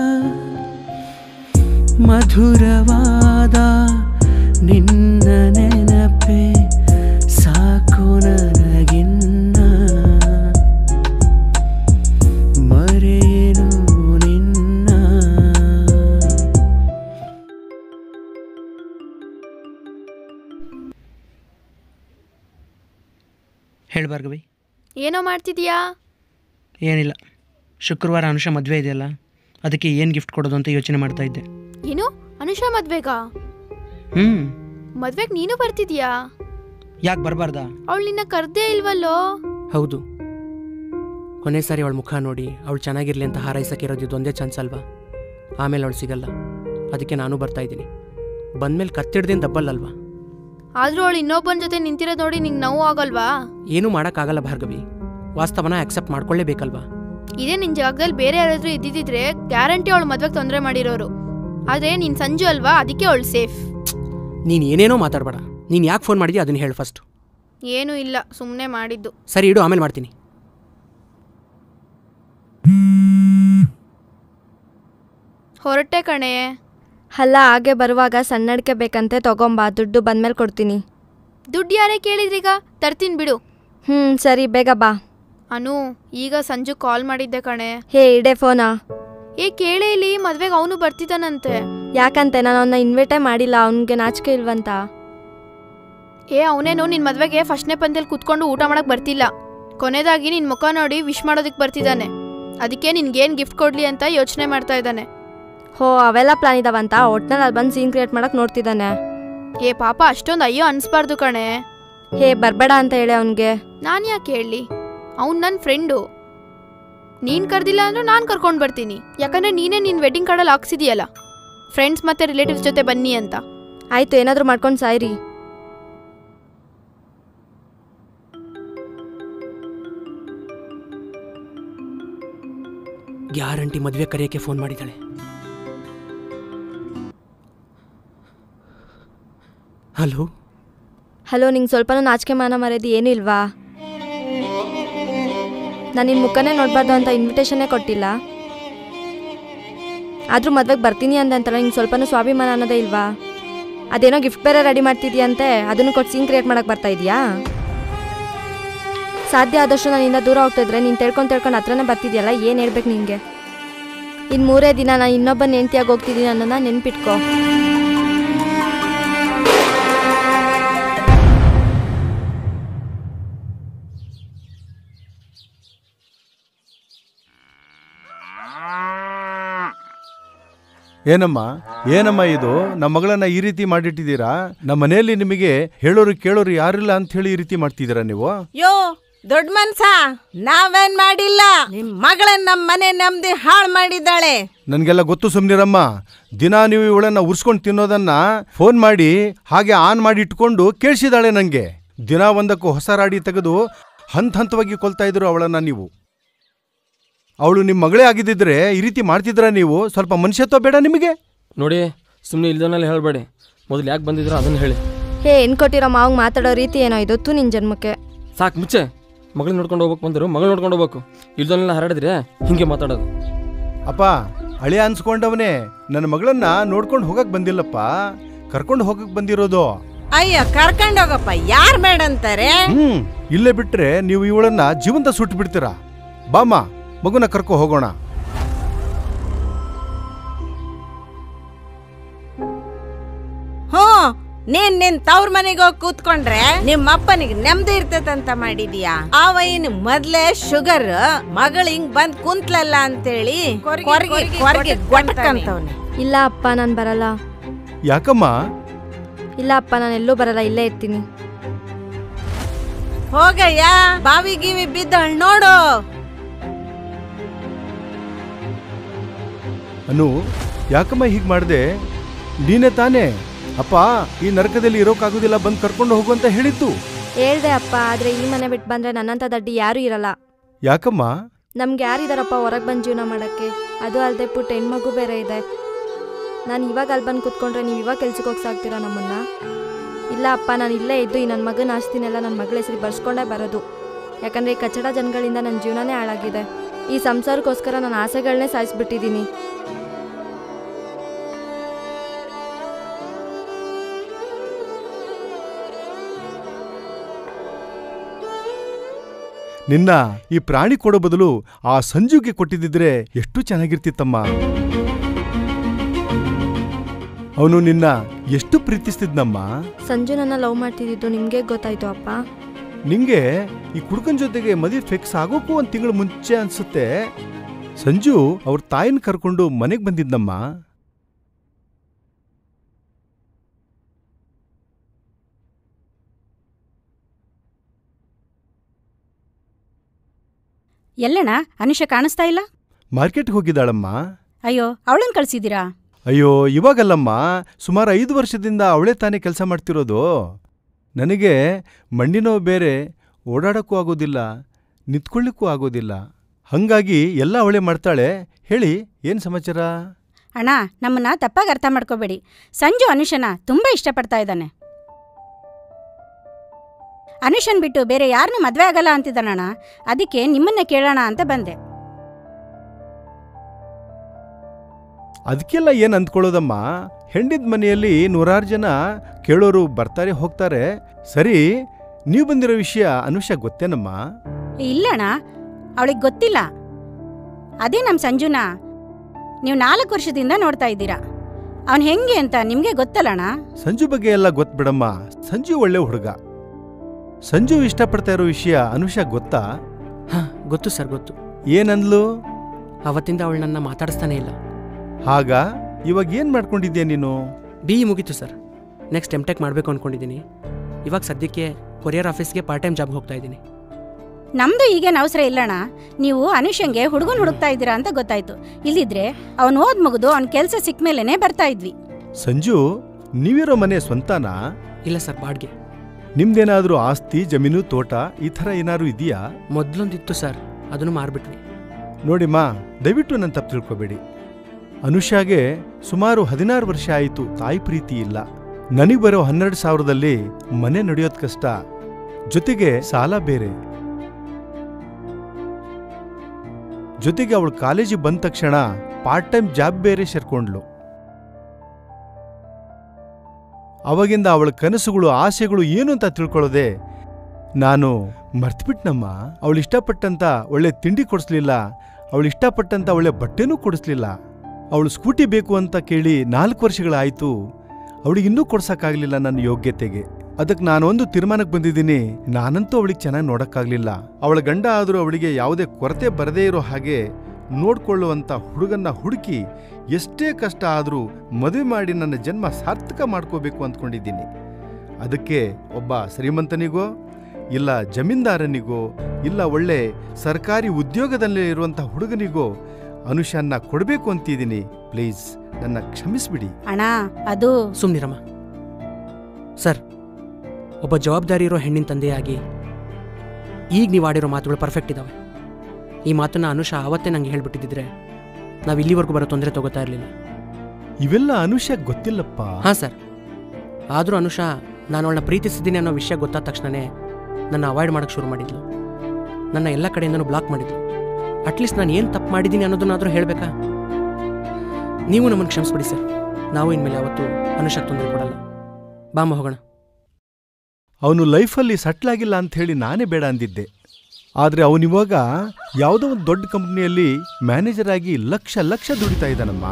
ಮಧುರವಾದ ನಿನ್ನ ನೆನಪೆ ಸಾಕು ನನಗಿನ್ನ ಮರೆಯೇನು ನಿನ್ನ ಹೇಳು ಭಾರ್ಗವಿ ಏನೋ ಮಾಡ್ತಿದ್ಯಾ ಏನಿಲ್ಲ ಶುಕ್ರವಾರ ಅನುಷ ಮದುವೆ ಇದೆಯಲ್ಲ ಅದಕ್ಕೆ ಏನು ಗಿಫ್ಟ್ ಕೊಡೋದು ಅಂತ ಯೋಚನೆ ಮಾಡ್ತಾ ಇದ್ದೆ ಏನು ಅನುಷಾ ಮದ್ವೆಗಾ ಹ್ಞೂ ಮದ್ವೆಗ್ ನೀನು ಬರ್ತಿದ್ಯಾ ಯಾಕೆ ಬರಬಾರ್ದಾ ಅವಳು ನಿನ್ನ ಕರ್ದೇ ಇಲ್ವಲ್ಲೋ ಹೌದು ಕೊನೆ ಸಾರಿ ಅವಳ ಮುಖ ನೋಡಿ ಅವಳು ಚೆನ್ನಾಗಿರ್ಲಿ ಅಂತ ಹಾರೈಸಕ್ಕಿರೋದು ಇದೊಂದೇ ಚಾನ್ಸ್ ಅಲ್ವಾ ಆಮೇಲೆ ಅವಳು ಸಿಗಲ್ಲ ಅದಕ್ಕೆ ನಾನು ಬರ್ತಾ ಇದ್ದೀನಿ ಬಂದ್ಮೇಲೆ ಕತ್ತಿಡ್ದೇನು ದಬ್ಬಲ್ ಅಲ್ವಾ ಆದ್ರೂ ಅವಳು ಇನ್ನೊಬ್ಬನ ಜೊತೆ ನಿಂತಿರೋದ್ ನೋಡಿ ನಿಂಗೆ ನೋವು ಆಗಲ್ವಾ ಏನೂ ಮಾಡೋಕ್ಕಾಗಲ್ಲ ಭಾರ್ಗವಿ ವಾಸ್ತವನ ಆಕ್ಸೆಪ್ಟ್ ಮಾಡ್ಕೊಳ್ಳೇಬೇಕಲ್ವಾ ಇದೇ ನಿನ್ ಜಾಗದಲ್ಲಿ ಬೇರೆ ಯಾರಾದ್ರೂ ಇದ್ದಿದ್ರೆ ಗ್ಯಾರಂಟಿ ಅವಳು ಮದ್ವೆಗೆ ತೊಂದರೆ ಮಾಡಿರೋರು ಆದ್ರೆ ನೀನ್ ಸಂಜು ಅಲ್ವಾ ಅದಕ್ಕೆ ಅವಳು ಸೇಫ್ ನೀನು ಏನೇನೋ ಮಾತಾಡಬೇಡ ನೀನು ಯಾಕೆ ಫೋನ್ ಮಾಡಿದ್ಯಾ ಅದನ್ನು ಹೇಳು ಫಸ್ಟ್ ಏನೂ ಇಲ್ಲ ಸುಮ್ಮನೆ ಮಾಡಿದ್ದು ಸರಿ ಇಡು ಆಮೇಲೆ ಮಾಡ್ತೀನಿ ಹೊರಟೆ ಕಣೆ ಅಲ್ಲ ಹಾಗೆ ಬರುವಾಗ ಸಣ್ಣಡಿಕೆ ಬೇಕಂತೆ ತಗೊಂಬಾ ದುಡ್ಡು ಬಂದ್ಮೇಲೆ ಕೊಡ್ತೀನಿ ದುಡ್ಡು ಯಾರೇ ಕೇಳಿದ್ರೀಗ ತರ್ತೀನಿ ಬಿಡು ಹ್ಞೂ ಸರಿ ಬೇಗ ಬಾ ಅನು ಈಗ ಸಂಜು ಕಾಲ್ ಮಾಡಿದ್ದೆ ಕಣೆ ಹೇ ಇಡೆ ಫೋನಾ ಏ ಕೇಳೇ ಇಲ್ಲಿ ಮದ್ವೆಗೆ ಅವನು ಬರ್ತಿದ್ದಾನಂತೆ ಯಾಕಂತೆ ನಾನು ಅವನ್ನ ಇನ್ವೈಟೇ ಮಾಡಿಲ್ಲ ಅವನಿಗೆ ನಾಚಿಕೆ ಇಲ್ವಂತ ಏ ಅವನೇನು ನಿನ್ ಮದ್ವೆಗೆ ಫಸ್ಟ್ನೇ ಪಂದ್ಯಲ್ಲಿ ಕುತ್ಕೊಂಡು ಊಟ ಮಾಡಕ್ ಬರ್ತಿಲ್ಲ ಕೊನೆದಾಗಿ ನಿನ್ ಮುಖ ನೋಡಿ ವಿಶ್ ಮಾಡೋದಕ್ಕೆ ಬರ್ತಿದ್ದಾನೆ ಅದಕ್ಕೆ ನಿನ್ಗೇನ್ ಗಿಫ್ಟ್ ಕೊಡ್ಲಿ ಅಂತ ಯೋಚನೆ ಮಾಡ್ತಾ ಇದ್ದಾನೆ ಹೋ ಅವೆಲ್ಲ ಪ್ಲಾನ್ ಇದಾವಂತ ಒಟ್ನಲ್ಲಿ ಅಲ್ಲಿ ಬಂದು ಸೀನ್ ಕ್ರಿಯೇಟ್ ಮಾಡಕ್ ನೋಡ್ತಿದ್ದಾನೆ ಏ ಪಾಪ ಅಷ್ಟೊಂದು ಅಯ್ಯೋ ಅನ್ಸ್ಬಾರ್ದು ಕಣೆ ಹೇ ಬರ್ಬೇಡ ಅಂತ ಹೇಳಿ ಅವನಿಗೆ ನಾನು ಯಾಕೆ ಹೇಳಲಿ ಅವ್ನು ನನ್ನ ಫ್ರೆಂಡು ನೀನು ಕರ್ದಿಲ್ಲ ಅಂದ್ರೆ ನಾನು ಕರ್ಕೊಂಡು ಬರ್ತೀನಿ ಯಾಕಂದ್ರೆ ನೀನೇ ನಿನ್ನ ವೆಡ್ಡಿಂಗ್ ಕಾರ್ಡಲ್ಲಿ ಹಾಕ್ಸಿದೀಯಲ್ಲ ಫ್ರೆಂಡ್ಸ್ ಮತ್ತೆ ರಿಲೇಟಿವ್ಸ್ ಜೊತೆ ಬನ್ನಿ ಅಂತ ಆಯ್ತು ಏನಾದರೂ ಮಾಡ್ಕೊಂಡು ಸಾಯ್ರಿ ಗ್ಯಾರಂಟಿ ಮದುವೆ ಕರೆಯೋಕ್ಕೆ ಫೋನ್ ಮಾಡಿದ್ದಾಳೆ ಹಲೋ ಹಲೋ ನಿಂಗೆ ಸ್ವಲ್ಪನೂ ನಾಚಿಕೆ ಮಾನ ಮರ್ಯಾದೆ ಏನೂ ಇಲ್ವಾ ನಾನು ನಿನ್ನ ಮುಖನೇ ನೋಡಬಾರ್ದು ಅಂತ ಇನ್ವಿಟೇಷನ್ನೇ ಕೊಟ್ಟಿಲ್ಲ ಆದರೂ ಮದ್ವೆಗೆ ಬರ್ತೀನಿ ಅಂದಂತಲ್ಲ ನಿಂಗೆ ಸ್ವಲ್ಪನೂ ಸ್ವಾಭಿಮಾನ ಅನ್ನೋದೇ ಇಲ್ವಾ ಅದೇನೋ ಗಿಫ್ಟ್ ಬೇರೆ ರೆಡಿ ಮಾಡ್ತಿದ್ಯಂತೆ ಅದನ್ನು ಕೊಟ್ಟು ಸೀನ್ ಕ್ರಿಯೇಟ್ ಮಾಡಕ್ಕೆ ಬರ್ತಾ ಇದೆಯಾ ಸಾಧ್ಯ ಆದಷ್ಟು ನನ್ನಿಂದ ದೂರ ಹೋಗ್ತಿದ್ರೆ ನೀನು ತಿಳ್ಕೊಂಡು ತಿಳ್ಕೊಂಡು ಹತ್ರನೇ ಬರ್ತಿದ್ಯಲ್ಲ ಏನು ಹೇಳ್ಬೇಕು ನಿನಗೆ ಇನ್ನು ಮೂರೇ ದಿನ ನಾನು ಇನ್ನೊಬ್ಬನ ಹೆಂಡ್ತಿಯಾಗಿ ಹೋಗ್ತಿದ್ದೀನಿ ಅನ್ನೋದನ್ನ ನೆನ್ಪಿಟ್ಕೋ ಏನಮ್ಮ ಏನಮ್ಮ ಇದು ನಮ್ಮ ಮಗಳನ್ನ ಈ ರೀತಿ ಮಾಡಿಟ್ಟಿದ್ದೀರಾ ನಮ್ಮ ಮನೆಯಲ್ಲಿ ನಿಮಗೆ ಹೇಳೋರು ಕೇಳೋರು ಯಾರಿಲ್ಲ ಅಂತ ಹೇಳಿ ಈ ರೀತಿ ಮಾಡ್ತಿದ್ದೀರಾ ನೀವು ಯೋ ದೊಡ್ಡ ಮನ್ಸ ನಾವೇನ್ ಮಾಡಿಲ್ಲ ನಿಮ್ ಮಗಳನ್ನ ನಮ್ಮ ಮನೆ ನಮ್ದಿ ಹಾಳು ಮಾಡಿದ್ದಾಳೆ ನನಗೆಲ್ಲ ಗೊತ್ತು ಸುಮ್ನಿರಮ್ಮ ದಿನ ನೀವು ಇವಳನ್ನ ಉರ್ಸ್ಕೊಂಡು ತಿನ್ನೋದನ್ನ ಫೋನ್ ಮಾಡಿ ಹಾಗೆ ಆನ್ ಮಾಡಿ ಇಟ್ಕೊಂಡು ಕೇಳಿಸಿದಾಳೆ ನನಗೆ ದಿನ ಒಂದಕ್ಕೂ ಹೊಸ ರಾಡಿ ತೆಗೆದು ಹಂತ ಹಂತವಾಗಿ ಕೊಲ್ತಾ ಇದ್ರು ಅವಳನ್ನ ನೀವು ಅವಳು ನಿಮ್ಮ ಮಗಳೇ ಆಗಿದ್ದಿದ್ರೆ ಈ ರೀತಿ ಮಾಡ್ತಿದ್ರ ನೀವು ಸ್ವಲ್ಪ ಮನುಷ್ಯತ್ವ ಬೇಡ ನಿಮಗೆ ನೋಡಿ ಸುಮ್ಮನೆ ಇಲ್ದವನ್ನೆಲ್ಲ ಹೇಳಬೇಡಿ ಮೊದಲು ಯಾಕೆ ಬಂದಿದ್ರೋ ಅದನ್ನು ಹೇಳಿ ಹೇ ಹೆಣ್ ಕೊಟ್ಟಿರೋ ಮಾವಂಗ್ ಮಾತಾಡೋ ರೀತಿ ಏನೋ ಇದು ತು ನಿನ್ನ ಜನ್ಮಕ್ಕೆ ಸಾಕು ಮುಚ್ಚೆ ಮಗಳನ್ನ ನೋಡ್ಕೊಂಡು ಹೋಗ್ಬೇಕು ಬಂದರು ಮಗಳು ನೋಡ್ಕೊಂಡು ಹೋಗ್ಬೇಕು ಇಲ್ದವನ್ನೆಲ್ಲ ಹರಡಿದ್ರೆ ಹಿಂಗೆ ಮಾತಾಡೋದು ಅಪ್ಪ ಹಳೆ ಅನ್ಸ್ಕೊಂಡವನೇ ನನ್ನ ಮಗಳನ್ನ ನೋಡ್ಕೊಂಡು ಹೋಗಕ್ ಬಂದಿಲ್ಲಪ್ಪ ಕರ್ಕೊಂಡು ಹೋಗಕ್ ಬಂದಿರೋದು ಅಯ್ಯೋ ಕರ್ಕೊಂಡೋಗಪ್ಪ ಯಾರ್ ಬೇಡ ಅಂತಾರೆ ಹ್ಮ್ ಇಲ್ಲೇ ಬಿಟ್ರೆ ನೀವು ಇವಳನ್ನ ಜೀವಂತ ಸುಟ್ಟು ಬಿಡ್ತೀರಾ ಬಾಮ್ಮ ಮಗುನ ಕರ್ಕೊ ಹೋಗೋಣ ಹ್ಞೂ ನೀನ್ ನಿನ್ ತವ್ರ ಮನೆಗೆ ಹೋಗಿ ಕೂತ್ಕೊಂಡ್ರೆ ನಿಮ್ಮ ಅಪ್ಪನಿಗೆ ನೆಮ್ಮದಿ ಇರ್ತದಂತ ಮಾಡಿದ್ಯಾ ಅವ ಇನ್ ಮೊದ್ಲೇ ಶುಗರ್ ಮಗಳು ಹಿಂಗ್ ಬಂದ್ ಕುಂತ್ಲಲ್ಲ ಅಂತೇಳಿ ಕೊರಗಿ ಕೊರಗಿ ಗೊಟ್ಟಕಂತವ್ನೆ ಇಲ್ಲ ಅಪ್ಪ ನಾನು ಬರಲ್ಲ ಯಾಕಮ್ಮ ಇಲ್ಲ ಅಪ್ಪ ನಾನು ಎಲ್ಲೂ ಬರಲ್ಲ ಇಲ್ಲೇ ಇರ್ತೀನಿ ಹೋಗಯ್ಯ ಬಾವಿ ಗಿವಿ ಬಿದ್ದಳ್ ನೋಡು ಅನು ಯಾಕಮ್ಮ ಹೀಗೆ ಮಾಡಿದೆ ನೀನೇ ತಾನೇ ಅಪ್ಪ ಈ ನರಕದಲ್ಲಿ ಇರೋಕ್ಕಾಗೋದಿಲ್ಲ ಬಂದು ಕರ್ಕೊಂಡು ಹೋಗು ಅಂತ ಹೇಳಿದ್ದು ಹೇಳ್ದೆ ಅಪ್ಪ ಆದರೆ ಈ ಮನೆ ಬಿಟ್ಟು ಬಂದರೆ ನನ್ನಂಥ ದಡ್ಡಿ ಯಾರೂ ಇರಲ್ಲ ಯಾಕಮ್ಮ ನಮ್ಗೆ ಯಾರಿದಾರಪ್ಪ ಹೊರಗೆ ಬಂದು ಜೀವನ ಮಾಡೋಕ್ಕೆ ಅದು ಅಲ್ಲದೆ ಪುಟ್ಟ ಹೆಣ್ಮಗು ಬೇರೆ ಇದೆ ನಾನು ಇವಾಗ ಅಲ್ಲಿ ಬಂದು ಕೂತ್ಕೊಂಡ್ರೆ ನೀವು ಇವಾಗ ಕೆಲ್ಸಕ್ಕೆ ಹೋಗಿ ಸಾಕ್ತೀರಾ ನಮ್ಮನ್ನು ಇಲ್ಲ ಅಪ್ಪ ನಾನು ಇಲ್ಲೇ ಇದ್ದು ಈ ನನ್ನ ಮಗನ ಆಸ್ತಿನೆಲ್ಲ ನನ್ನ ಮಗಳ ಹೆಸರು ಬರ್ಸ್ಕೊಂಡೇ ಬರೋದು ಯಾಕಂದರೆ ಈ ಕಚಡ ಜನಗಳಿಂದ ನನ್ನ ಜೀವನನೇ ಹಾಳಾಗಿದೆ ಈ ಸಂಸಾರಕ್ಕೋಸ್ಕರ ನನ್ನ ಆಸೆಗಳನ್ನೇ ಸಾಯಿಸ್ಬಿಟ್ಟಿದ್ದೀನಿ ನಿನ್ನ ಈ ಪ್ರಾಣಿ ಕೊಡೋ ಬದಲು ಆ ಸಂಜುಗೆ ಕೊಟ್ಟಿದ್ದಿದ್ರೆ ಎಷ್ಟು ಚೆನ್ನಾಗಿರ್ತಿತ್ತಮ್ಮ ಅವನು ನಿನ್ನ ಎಷ್ಟು ಪ್ರೀತಿಸ್ತಿದ್ನಮ್ಮ ಸಂಜು ನನ್ನ ಲವ್ ಮಾಡ್ತಿದ್ದಿದ್ದು ನಿಮಗೆ ಗೊತ್ತಾಯ್ತು ಅಪ್ಪ ನಿಂಗೆ ಈ ಕುಡ್ಕನ್ ಜೊತೆಗೆ ಮದುವೆ ಫಿಕ್ಸ್ ಆಗೋಕ್ಕೂ ಒಂದು ತಿಂಗಳು ಮುಂಚೆ ಅನ್ಸುತ್ತೆ ಸಂಜು ಅವ್ರ ತಾಯಿನ ಕರ್ಕೊಂಡು ಮನೆಗೆ ಬಂದಿದ್ನಮ್ಮ ಎಲ್ಲಣ್ಣ ಅನುಷ ಕಾಣಿಸ್ತಾ ಇಲ್ಲ ಮಾರ್ಕೆಟ್ಗೆ ಹೋಗಿದ್ದಾಳಮ್ಮ ಅಯ್ಯೋ ಅವಳನ್ನ ಕಳ್ಸಿದ್ದೀರಾ ಅಯ್ಯೋ ಇವಾಗಲ್ಲಮ್ಮ ಸುಮಾರು ಐದು ವರ್ಷದಿಂದ ಅವಳೇ ತಾನೇ ಕೆಲಸ ಮಾಡ್ತಿರೋದು ನನಗೆ ಮಂಡಿ ನೋವು ಬೇರೆ ಓಡಾಡೋಕ್ಕೂ ಆಗೋದಿಲ್ಲ ನಿಂತ್ಕೊಳ್ಳಿಕ್ಕೂ ಆಗೋದಿಲ್ಲ ಹಂಗಾಗಿ ಎಲ್ಲ ಅವಳೇ ಮಾಡ್ತಾಳೆ ಹೇಳಿ ಏನು ಸಮಾಚಾರ ಅಣ್ಣ ನಮ್ಮನ್ನ ತಪ್ಪಾಗಿ ಅರ್ಥ ಮಾಡ್ಕೋಬೇಡಿ ಸಂಜು ಅನುಷನ ತುಂಬಾ ಇಷ್ಟಪಡ್ತಾ ಇದ್ದಾನೆ ಅನುಷನ್ ಬಿಟ್ಟು ಬೇರೆ ಯಾರನ್ನೂ ಮದ್ವೆ ಆಗಲ್ಲ ಅಂತಿದ್ದಾನಣ್ಣ ಅದಕ್ಕೆ ನಿಮ್ಮನ್ನ ಕೇಳೋಣ ಅಂತ ಬಂದೆ ಅದಕ್ಕೆಲ್ಲ ಏನು ಅಂದ್ಕೊಳ್ಳೋದಮ್ಮ ಹೆಂಡಿದ ಮನೆಯಲ್ಲಿ ನೂರಾರು ಜನ ಕೇಳೋರು ಬರ್ತಾರೆ ಹೋಗ್ತಾರೆ ಸರಿ ನೀವು ಬಂದಿರೋ ವಿಷಯ ಅನುಷ ಗೊತ್ತೇನಮ್ಮ ಇಲ್ಲಣ್ಣ ಅವಳಿಗೆ ಗೊತ್ತಿಲ್ಲ ಅದೇ ನಮ್ಮ ಸಂಜುನ ನೀವು ನಾಲ್ಕು ವರ್ಷದಿಂದ ನೋಡ್ತಾ ಇದ್ದೀರಾ ಅವನು ಹೆಂಗೆ ಅಂತ ನಿಮಗೆ ಗೊತ್ತಲ್ಲಣ್ಣ ಸಂಜು ಬಗ್ಗೆ ಎಲ್ಲ ಗೊತ್ತು ಬಿಡಮ್ಮ ಸಂಜು ಒಳ್ಳೆ ಹುಡುಗ ಸಂಜು ಇಷ್ಟಪಡ್ತಾ ಇರೋ ವಿಷಯ ಅನುಷ ಗೊತ್ತಾ ಹಾಂ ಗೊತ್ತು ಸರ್ ಗೊತ್ತು ಏನಂದ್ಲು ಅವತ್ತಿಂದ ಅವಳು ನನ್ನ ಮಾತಾಡಿಸ್ತಾನೆ ಇಲ್ಲ ಆಗ ಇವಾಗ ಏನು ಮಾಡ್ಕೊಂಡಿದ್ಯಾ ನೀನು ಬಿ ಇ ಮುಗೀತು ಸರ್ ನೆಕ್ಸ್ಟ್ ಎಮ್ ಟೆಕ್ ಮಾಡಬೇಕು ಅಂದ್ಕೊಂಡಿದ್ದೀನಿ ಇವಾಗ ಸದ್ಯಕ್ಕೆ ಕೊರಿಯರ್ ಆಫೀಸ್ಗೆ ಪಾರ್ಟ್ ಟೈಮ್ ಜಾಬ್ ಹೋಗ್ತಾ ಇದ್ದೀನಿ ನಮ್ದು ಈಗೇನು ಅವಸರ ಇಲ್ಲಣ್ಣ ನೀವು ಅನುಷಂಗೆ ಹುಡುಗನ್ ಹುಡುಕ್ತಾ ಇದ್ದೀರಾ ಅಂತ ಗೊತ್ತಾಯ್ತು ಇಲ್ಲಿದ್ರೆ ಅವನು ಓದ್ ಮುಗಿದು ಅವ್ನ ಕೆಲಸ ಸಿಕ್ಕ ಮೇಲೇನೆ ಬರ್ತಾ ಇದ್ವಿ ಸಂಜು ನೀವಿರೋ ಮನೆ ಸ್ವಂತನಾ ಇಲ್ಲ ಸರ್ ಬಾಡ್ಗೆ ನಿಮ್ದೇನಾದ್ರೂ ಆಸ್ತಿ ಜಮೀನು ತೋಟ ಈ ಥರ ಏನಾದ್ರು ಇದೆಯಾ ಮೊದಲೊಂದಿತ್ತು ಸರ್ ಅದನ್ನು ಮಾರ್ಬಿಟ್ವಿ ನೋಡಿಮ್ಮ ದಯವಿಟ್ಟು ನನ್ನ ತಪ್ಪು ತಿಳ್ಕೊಬೇಡಿ ಅನುಷಾಗೆ ಸುಮಾರು ಹದಿನಾರು ವರ್ಷ ಆಯಿತು ತಾಯಿ ಪ್ರೀತಿ ಇಲ್ಲ ನನಗೆ ಬರೋ ಹನ್ನೆರಡು ಸಾವಿರದಲ್ಲಿ ಮನೆ ನಡೆಯೋದ್ ಕಷ್ಟ ಜೊತೆಗೆ ಸಾಲ ಬೇರೆ ಜೊತೆಗೆ ಅವಳು ಕಾಲೇಜಿಗೆ ಬಂದ ತಕ್ಷಣ ಪಾರ್ಟ್ ಟೈಮ್ ಜಾಬ್ ಬೇರೆ ಸೇರ್ಕೊಂಡ್ಲು ಅವಾಗಿಂದ ಅವಳ ಕನಸುಗಳು ಆಸೆಗಳು ಏನು ಅಂತ ತಿಳ್ಕೊಳ್ಳೋದೆ ನಾನು ಮರ್ತ್ಬಿಟ್ನಮ್ಮ ಅವಳು ಇಷ್ಟಪಟ್ಟಂತ ಒಳ್ಳೆ ತಿಂಡಿ ಕೊಡಿಸ್ಲಿಲ್ಲ ಅವಳು ಇಷ್ಟಪಟ್ಟಂತ ಒಳ್ಳೆ ಬಟ್ಟೆನೂ ಕೊಡಿಸ್ಲಿಲ್ಲ ಅವಳು ಸ್ಕೂಟಿ ಬೇಕು ಅಂತ ಕೇಳಿ ನಾಲ್ಕು ವರ್ಷಗಳಾಯಿತು ಅವಳಿಗೆ ಇನ್ನೂ ಕೊಡ್ಸಕ್ಕಾಗ್ಲಿಲ್ಲ ನನ್ನ ಯೋಗ್ಯತೆಗೆ ಅದಕ್ಕೆ ನಾನೊಂದು ತೀರ್ಮಾನಕ್ಕೆ ಬಂದಿದ್ದೀನಿ ನಾನಂತೂ ಅವಳಿಗೆ ಚೆನ್ನಾಗಿ ನೋಡಕ್ಕಾಗ್ಲಿಲ್ಲ ಅವಳ ಗಂಡ ಆದರೂ ಅವಳಿಗೆ ಯಾವುದೇ ಕೊರತೆ ಬರದೇ ಇರೋ ಹಾಗೆ ನೋಡ್ಕೊಳ್ಳುವಂಥ ಹುಡುಗನ್ನ ಹುಡುಕಿ ಎಷ್ಟೇ ಕಷ್ಟ ಆದರೂ ಮದುವೆ ಮಾಡಿ ನನ್ನ ಜನ್ಮ ಸಾರ್ಥಕ ಮಾಡ್ಕೋಬೇಕು ಅಂದ್ಕೊಂಡಿದ್ದೀನಿ ಅದಕ್ಕೆ ಒಬ್ಬ ಶ್ರೀಮಂತನಿಗೋ ಇಲ್ಲ ಜಮೀನ್ದಾರನಿಗೋ ಇಲ್ಲ ಒಳ್ಳೆ ಸರ್ಕಾರಿ ಉದ್ಯೋಗದಲ್ಲಿ ಇರುವಂಥ ಹುಡುಗನಿಗೋ ಅನುಷನ್ನ ಕೊಡಬೇಕು ಅಂತಿದ್ದೀನಿ ಪ್ಲೀಸ್ ನನ್ನ ಕ್ಷಮಿಸ್ಬಿಡಿ ಅಣ್ಣ ಅದು ಸುಮ್ನಿರಮ್ಮ ಸರ್ ಒಬ್ಬ ಜವಾಬ್ದಾರಿ ಇರೋ ಹೆಣ್ಣಿನ ತಂದೆಯಾಗಿ ಈಗ ನೀವು ಆಡಿರೋ ಮಾತುಗಳು ಪರ್ಫೆಕ್ಟ್ ಇದ್ದಾವೆ ಈ ಮಾತನ್ನ ಅನುಷಾ ಆವತ್ತೇ ನಂಗೆ ಹೇಳ್ಬಿಟ್ಟಿದ್ದಿದ್ರೆ ನಾವು ಇಲ್ಲಿವರೆಗೂ ಬರೋ ತೊಂದರೆ ತಗೋತಾ ಇರಲಿಲ್ಲ ಇವೆಲ್ಲ ಅನುಷ ಗೊತ್ತಿಲ್ಲಪ್ಪ ಹಾಂ ಸರ್ ಆದರೂ ಅನುಷಾ ನಾನು ಅವಳನ್ನ ಪ್ರೀತಿಸಿದ್ದೀನಿ ಅನ್ನೋ ವಿಷಯ ಗೊತ್ತಾದ ತಕ್ಷಣನೇ ನನ್ನ ಅವಾಯ್ಡ್ ಮಾಡೋಕ್ಕೆ ಶುರು ಮಾಡಿದ್ಲು ನನ್ನ ಎಲ್ಲ ಕಡೆಯಿಂದನೂ ಬ್ಲಾಕ್ ಮಾಡಿದ್ಲು ಅಟ್ಲೀಸ್ಟ್ ನಾನು ಏನು ತಪ್ಪು ಮಾಡಿದ್ದೀನಿ ಅನ್ನೋದನ್ನಾದರೂ ಹೇಳಬೇಕಾ ನೀವು ನಮ್ಮನ್ನು ಕ್ಷಮಿಸ್ಬಿಡಿ ಸರ್ ನಾವು ಇನ್ಮೇಲೆ ಯಾವತ್ತೂ ಅನುಷಕ್ಕೆ ತೊಂದರೆ ಕೊಡಲ್ಲ ಬಾಮ ಹೋಗೋಣ ಅವನು ಲೈಫಲ್ಲಿ ಸೆಟ್ಲ್ ಆಗಿಲ್ಲ ಅಂತ ಹೇಳಿ ನಾನೇ ಬೇಡ ಅಂದಿದ್ದೆ ಆದರೆ ಅವನಿವಾಗ ಯಾವುದೋ ಒಂದು ದೊಡ್ಡ ಕಂಪ್ನಿಯಲ್ಲಿ ಮ್ಯಾನೇಜರ್ ಆಗಿ ಲಕ್ಷ ಲಕ್ಷ ದುಡಿತಾ ಇದ್ದಾನಮ್ಮ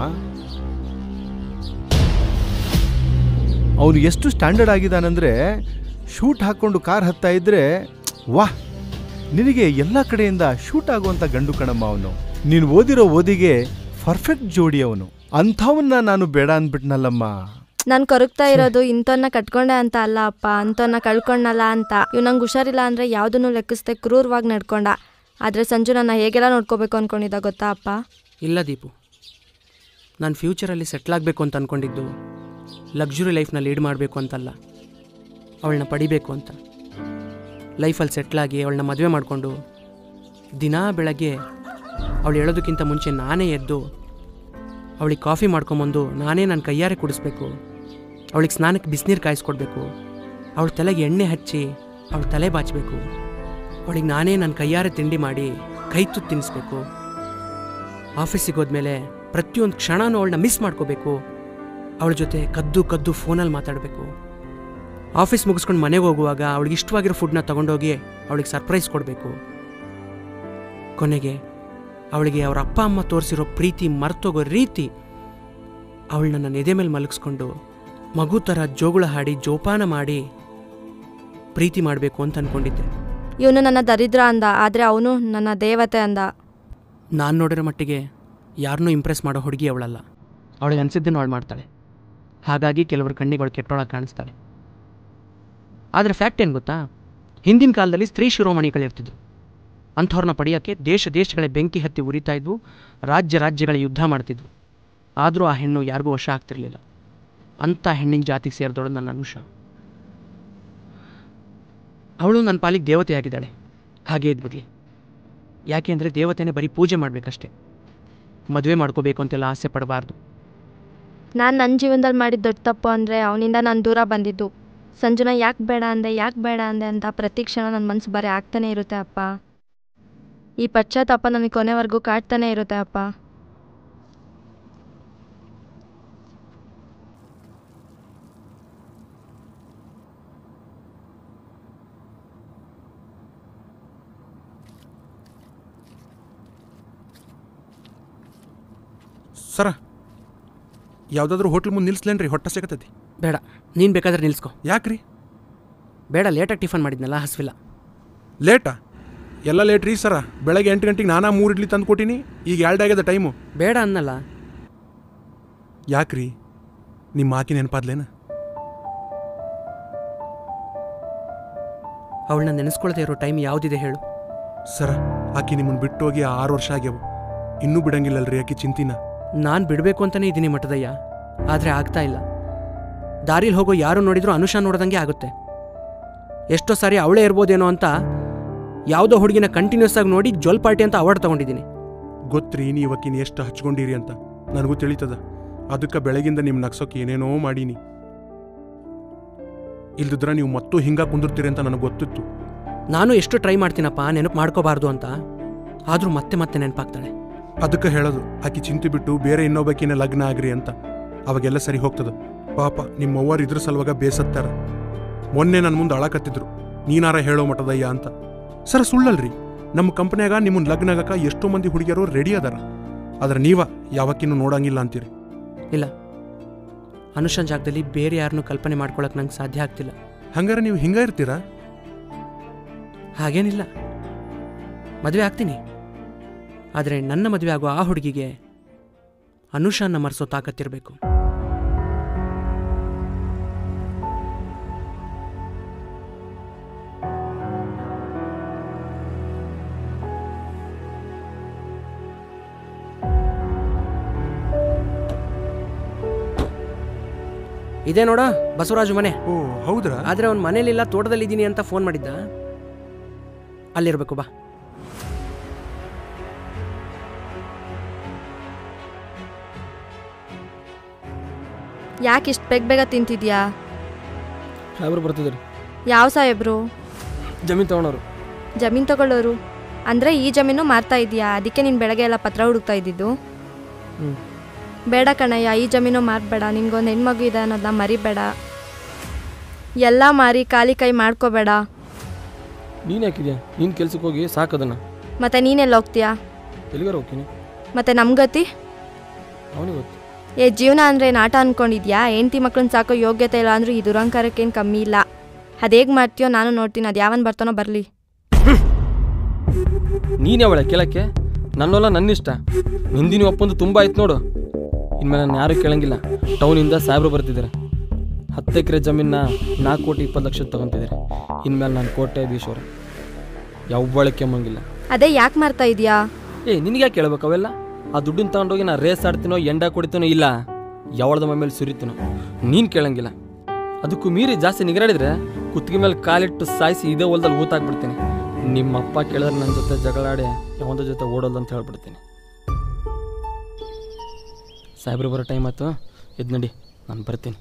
ಅವನು ಎಷ್ಟು ಸ್ಟ್ಯಾಂಡರ್ಡ್ ಆಗಿದ್ದಾನಂದ್ರೆ ಶೂಟ್ ಹಾಕ್ಕೊಂಡು ಕಾರ್ ಹತ್ತಾ ಇದ್ರೆ ವಾಹ್ ನಿನಗೆ ಎಲ್ಲ ಕಡೆಯಿಂದ ಶೂಟ್ ಆಗುವಂಥ ಗಂಡು ಕಣಮ್ಮ ಅವನು ನೀನು ಓದಿರೋ ಓದಿಗೆ ಪರ್ಫೆಕ್ಟ್ ಜೋಡಿ ಅವನು ಅಂಥವನ್ನ ನಾನು ಬೇಡ ಅಂದ್ಬಿಟ್ನಲ್ಲಮ್ಮ ನಾನು ಕೊರಗ್ತಾ ಇರೋದು ಇಂಥವನ್ನ ಕಟ್ಕೊಂಡೆ ಅಂತ ಅಲ್ಲ ಅಪ್ಪ ಅಂಥವನ್ನ ಕಳ್ಕೊಂಡಲ್ಲ ಅಂತ ಇವ್ ನಂಗೆ ಹುಷಾರಿಲ್ಲ ಅಂದರೆ ಯಾವುದನ್ನು ಲೆಕ್ಕಿಸ್ದೆ ಕ್ರೂರವಾಗಿ ನಡ್ಕೊಂಡ ಆದರೆ ಸಂಜು ನನ್ನ ಹೇಗೆಲ್ಲ ನೋಡ್ಕೋಬೇಕು ಅನ್ಕೊಂಡಿದ್ದ ಗೊತ್ತಾ ಅಪ್ಪ ಇಲ್ಲ ದೀಪು ನಾನು ಫ್ಯೂಚರಲ್ಲಿ ಸೆಟ್ಲ್ ಆಗಬೇಕು ಅಂತ ಅಂದ್ಕೊಂಡಿದ್ದು ಲಕ್ಸುರಿ ಲೈಫ್ನ ಲೀಡ್ ಮಾಡಬೇಕು ಅಂತಲ್ಲ ಅವಳನ್ನ ಪಡಿಬೇಕು ಅಂತ ಲೈಫಲ್ಲಿ ಸೆಟ್ಲಾಗಿ ಅವಳನ್ನ ಮದುವೆ ಮಾಡಿಕೊಂಡು ದಿನಾ ಬೆಳಗ್ಗೆ ಅವಳು ಹೇಳೋದಕ್ಕಿಂತ ಮುಂಚೆ ನಾನೇ ಎದ್ದು ಅವಳಿಗೆ ಕಾಫಿ ಮಾಡ್ಕೊಂಬಂದು ನಾನೇ ನನ್ನ ಕೈಯಾರೆ ಕುಡಿಸ್ಬೇಕು ಅವಳಿಗೆ ಸ್ನಾನಕ್ಕೆ ಬಿಸಿನೀರು ಕಾಯಿಸ್ಕೊಡ್ಬೇಕು ಅವಳ ತಲೆಗೆ ಎಣ್ಣೆ ಹಚ್ಚಿ ಅವಳ ತಲೆ ಬಾಚಬೇಕು ಅವಳಿಗೆ ನಾನೇ ನನ್ನ ಕೈಯಾರೆ ತಿಂಡಿ ಮಾಡಿ ಕೈ ತುತ್ತು ತಿನ್ನಿಸ್ಬೇಕು ಆಫೀಸಿಗೆ ಹೋದ್ಮೇಲೆ ಪ್ರತಿಯೊಂದು ಕ್ಷಣನೂ ಅವಳನ್ನ ಮಿಸ್ ಮಾಡ್ಕೋಬೇಕು ಅವಳ ಜೊತೆ ಕದ್ದು ಕದ್ದು ಫೋನಲ್ಲಿ ಮಾತಾಡಬೇಕು ಆಫೀಸ್ ಮುಗಿಸ್ಕೊಂಡು ಮನೆಗೆ ಹೋಗುವಾಗ ಅವಳಿಗೆ ಇಷ್ಟವಾಗಿರೋ ಫುಡ್ನ ತಗೊಂಡೋಗಿ ಅವಳಿಗೆ ಸರ್ಪ್ರೈಸ್ ಕೊಡಬೇಕು ಕೊನೆಗೆ ಅವಳಿಗೆ ಅವ್ರ ಅಪ್ಪ ಅಮ್ಮ ತೋರಿಸಿರೋ ಪ್ರೀತಿ ಮರ್ತೋಗೋ ರೀತಿ ಅವಳನ್ನ ನನ್ನ ಎದೆ ಮೇಲೆ ಮಲಗಿಸ್ಕೊಂಡು ಮಗು ಥರ ಜೋಗುಳ ಹಾಡಿ ಜೋಪಾನ ಮಾಡಿ ಪ್ರೀತಿ ಮಾಡಬೇಕು ಅಂತ ಅಂದ್ಕೊಂಡಿದ್ದೆ ಇವನು ನನ್ನ ದರಿದ್ರ ಅಂದ ಆದರೆ ಅವನು ನನ್ನ ದೇವತೆ ಅಂದ ನಾನು ನೋಡಿರೋ ಮಟ್ಟಿಗೆ ಯಾರನ್ನೂ ಇಂಪ್ರೆಸ್ ಮಾಡೋ ಹುಡುಗಿ ಅವಳಲ್ಲ ಅವಳಿಗೆ ಅನಿಸಿದ್ದನ್ನು ಅವಳು ಮಾಡ್ತಾಳೆ ಹಾಗಾಗಿ ಕೆಲವ್ರ ಕಣ್ಣಿಗೆ ಅವಳು ಕೆಟ್ಟೊಳಗೆ ಕಾಣಿಸ್ತಾಳೆ ಆದರೆ ಫ್ಯಾಕ್ಟ್ ಏನು ಗೊತ್ತಾ ಹಿಂದಿನ ಕಾಲದಲ್ಲಿ ಸ್ತ್ರೀ ಶಿರೋಮಣಿಗಳಿರ್ತಿದ್ವು ಅಂಥವ್ರನ್ನ ಪಡೆಯೋಕ್ಕೆ ದೇಶ ದೇಶಗಳ ಬೆಂಕಿ ಹತ್ತಿ ಉರಿತಾ ಇದ್ವು ರಾಜ್ಯ ರಾಜ್ಯಗಳ ಯುದ್ಧ ಮಾಡ್ತಿದ್ವು ಆದರೂ ಆ ಹೆಣ್ಣು ಯಾರಿಗೂ ವಶ ಆಗ್ತಿರ್ಲಿಲ್ಲ ಅಂಥ ಹೆಣ್ಣಿನ ಜಾತಿಗೆ ಸೇರಿದವಳು ನನ್ನ ಅನುಷ ಅವಳು ನನ್ನ ಪಾಲಿಗೆ ದೇವತೆಯಾಗಿದ್ದಾಳೆ ಹಾಗೇ ಇದ್ಬಿಡ್ಲಿ ಯಾಕೆ ಅಂದರೆ ದೇವತೆನೇ ಬರೀ ಪೂಜೆ ಮಾಡಬೇಕಷ್ಟೆ ಮದುವೆ ಮಾಡ್ಕೋಬೇಕು ಅಂತೆಲ್ಲ ಆಸೆ ಪಡಬಾರ್ದು ನಾನು ನನ್ನ ಜೀವನದಲ್ಲಿ ಮಾಡಿದ ದೊಡ್ಡ ತಪ್ಪು ಅಂದರೆ ಅವನಿಂದ ನಾನು ದೂರ ಬಂದಿದ್ದು ಸಂಜುನ ಯಾಕೆ ಬೇಡ ಅಂದೆ ಯಾಕೆ ಬೇಡ ಅಂದೆ ಅಂತ ಪ್ರತಿ ಕ್ಷಣ ನನ್ನ ಮನಸ್ಸು ಬರೀ ಆಗ್ತಾನೆ ಇರುತ್ತೆ ಅಪ್ಪ ಈ ಪಶ್ಚಾತ್ತಾಪ ನನಗೆ ಕೊನೆವರೆಗೂ ಕಾಡ್ತಾನೆ ಇರುತ್ತೆ ಅಪ್ಪ ಸರ ಯಾವುದಾದ್ರೂ ಹೋಟ್ಲ್ ಮುಂದೆ ನಿಲ್ಸ್ಲೇನ್ರಿ ಹೊಟ್ಟೆ ಸಿಗತೈತಿ ಬೇಡ ನೀನು ಬೇಕಾದ್ರೆ ನಿಲ್ಸ್ಕೊ ಯಾಕ್ರಿ ಬೇಡ ಲೇಟಾಗಿ ಟಿಫನ್ ಮಾಡಿದ್ನಲ್ಲ ಹಸ್ವಿಲ್ಲ ಲೇಟಾ ಎಲ್ಲ ಲೇಟ್ ರೀ ಸರ ಬೆಳಗ್ಗೆ ಎಂಟು ಗಂಟೆಗೆ ನಾನಾ ಮೂರು ಇಡ್ಲಿ ತಂದು ಕೊಟ್ಟಿನಿ ಈಗ ಎರಡು ಆಗ್ಯದ ಟೈಮು ಬೇಡ ಅನ್ನಲ್ಲ ಯಾಕ್ರಿ ನಿಮ್ಮ ಮಾಕಿ ನೆನಪಾದ್ಲೇನ ಅವಳನ್ನ ನೆನೆಸ್ಕೊಳ್ದೇ ಇರೋ ಟೈಮ್ ಯಾವುದಿದೆ ಹೇಳು ಸರ ಆಕಿ ನಿಮ್ಮನ್ನು ಬಿಟ್ಟೋಗಿ ಆರು ವರ್ಷ ಆಗ್ಯಾವು ಇನ್ನೂ ಬಿಡಂಗಿಲ್ಲಲ್ರಿ ಆಕಿ ಚಿಂತಿನ ನಾನು ಬಿಡಬೇಕು ಅಂತಲೇ ಇದ್ದೀನಿ ಮಠದಯ್ಯ ಆದರೆ ಆಗ್ತಾ ಇಲ್ಲ ದಾರಿಲಿ ಹೋಗೋ ಯಾರು ನೋಡಿದ್ರು ಅನುಷಾ ನೋಡ್ದಂಗೆ ಆಗುತ್ತೆ ಎಷ್ಟೋ ಸಾರಿ ಅವಳೇ ಇರ್ಬೋದೇನೋ ಅಂತ ಯಾವುದೋ ಹುಡುಗಿನ ಕಂಟಿನ್ಯೂಸ್ ಆಗಿ ನೋಡಿ ಜೊಲ್ ಪಾರ್ಟಿ ಅಂತ ಅವಾರ್ಡ್ ತಗೊಂಡಿದ್ದೀನಿ ಗೊತ್ತ್ರಿ ನೀವು ಆಕಿನ ಎಷ್ಟು ಹಚ್ಕೊಂಡಿರಿ ಅಂತ ನನಗೂ ತಿಳಿತದ ಅದಕ್ಕೆ ಬೆಳಗಿಂದ ನಿಮ್ಮ ನಗ್ಸೋಕೆ ಏನೇನೋ ಮಾಡೀನಿ ಇಲ್ದಿದ್ರ ನೀವು ಮತ್ತೂ ಹಿಂಗ ಕುಂದಿರ್ತೀರಿ ಅಂತ ನನಗೆ ಗೊತ್ತಿತ್ತು ನಾನು ಎಷ್ಟು ಟ್ರೈ ಮಾಡ್ತೀನಪ್ಪ ನೆನಪು ಮಾಡ್ಕೋಬಾರ್ದು ಅಂತ ಆದರೂ ಮತ್ತೆ ಮತ್ತೆ ನೆನಪಾಗ್ತಾಳೆ ಅದಕ್ಕೆ ಹೇಳೋದು ಆಕಿ ಚಿಂತೆ ಬಿಟ್ಟು ಬೇರೆ ಇನ್ನೊಬ್ಬಕಿನ ಲಗ್ನ ಆಗ್ರಿ ಅಂತ ಅವಾಗೆಲ್ಲ ಸರಿ ಹೋಗ್ತದ ಪಾಪ ನಿಮ್ಮ ಅವ್ವರು ಇದ್ರ ಸಲುವಾಗ ಬೇಸತ್ತಾರ ಮೊನ್ನೆ ನನ್ನ ಮುಂದೆ ಅಳಕತ್ತಿದ್ರು ನೀನಾರ ಹೇಳೋ ಮಠದಯ್ಯ ಅಂತ ಸರ ಸುಳ್ಳಲ್ರಿ ನಮ್ಮ ಕಂಪ್ನ್ಯಾಗ ನಿಮ್ಮನ್ನ ಲಗ್ನ ಆಗಕ ಎಷ್ಟೋ ಮಂದಿ ಹುಡುಗಿಯರು ರೆಡಿ ಅದಾರ ಆದ್ರೆ ನೀವ ಯಾವಕ್ಕಿನ್ನೂ ನೋಡಂಗಿಲ್ಲ ಅಂತೀರಿ ಇಲ್ಲ ಅನುಷನ್ ಜಾಗದಲ್ಲಿ ಬೇರೆ ಯಾರನ್ನೂ ಕಲ್ಪನೆ ಮಾಡ್ಕೊಳಕ್ಕೆ ನಂಗೆ ಸಾಧ್ಯ ಆಗ್ತಿಲ್ಲ ಹಂಗಾರೆ ನೀವು ಹಿಂಗ ಇರ್ತೀರಾ ಹಾಗೇನಿಲ್ಲ ಮದುವೆ ಆಗ್ತೀನಿ ಆದರೆ ನನ್ನ ಮದುವೆ ಆಗೋ ಆ ಹುಡುಗಿಗೆ ಅನುಷಾನ್ನ ಮರೆಸೋ ತಾಕತ್ತಿರಬೇಕು ಇದೇ ನೋಡ ಬಸವರಾಜು ಮನೆ ಓ ಹೌದ್ರಾ ಆದರೆ ಅವ್ನ ಮನೇಲಿಲ್ಲ ತೋಟದಲ್ಲಿದ್ದೀನಿ ಅಂತ ಫೋನ್ ಮಾಡಿದ್ದ ಅಲ್ಲಿರ್ಬೇಕು ಬಾ ಯಾಕೆ ಇಷ್ಟು ಬೇಗ ಬೇಗ ತಿಂತಿದ್ಯಾ ಸಾಹೇಬ್ರು ಬರ್ತಿದ್ರು ಯಾವ ಸಾಹೇಬ್ರು ಜಮೀನು ತೊಗೊಳೋರು ಜಮೀನು ತಗೊಳ್ಳೋರು ಅಂದರೆ ಈ ಜಮೀನು ಮಾರ್ತಾ ಇದೆಯಾ ಅದಕ್ಕೆ ನೀನು ಬೆಳಗ್ಗೆ ಎಲ್ಲ ಪತ್ರ ಹುಡುಕ್ತಾ ಇದ್ದಿದ್ದು ಹ್ಞೂ ಬೇಡ ಕಣಯ್ಯ ಈ ಜಮೀನು ಮಾರಬೇಡ ನಿನ್ಗೊಂದು ಹೆಣ್ಮಗು ಇದೆ ಅನ್ನೋದನ್ನ ಮರಿಬೇಡ ಎಲ್ಲ ಮಾರಿ ಖಾಲಿ ಕೈ ಮಾಡ್ಕೋಬೇಡ ನೀನು ಯಾಕಿದ್ಯಾ ನೀನು ಕೆಲ್ಸಕ್ಕೆ ಹೋಗಿ ಸಾಕದನ್ನು ಮತ್ತೆ ನೀನೆಲ್ಲ ಹೋಗ್ತೀಯಾ ಎಲ್ಲಿಗಾರ ಹೋಗ್ತೀನಿ ಮತ್ತೆ ನಮ್ಗತಿ ಅವನಿಗೆ ಗೊತ್ತು ಏ ಜೀವನ ಅಂದರೆ ನಾಟ ಅನ್ಕೊಂಡಿದ್ಯಾ ಹೆಂಡ್ತಿ ಮಕ್ಳನ್ನ ಸಾಕೋ ಯೋಗ್ಯತೆ ಇಲ್ಲ ಅಂದ್ರೂ ಈ ದುರಂಕಾರಕ್ಕೇನು ಕಮ್ಮಿ ಇಲ್ಲ ಅದು ಹೇಗೆ ಮಾಡ್ತೀಯೋ ನಾನು ನೋಡ್ತೀನಿ ಅದು ಯಾವನ್ ಬರ್ತಾನೋ ಬರಲಿ ನೀನೇ ಅವಳೆ ಕೇಳಕ್ಕೆ ನನ್ನೊಲ್ಲ ನನ್ನಿಷ್ಟ ನಿಂದಿನ ಒಪ್ಪಂದು ತುಂಬ ಆಯ್ತು ನೋಡು ಇನ್ಮೇಲೆ ನಾನು ಯಾರೂ ಕೇಳಂಗಿಲ್ಲ ಟೌನಿಂದ ಸಾಹೇಬ್ರು ಬರ್ತಿದ್ದಾರೆ ಹತ್ತು ಎಕರೆ ಜಮೀನ ನಾಲ್ಕು ಕೋಟಿ ಇಪ್ಪತ್ತು ಲಕ್ಷ ತಗೊಂತಿದ್ದಾರೆ ಇನ್ಮೇಲೆ ನಾನು ಕೋಟ್ಯಾಧೀಶ್ವರ ಯಾವಳೆ ಕೆಮ್ಮಂಗಿಲ್ಲ ಅದೇ ಯಾಕೆ ಮಾರ್ತಾ ಇದೀಯಾ ಏ ನಿನಗೆ ಯಾಕೆ ಕೇಳ್ಬೇಕು ಅವೆಲ್ಲ ಆ ದುಡ್ಡನ್ನ ತಗೊಂಡೋಗಿ ನಾನು ರೇಸ್ ಆಡ್ತೀನೋ ಎಂಡ ಕೊಡ್ತೀನೋ ಇಲ್ಲ ಯಾವಳದ ಮೇಲೆ ಸುರಿತೀನೋ ನೀನು ಕೇಳಂಗಿಲ್ಲ ಅದಕ್ಕೂ ಮೀರಿ ಜಾಸ್ತಿ ನಿಗರಾಡಿದ್ರೆ ಕುತ್ತಿಗೆ ಮೇಲೆ ಕಾಲಿಟ್ಟು ಸಾಯಿಸಿ ಇದೇ ಹೊಲದಲ್ಲಿ ಊತಾಕ್ಬಿಡ್ತೀನಿ ನಿಮ್ಮಪ್ಪ ಕೇಳಿದ್ರೆ ನನ್ನ ಜೊತೆ ಜಗಳಾಡಿ ಯಾವಂದ ಜೊತೆ ಓಡೋದು ಅಂತ ಹೇಳ್ಬಿಡ್ತೀನಿ ಸಾಹೇಬ್ರು ಬರೋ ಟೈಮ್ ಆಯ್ತು ಎದ್ದು ನಡಿ ನಾನು ಬರ್ತೀನಿ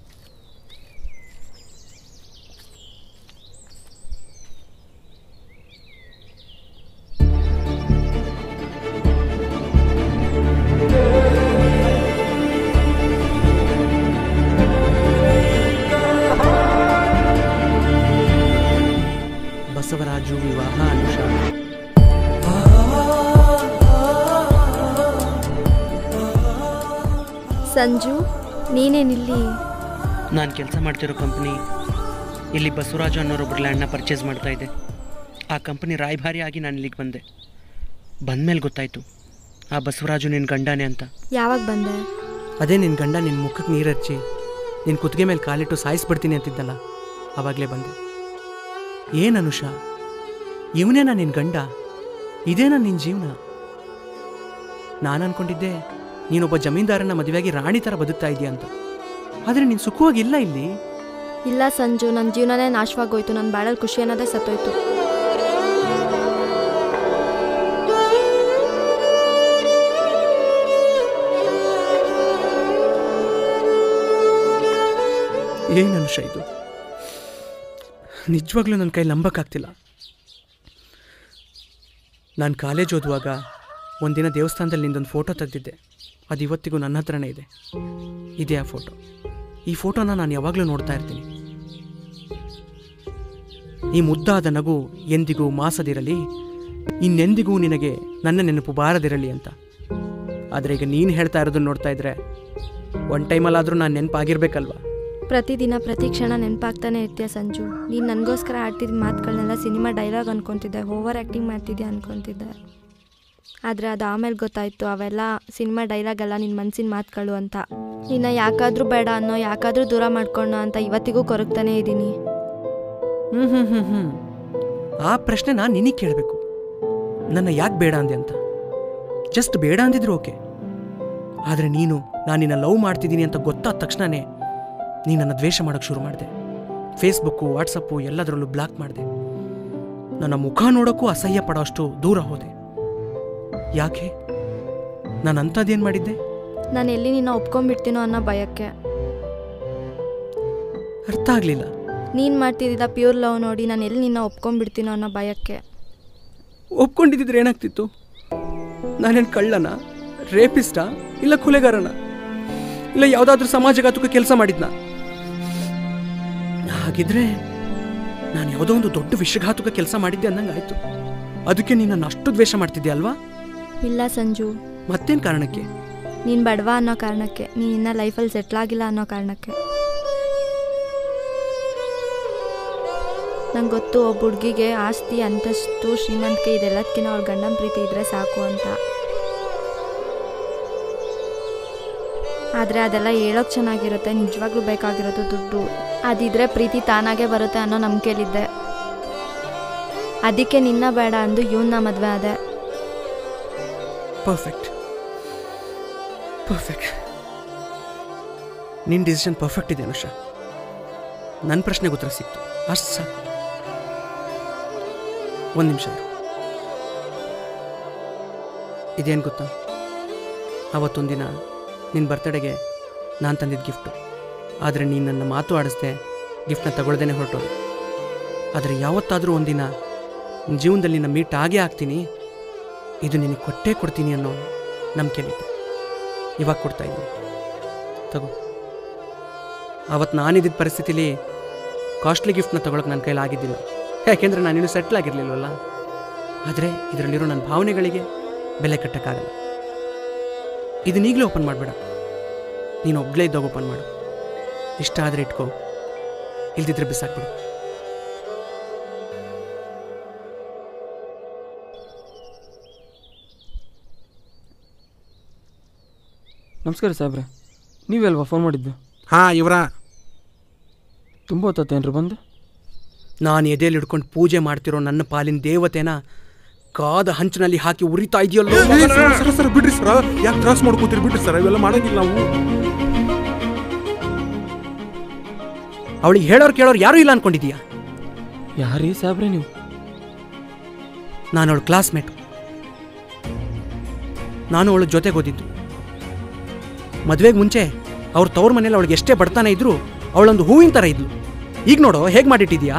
ಬಸವರಾಜು ವಿವಾಹ ಅನುಷಾ ಸಂಜು ನೀನೇನಿಲ್ಲಿ ನಾನು ಕೆಲಸ ಮಾಡ್ತಿರೋ ಕಂಪ್ನಿ ಇಲ್ಲಿ ಬಸವರಾಜು ಅನ್ನೋರೊಬ್ಬರು ಲ್ಯಾಂಡ್ನ ಪರ್ಚೇಸ್ ಮಾಡ್ತಾ ಇದೆ ಆ ಕಂಪನಿ ರಾಯಭಾರಿ ಆಗಿ ನಾನು ಇಲ್ಲಿಗೆ ಬಂದೆ ಬಂದಮೇಲೆ ಗೊತ್ತಾಯಿತು ಆ ಬಸವರಾಜು ನಿನ್ನ ಗಂಡನೇ ಅಂತ ಯಾವಾಗ ಬಂದೆ ಅದೇ ನಿನ್ನ ಗಂಡ ನಿನ್ನ ಮುಖಕ್ಕೆ ನೀರು ಹಚ್ಚಿ ನಿನ್ನ ಕುತ್ತಿಗೆ ಮೇಲೆ ಕಾಲಿಟ್ಟು ಸಾಯಿಸ್ಬಿಡ್ತೀನಿ ಅಂತಿದ್ದಲ್ಲ ಆವಾಗಲೇ ಬಂದೆ ಏನು ಅನುಷಾ ಇವನೇನಾ ನಿನ್ನ ಗಂಡ ಇದೇನಾ ನಿನ್ನ ಜೀವನ ನಾನು ಅನ್ಕೊಂಡಿದ್ದೆ ನೀನೊಬ್ಬ ಜಮೀನ್ದಾರನ ಮದುವೆಯಾಗಿ ರಾಣಿ ಥರ ಬದುಕ್ತಾ ಇದೆಯಾ ಅಂತ ಆದರೆ ನೀನು ಸುಖವಾಗಿಲ್ಲ ಇಲ್ಲಿ ಇಲ್ಲ ಸಂಜು ನನ್ನ ಜೀವನನೇ ನಾಶವಾಗೋಯ್ತು ನನ್ನ ಬಾಳಲ್ಲಿ ಖುಷಿ ಅನ್ನೋದೇ ಸತ್ತೋಯ್ತು ಏನು ಅನುಷ ಇದು ನಿಜವಾಗ್ಲೂ ನನ್ನ ಕೈ ನಂಬಕ್ಕಾಗ್ತಿಲ್ಲ ನಾನು ಕಾಲೇಜ್ ಓದುವಾಗ ಒಂದಿನ ದೇವಸ್ಥಾನದಲ್ಲಿ ನಿಂದೊಂದು ಫೋಟೋ ತೆಗೆದಿದ್ದೆ ಅದು ಇವತ್ತಿಗೂ ನನ್ನ ಹತ್ರನೇ ಇದೆ ಇದೆ ಆ ಫೋಟೋ ಈ ಫೋಟೋನ ನಾನು ಯಾವಾಗಲೂ ನೋಡ್ತಾ ಇರ್ತೀನಿ ಈ ಮುದ್ದಾದ ನಗು ಎಂದಿಗೂ ಮಾಸದಿರಲಿ ಇನ್ನೆಂದಿಗೂ ನಿನಗೆ ನನ್ನ ನೆನಪು ಬಾರದಿರಲಿ ಅಂತ ಆದರೆ ಈಗ ನೀನು ಹೇಳ್ತಾ ಇರೋದನ್ನ ನೋಡ್ತಾ ಇದ್ರೆ ಒನ್ ಟೈಮಲ್ಲಾದರೂ ನಾನು ನೆನಪಾಗಿರ್ಬೇಕಲ್ವಾ ಪ್ರತಿದಿನ ಪ್ರತಿ ಕ್ಷಣ ನೆನಪಾಗ್ತಾನೆ ಇರ್ತೀಯ ಸಂಜು ನೀನು ನನಗೋಸ್ಕರ ಆಡ್ತಿದ್ದ ಮಾತುಗಳನ್ನೆಲ್ಲ ಸಿನಿಮಾ ಡೈಲಾಗ್ ಅನ್ಕೊತಿದ್ದೆ ಓವರ್ ಆ್ಯಕ್ಟಿಂಗ್ ಮಾಡ್ತಿದ್ದೆ ಅನ್ಕೊತಿದ್ದೆ ಆದರೆ ಅದು ಆಮೇಲೆ ಗೊತ್ತಾಯಿತು ಅವೆಲ್ಲ ಸಿನಿಮಾ ಡೈಲಾಗ್ ಅಲ್ಲ ನಿನ್ನ ಮನಸ್ಸಿನ ಮಾತುಗಳು ಅಂತ ನಿನ್ನ ಯಾಕಾದರೂ ಬೇಡ ಅನ್ನೋ ಯಾಕಾದರೂ ದೂರ ಮಾಡ್ಕೊಳ್ಳೋ ಅಂತ ಇವತ್ತಿಗೂ ಕೊರಗ್ತಾನೆ ಇದ್ದೀನಿ ಹ್ಞೂ ಹ್ಞೂ ಹ್ಞೂ ಹ್ಞೂ ಆ ಪ್ರಶ್ನೆ ನಾನು ನಿನಗೆ ಕೇಳಬೇಕು ನನ್ನ ಯಾಕೆ ಬೇಡ ಅಂದೆ ಅಂತ ಜಸ್ಟ್ ಬೇಡ ಅಂದಿದ್ರು ಓಕೆ ಆದರೆ ನೀನು ನಾನು ನಿನ್ನ ಲವ್ ಮಾಡ್ತಿದ್ದೀನಿ ಅಂತ ಗೊತ್ತಾದ ತಕ್ಷಣವೇ ನೀನು ನನ್ನ ದ್ವೇಷ ಮಾಡೋಕ್ಕೆ ಶುರು ಮಾಡಿದೆ ಫೇಸ್ಬುಕ್ಕು ವಾಟ್ಸಪ್ಪು ಎಲ್ಲದರಲ್ಲೂ ಬ್ಲಾಕ್ ಮಾಡಿದೆ ನನ್ನ ಮುಖ ನೋಡೋಕ್ಕೂ ಅಸಹ್ಯ ಪಡೋಷ್ಟು ದೂರ ಹೋದೆ ಯಾಕೆ ನಾನು ಅಂಥದ್ದೇನು ಮಾಡಿದ್ದೆ ನಾನು ಎಲ್ಲಿ ನಿನ್ನ ಒಪ್ಕೊಂಡ್ಬಿಡ್ತೀನೋ ಅನ್ನೋ ಭಯಕ್ಕೆ ಅರ್ಥ ಆಗಲಿಲ್ಲ ನೀನು ಮಾಡ್ತಿದ್ದ ಪ್ಯೂರ್ ಲವ್ ನೋಡಿ ನಾನು ಎಲ್ಲಿ ನಿನ್ನ ಒಪ್ಕೊಂಡ್ಬಿಡ್ತೀನೋ ಅನ್ನೋ ಭಯಕ್ಕೆ ಒಪ್ಕೊಂಡಿದ್ದಿದ್ರೆ ಏನಾಗ್ತಿತ್ತು ನಾನೇನು ಕಳ್ಳನ ರೇಪಿಸ್ಟಾ ಇಲ್ಲ ಕೊಲೆಗಾರನ ಇಲ್ಲ ಯಾವುದಾದ್ರೂ ಸಮಾಜಘಾತುಕ ಕೆಲಸ ಮಾಡಿದ್ನ ಹಾಗಿದ್ರೆ ನಾನು ಯಾವುದೋ ಒಂದು ದೊಡ್ಡ ವಿಷಘಾತುಕ ಕೆಲಸ ಮಾಡಿದ್ದೆ ಅಂದಂಗೆ ಆಯ್ತು ಅದಕ್ಕೆ ನೀನು ನನ್ನ ಅಷ್ಟು ದ್ವೇಷ ಮಾಡ್ತಿದ್ದೆ ಅಲ್ವಾ ಇಲ್ಲ ಸಂಜು ಮತ್ತೇನು ಕಾರಣಕ್ಕೆ ನೀನು ಬಡವ ಅನ್ನೋ ಕಾರಣಕ್ಕೆ ನೀನು ಇನ್ನ ಲೈಫಲ್ಲಿ ಸೆಟ್ಲ್ ಆಗಿಲ್ಲ ಅನ್ನೋ ಕಾರಣಕ್ಕೆ ನಂಗೆ ಗೊತ್ತು ಒಬ್ಬ ಹುಡುಗಿಗೆ ಆಸ್ತಿ ಅಂತಸ್ತು ಶ್ರೀಮಂತಿಕೆ ಇದೆಲ್ಲದಕ್ಕಿಂತ ಅವಳ ಗಂಡನ ಪ್ರೀತಿ ಇದ್ರೆ ಸಾಕು ಅಂತ ಆದರೆ ಅದೆಲ್ಲ ಹೇಳೋಕೆ ಚೆನ್ನಾಗಿರುತ್ತೆ ನಿಜವಾಗ್ಲೂ ಬೇಕಾಗಿರೋದು ದುಡ್ಡು ಅದಿದ್ರೆ ಪ್ರೀತಿ ತಾನಾಗೆ ಬರುತ್ತೆ ಅನ್ನೋ ನಂಬಿಕೆಯಲ್ಲಿದ್ದೆ ಅದಕ್ಕೆ ನಿನ್ನ ಬೇಡ ಅಂದು ಇವನ್ನ ಮದುವೆ ಆದೆ ಪರ್ಫೆಕ್ಟ್ ಪರ್ಫೆಕ್ಟ್ ನಿನ್ನ ಡಿಸಿಷನ್ ಪರ್ಫೆಕ್ಟ್ ಇದೆ ಅನುಷಾ ನನ್ನ ಪ್ರಶ್ನೆಗೆ ಉತ್ತರ ಸಿಕ್ತು ಅಷ್ಟು ಸಾಕು ಒಂದು ನಿಮಿಷ ಇರು ಇದೇನು ಗೊತ್ತಾ ಅವತ್ತೊಂದಿನ ನಿನ್ನ ಬರ್ತಡೆಗೆ ನಾನು ತಂದಿದ್ದ ಗಿಫ್ಟು ಆದರೆ ನೀನು ನನ್ನ ಮಾತು ಆಡಿಸ್ದೆ ಗಿಫ್ಟ್ನ ತಗೊಳ್ದೇನೆ ಹೊರಟೋದು ಆದರೆ ಯಾವತ್ತಾದರೂ ಒಂದಿನ ನಿನ್ ಜೀವನದಲ್ಲಿ ನಿನ್ನ ಮೀಟ್ ಆಗೇ ಆಗ್ತೀನಿ ಇದು ನಿನಗೆ ಕೊಟ್ಟೇ ಕೊಡ್ತೀನಿ ಅನ್ನೋ ನಂಬಿಕೆಯಲ್ಲಿದ್ದೆ ಇವಾಗ ಕೊಡ್ತಾ ಇದ್ದೀನಿ ತಗೋ ಅವತ್ತು ನಾನಿದ್ದಿದ್ದ ಪರಿಸ್ಥಿತಿಲಿ ಕಾಸ್ಟ್ಲಿ ಗಿಫ್ಟ್ನ ತಗೊಳಕ್ಕೆ ನನ್ನ ಕೈಲಿ ಆಗಿದ್ದಿಲ್ಲ ಯಾಕೆಂದರೆ ನಾನಿನ್ನೂ ಸೆಟ್ಲ್ ಆಗಿರಲಿಲ್ವಲ್ಲ ಆದರೆ ಇದರಲ್ಲಿರೋ ನನ್ನ ಭಾವನೆಗಳಿಗೆ ಬೆಲೆ ಕಟ್ಟಕ್ಕಾಗಲ್ಲ ಇದನ್ನ ಈಗಲೇ ಓಪನ್ ಮಾಡಬೇಡ ನೀನು ಒಬ್ಬಳೇ ಇದ್ದಾಗ ಓಪನ್ ಮಾಡು ಇಷ್ಟ ಆದರೆ ಇಟ್ಕೋ ಇಲ್ದಿದ್ರೆ ಬಿಸಾಕ್ಬಿಡು ನಮಸ್ಕಾರ ಸಾಹೇಬ್ರೆ ನೀವೇ ಅಲ್ವಾ ಫೋನ್ ಮಾಡಿದ್ದು ಹಾಂ ಇವರ ತುಂಬ ಹೊತ್ತೇನ್ರಿ ಬಂದು ನಾನು ಎದೆಯಲ್ಲಿ ಹಿಡ್ಕೊಂಡು ಪೂಜೆ ಮಾಡ್ತಿರೋ ನನ್ನ ಪಾಲಿನ ದೇವತೆನ ಕಾದ ಹಂಚಿನಲ್ಲಿ ಹಾಕಿ ಉರಿತಾ ಇದೆಯಲ್ಲೋ ಏ, ಸರ ಸರ ಸರ ಬಿಡ್ರಿ ಸರ ಯಾಕೆ ತ್ರಾಸ್ ಮಾಡ್ಕೋತೀರಿ ಬಿಡ್ರಿ ಸರ ಇವೆಲ್ಲ ಮಾಡಂಗಿಲ್ಲ ನಾವು ಅವಳಿಗೆ ಹೇಳೋರು ಕೇಳೋರು ಯಾರೂ ಇಲ್ಲ ಅನ್ಕೊಂಡಿದೀಯಾ ಯಾರೀ ಸಾಹೇಬ್ರೆ ನೀವು ನಾನು ಅವಳ ಕ್ಲಾಸ್ಮೇಟ್ ನಾನು ಅವಳ ಜೊತೆಗೆ ಓದಿದ್ದು ಮದುವೆಗೆ ಮುಂಚೆ ಅವ್ರ ತವ್ರ ಮನೇಲಿ ಅವಳಿಗೆ ಎಷ್ಟೇ ಬಡತಾನೆ ಇದ್ರು ಅವಳೊಂದು ಹೂವಿನ ಥರ ಇದ್ಲು ಈಗ ನೋಡು ಹೇಗೆ ಮಾಡಿಟ್ಟಿದ್ಯಾ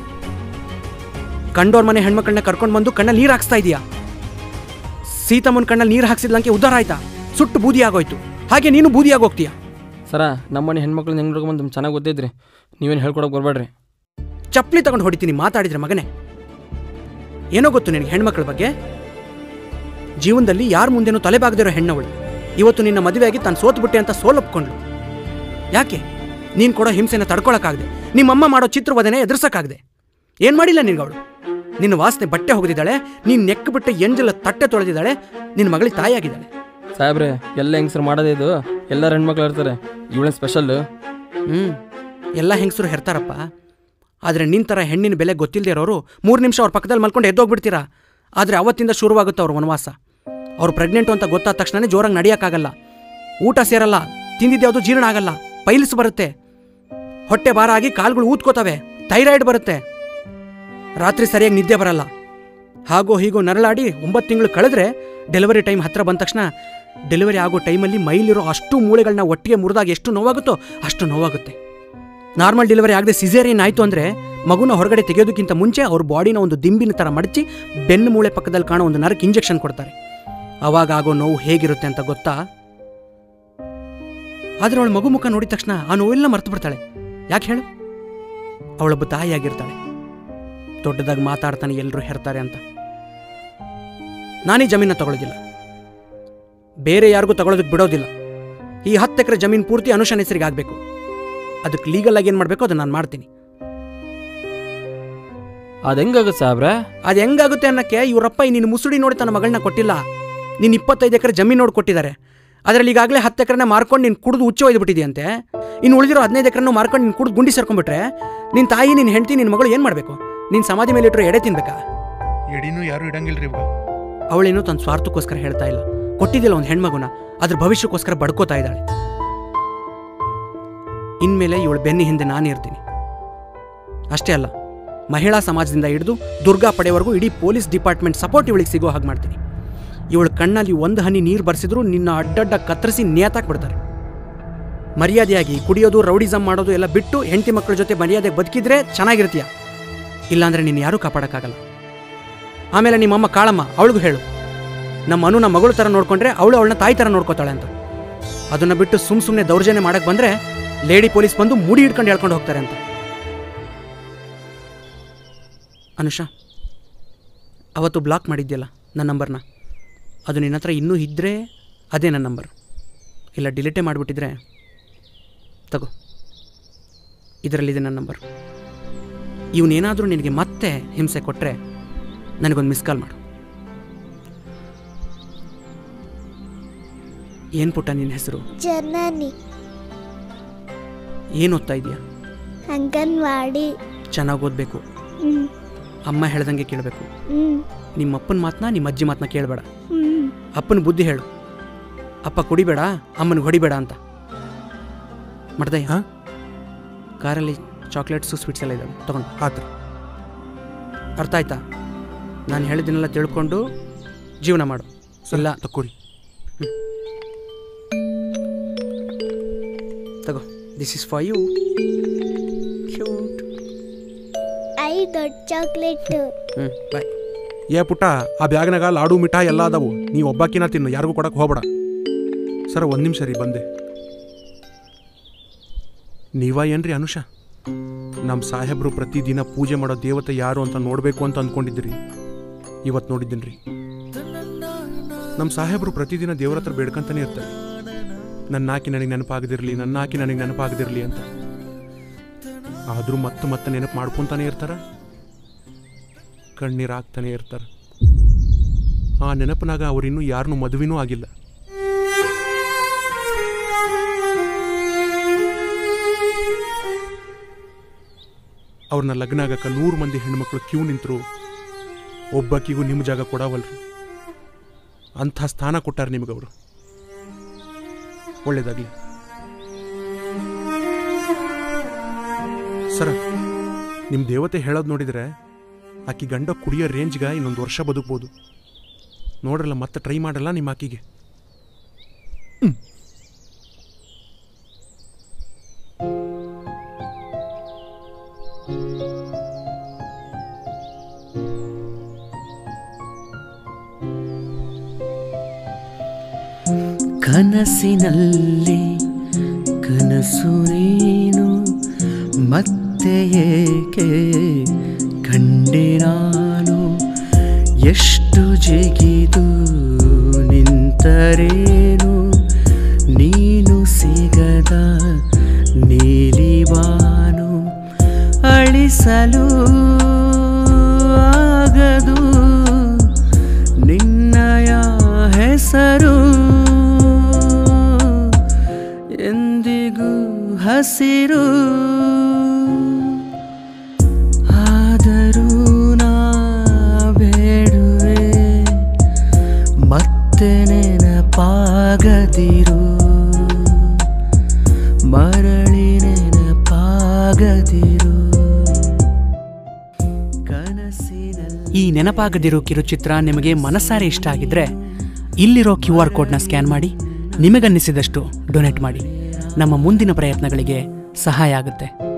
ಕಂಡೋರ್ ಮನೆ ಹೆಣ್ಮಕ್ಳನ್ನ ಕರ್ಕೊಂಡು ಬಂದು ಕಣ್ಣಲ್ಲಿ ನೀರು ಹಾಕ್ಸ್ತಾ ಇದೀಯಾ ಸೀತಮ್ಮನ ಕಣ್ಣಲ್ಲಿ ನೀರು ಹಾಕ್ಸಿದ್ಲಂಕೆ ಉದ್ಧಾರ ಆಯ್ತಾ ಸುಟ್ಟು ಬೂದಿ ಆಗೋಯ್ತು ಹಾಗೆ ನೀನು ಬೂದಿ ಆಗೋಗ್ತೀಯಾ ಸರ ನಮ್ಮನೆ ಹೆಣ್ಮಕ್ಳನ್ನ ಹೆಂಗೆ ನೋಡ್ಕೊಂಬಂದು ಚೆನ್ನಾಗಿ ಗೊತ್ತಿದ್ರಿ ನೀವೇನು ಹೇಳ್ಕೊಡಕ್ಕೆ ಬರಬೇಡ್ರಿ ಚಪ್ಪಲಿ ತಗೊಂಡು ಹೊಡಿತೀನಿ ಮಾತಾಡಿದ್ರೆ ಮಗನೇ ಏನೋ ಗೊತ್ತು ನಿನಗೆ ಹೆಣ್ಮಕ್ಳ ಬಗ್ಗೆ ಜೀವನದಲ್ಲಿ ಯಾರ ಮುಂದೆನೂ ತಲೆಬಾಗದಿರೋ ಹೆಣ್ಣವಳು ಇವತ್ತು ನಿನ್ನ ಮದುವೆಯಾಗಿ ತಾನು ಸೋತ್ಬಿಟ್ಟೆ ಅಂತ ಸೋಲೊಪ್ಕೊಂಡ್ಳು ಯಾಕೆ ನೀನು ಕೊಡೋ ಹಿಂಸೆನ ತಡ್ಕೊಳಕ್ಕಾಗದೆ ನಿಮ್ಮಮ್ಮ ಮಾಡೋ ಚಿತ್ರವದನೆ ಎದುರ್ಸಕ್ಕಾಗದೆ ಏನು ಮಾಡಿಲ್ಲ ನಿನ್ಗವಳು ನಿನ್ನ ವಾಸನೆ ಬಟ್ಟೆ ಹೋಗದಿದ್ದಾಳೆ ನೀನು ನೆಕ್ ಬಿಟ್ಟು ಎಂಜಲ ತಟ್ಟೆ ತೊಳೆದಿದ್ದಾಳೆ ನಿನ್ನ ಮಗಳಿಗೆ ತಾಯಿಯಾಗಿದ್ದಾಳೆ ಸಾಹೇಬ್ರೆ ಎಲ್ಲ ಹೆಂಗಸರು ಮಾಡೋದೇ ಇದು ಎಲ್ಲರ ಹೆಣ್ಮಕ್ಳು ಇರ್ತಾರೆ ಇವಳೇನು ಸ್ಪೆಷಲ್ ಹ್ಞೂ ಎಲ್ಲ ಹೆಂಗಸರು ಹೆರ್ತಾರಪ್ಪ ಆದರೆ ನಿನ್ನ ಥರ ಹೆಣ್ಣಿನ ಬೆಲೆ ಗೊತ್ತಿಲ್ಲದೆ ಇರೋರು ಮೂರು ನಿಮಿಷ ಅವ್ರ ಪಕ್ಕದಲ್ಲಿ ಮಲ್ಕೊಂಡು ಎದ್ದೋಗ್ಬಿಡ್ತೀರಾ ಆದರೆ ಅವತ್ತಿಂದ ಶುರುವಾಗುತ್ತೆ ಅವ್ರ ವನವಾಸ ಅವ್ರು ಪ್ರೆಗ್ನೆಂಟು ಅಂತ ಗೊತ್ತಾದ ತಕ್ಷಣನೇ ಜೋರಾಗಿ ನಡೆಯೋಕ್ಕಾಗಲ್ಲ ಊಟ ಸೇರಲ್ಲ ತಿಂದಿದ್ಯಾವುದು ಜೀರ್ಣ ಆಗಲ್ಲ ಪೈಲ್ಸ್ ಬರುತ್ತೆ ಹೊಟ್ಟೆ ಭಾರ ಆಗಿ ಕಾಲುಗಳು ಊದ್ಕೋತವೆ ಥೈರಾಯ್ಡ್ ಬರುತ್ತೆ ರಾತ್ರಿ ಸರಿಯಾಗಿ ನಿದ್ದೆ ಬರಲ್ಲ ಹಾಗೋ ಹೀಗೋ ನರಳಾಡಿ ಒಂಬತ್ತು ತಿಂಗಳು ಕಳೆದ್ರೆ ಡೆಲಿವರಿ ಟೈಮ್ ಹತ್ರ ಬಂದ ತಕ್ಷಣ ಡೆಲಿವರಿ ಆಗೋ ಟೈಮಲ್ಲಿ ಮೈಲಿರೋ ಅಷ್ಟು ಮೂಳೆಗಳನ್ನ ಒಟ್ಟಿಗೆ ಮುರಿದಾಗ ಎಷ್ಟು ನೋವಾಗುತ್ತೋ ಅಷ್ಟು ನೋವಾಗುತ್ತೆ ನಾರ್ಮಲ್ ಡೆಲಿವರಿ ಆಗದೆ ಸಿಸೇರಿಯನ್ ಆಯಿತು ಅಂದರೆ ಮಗುನ ಹೊರಗಡೆ ತೆಗೆಯೋದಕ್ಕಿಂತ ಮುಂಚೆ ಅವ್ರ ಬಾಡಿನ ಒಂದು ದಿಂಬಿನ ಥರ ಮಡಚಿ ಬೆನ್ನು ಮೂಳೆ ಪಕ್ಕದಲ್ಲಿ ಕಾಣೋ ಒಂದು ನರಕ್ಕೆ ಇಂಜೆಕ್ಷನ್ ಕೊಡ್ತಾರೆ ಅವಾಗ ಆಗೋ ನೋವು ಹೇಗಿರುತ್ತೆ ಅಂತ ಗೊತ್ತಾ ಆದರೆ ಅವಳ ಮಗು ಮುಖ ನೋಡಿದ ತಕ್ಷಣ ಆ ನೋವೆಲ್ಲ ಮರ್ತು ಬಿಡ್ತಾಳೆ ಯಾಕೆ ಹೇಳು ಅವಳೊಬ್ಬ ತಾಯಿಯಾಗಿರ್ತಾಳೆ ದೊಡ್ಡದಾಗಿ ಮಾತಾಡ್ತಾನೆ ಎಲ್ಲರೂ ಹೆರ್ತಾರೆ ಅಂತ ನಾನೀ ಜಮೀನ ತಗೊಳ್ಳೋದಿಲ್ಲ ಬೇರೆ ಯಾರಿಗೂ ತಗೊಳ್ಳೋದಕ್ಕೆ ಬಿಡೋದಿಲ್ಲ ಈ ಹತ್ತು ಎಕರೆ ಜಮೀನು ಪೂರ್ತಿ ಅನುಷನ್ ಹೆಸರಿಗೆ ಆಗಬೇಕು ಅದಕ್ಕೆ ಲೀಗಲ್ ಆಗಿ ಏನು ಮಾಡಬೇಕು ಅದನ್ನ ನಾನು ಮಾಡ್ತೀನಿ ಅದು ಹೆಂಗಾಗುತ್ತೆ ಸಾಹೇಬ್ರೆ ಅದು ಹೆಂಗಾಗುತ್ತೆ ಅನ್ನಕ್ಕೆ ಇವರಪ್ಪ ನಿನ್ನ ಮುಸುಡಿ ನೋಡಿ ತನ್ನ ಮಗಳನ್ನ ಕೊಟ್ಟಿಲ್ಲ ನೀನು ಇಪ್ಪತ್ತೈದು ಎಕರೆ ಜಮೀನು ನೋಡಿ ಕೊಟ್ಟಿದ್ದಾರೆ ಅದರಲ್ಲಿ ಈಗಾಗಲೇ ಹತ್ತು ಎಕರೆನ ಮಾರ್ಕೊಂಡು ನೀನು ಕುಡಿದು ಹುಚ್ಚು ಒಯ್ದುಬಿಟ್ಟಿದ್ಯಂತೆ ಇನ್ನು ಉಳಿದಿರೋ ಹದಿನೈದು ಎಕರೆನೂ ಮಾರ್ಕೊಂಡು ನೀನು ಕುಡಿದು ಗುಂಡಿ ಸೇರ್ಕೊಂಡ್ಬಿಟ್ರೆ ನಿನ್ನ ತಾಯಿ ನಿನ್ನ ಹೆಂಡತಿ ನಿನ್ನ ಮಗಳು ಏನು ಮಾಡಬೇಕು ನೀನು ಸಮಾಧಿ ಮೇಲೆ ಇಟ್ಟರು ಎಡೆ ತಿನ್ಬೇಕಾ ಎಡಿನೂ ಯಾರು ಇಡಂಗಿಲ್ರಿ ಇವಾಗ ಅವಳೇನೋ ತನ್ನ ಸ್ವಾರ್ಥಕ್ಕೋಸ್ಕರ ಹೇಳ್ತಾ ಇಲ್ಲ ಕೊಟ್ಟಿದ್ದಿಲ್ಲ ಒಂದು ಹೆಣ್ಮಗುನ ಅದ್ರ ಭವಿಷ್ಯಕ್ಕೋಸ್ಕರ ಬಡ್ಕೋತಾ ಇದ್ದಾಳೆ ಇನ್ಮೇಲೆ ಇವಳು ಬೆನ್ನಿ ಹಿಂದೆ ನಾನು ಇರ್ತೀನಿ ಅಷ್ಟೇ ಅಲ್ಲ ಮಹಿಳಾ ಸಮಾಜದಿಂದ ಹಿಡಿದು ದುರ್ಗಾ ಪಡೆಯವರೆಗೂ ಇಡೀ ಪೊಲೀಸ್ ಡಿಪಾರ್ಟ್ಮೆಂಟ್ ಸಪೋರ್ಟ್ ಇವಳಿಗೆ ಸಿಗೋ ಹಾಗೆ ಮಾಡ್ತೀನಿ ಇವಳ ಕಣ್ಣಲ್ಲಿ ಒಂದು ಹನಿ ನೀರು ಬರ್ಸಿದ್ರು ನಿನ್ನ ಅಡ್ಡಡ್ಡ ಕತ್ತರಿಸಿ ನೇತಾಕ್ ಬಿಡ್ತಾರೆ ಮರ್ಯಾದೆಯಾಗಿ ಕುಡಿಯೋದು ರೌಡಿಸಮ್ ಮಾಡೋದು ಎಲ್ಲ ಬಿಟ್ಟು ಹೆಂಡತಿ ಮಕ್ಕಳ ಜೊತೆ ಮರ್ಯಾದೆಗೆ ಬದುಕಿದ್ರೆ ಚೆನ್ನಾಗಿರ್ತೀಯ ಇಲ್ಲಾಂದ್ರೆ ನೀನು ಯಾರೂ ಕಾಪಾಡೋಕ್ಕಾಗಲ್ಲ ಆಮೇಲೆ ನಿಮ್ಮಮ್ಮ ಕಾಳಮ್ಮ ಅವಳಿಗೂ ಹೇಳು ನಮ್ಮ ಅನು ನಮ್ಮ ಮಗಳು ಥರ ನೋಡ್ಕೊಂಡ್ರೆ ಅವಳು ಅವಳನ್ನ ತಾಯಿ ಥರ ನೋಡ್ಕೋತಾಳೆ ಅಂತ ಅದನ್ನ ಬಿಟ್ಟು ಸುಮ್ ಸುಮ್ಮನೆ ದೌರ್ಜನ್ಯ ಮಾಡಕ್ಕೆ ಬಂದರೆ ಲೇಡಿ ಪೊಲೀಸ್ ಬಂದು ಮುಡಿ ಹಿಡ್ಕೊಂಡು ಹೇಳ್ಕೊಂಡು ಹೋಗ್ತಾರೆ ಅಂತ ಅನುಷಾ ಅವತ್ತು ಬ್ಲಾಕ್ ಮಾಡಿದ್ಯಲ್ಲ ನನ್ನ ನಂಬರ್ನ ಅದು ನಿನ್ನ ಹತ್ರ ಇನ್ನೂ ಇದ್ದರೆ ಅದೇ ನನ್ನ ನಂಬರ್ ಇಲ್ಲ ಡಿಲೀಟೇ ಮಾಡಿಬಿಟ್ಟಿದ್ರೆ ತಗೋ ಇದರಲ್ಲಿದೆ ನನ್ನ ನಂಬರ್ ಇವನೇನಾದರೂ ನಿನಗೆ ಮತ್ತೆ ಹಿಂಸೆ ಕೊಟ್ಟರೆ ನನಗೊಂದು ಮಿಸ್ ಕಾಲ್ ಮಾಡು ಏನು ಪುಟ್ಟ ನಿನ್ನ ಹೆಸರು ಜನನಿ ಏನು ಓದ್ತಾ ಇದೆಯಾ ಅಂಗನವಾಡಿ ಚೆನ್ನಾಗಿ ಓದಬೇಕು ಹ್ಮ್ ಅಮ್ಮ ಹೇಳ್ದಂಗೆ ಕೇಳಬೇಕು ಹ್ಮ್ ನಿಮ್ಮ ಅಪ್ಪನ ಮಾತನ್ನ ನಿಮ್ಮ ಅಜ್ಜಿ ಮಾತನ್ನ ಕೇಳಬೇಡ ಹ್ಮ್ ಅಪ್ಪನ ಬುದ್ಧಿ ಹೇಳು ಅಪ್ಪ ಕುಡಿಬೇಡ ಅಮ್ಮನಿಗೆ ಹೊಡಿಬೇಡ ಅಂತ ಮಾಡ್ದಯ್ಯ ಕಾರಲ್ಲಿ ಚಾಕ್ಲೇಟ್ಸು ಸ್ವೀಟ್ಸ್ ಎಲ್ಲ ಇದ್ದಾವೆ ತಗೊಂಡು ಆತ ಅರ್ಥ ಆಯ್ತಾ ನಾನು ಹೇಳಿದ್ದನ್ನೆಲ್ಲ ತಿಳ್ಕೊಂಡು ಜೀವನ ಮಾಡು ಇಲ್ಲ ತಕ್ಕೋರಿ ತಗೋ this is for you cute I ದೊಡ್ಡ ಚಾಕ್ಲೇಟ್ ಹ್ಞೂ ಬಾಯ್ ಏ ಪುಟ್ಟ ಆ ಬ್ಯಾಗ್ನಾಗ ಲಾಡು ಮಿಠಾಯಿ ಎಲ್ಲ ಅದಾವು ನೀ ಒಬ್ಬಾಕಿನ ತಿನ್ನು ಯಾರಿಗೂ ಕೊಡಕ್ಕೆ ಹೋಗ್ಬೇಡ ಸರ ಒಂದು ನಿಮಿಷ ರೀ ಬಂದೆ ನೀವ ಏನ್ರಿ ಅನುಷ ನಮ್ಮ ಸಾಹೇಬರು ಪ್ರತಿದಿನ ಪೂಜೆ ಮಾಡೋ ದೇವತೆ ಯಾರು ಅಂತ ನೋಡಬೇಕು ಅಂತ ಅಂದ್ಕೊಂಡಿದ್ರಿ ಇವತ್ತು ನೋಡಿದ್ದೀನಿ ರೀ ನಮ್ಮ ಸಾಹೇಬರು ಪ್ರತಿದಿನ ದೇವ್ರ ಹತ್ರ ಬೇಡ್ಕೊಂತಾನೆ ಇರ್ತಾರೆ ನನ್ನ ಹಾಕಿ ನನಗೆ ನೆನಪಾಗದಿರಲಿ ನನ್ನ ಹಾಕಿ ನನಗೆ ನೆನಪಾಗದಿರಲಿ ಅಂತ ಆದರೂ ಮತ್ತೆ ಮತ್ತೆ ನೆನಪು ಮಾಡ್ಕೊತಾನೆ ಇರ್ತಾರ ಕಣ್ಣೀರು ಹಾಕ್ತಾನೆ ಇರ್ತಾರ ಆ ನೆನಪಿನಾಗ ಅವರಿನ್ನೂ ಯಾರನ್ನೂ ಮದುವೆನೂ ಆಗಿಲ್ಲ ಅವ್ರನ್ನ ಲಗ್ನ ಆಗಕ್ಕೆ ನೂರು ಮಂದಿ ಹೆಣ್ಮಕ್ಳು ಕ್ಯೂ ನಿಂತರು ಒಬ್ಬಾಕಿಗೂ ನಿಮ್ಮ ಜಾಗ ಕೊಡವಲ್ರು ಅಂಥ ಸ್ಥಾನ ಕೊಟ್ಟಾರ ನಿಮಗವರು ಒಳ್ಳೇದಾಗ್ಲಿ ಸರ ನಿಮ್ಮ ದೇವತೆ ಹೇಳೋದು ನೋಡಿದ್ರೆ ಆಕಿ ಗಂಡ ಕುಡಿಯೋ ರೇಂಜ್ಗೆ ಇನ್ನೊಂದು ವರ್ಷ ಬದುಕ್ಬೋದು ನೋಡ್ರಲ್ಲ ಮತ್ತೆ ಟ್ರೈ ಮಾಡಲ್ಲ ನಿಮ್ಮ ಆಕಿಗೆ ಕನಸಿನಲ್ಲಿ ಕನಸು ನೀನು ಮತ್ತೆ ಏಕೆ ಕಂಡೆ ನಾನು ಎಷ್ಟು ಜಿಗಿದು ನಿಂತರೇನು ನೀನು ಸಿಗದ ನೀಲಿವಾನು ಅಳಿಸಲು ಆಗದು ನಿನ್ನಯ ಹೆಸರು ಎಂದಿಗೂ ಹಸಿರು ಆದರೂ ನಾ ಬೇಡುವೆ ಮತ್ತೆ ನೆನಪಾಗದಿರು ಮರಳಿ ನೆನಪಾಗದಿರು ಈ ನೆನಪಾಗದಿರೋ ಕಿರುಚಿತ್ರ ನಿಮಗೆ ಮನಸ್ಸಾರೆ ಇಷ್ಟ ಆಗಿದ್ರೆ ಇಲ್ಲಿರೋ ಕ್ಯೂ ಆರ್ ಕೋಡ್ನ ಸ್ಕ್ಯಾನ್ ಮಾಡಿ ನಿಮಗನ್ನಿಸಿದಷ್ಟು ಡೊನೇಟ್ ಮಾಡಿ ನಮ್ಮ ಮುಂದಿನ ಪ್ರಯತ್ನಗಳಿಗೆ ಸಹಾಯ ಆಗುತ್ತೆ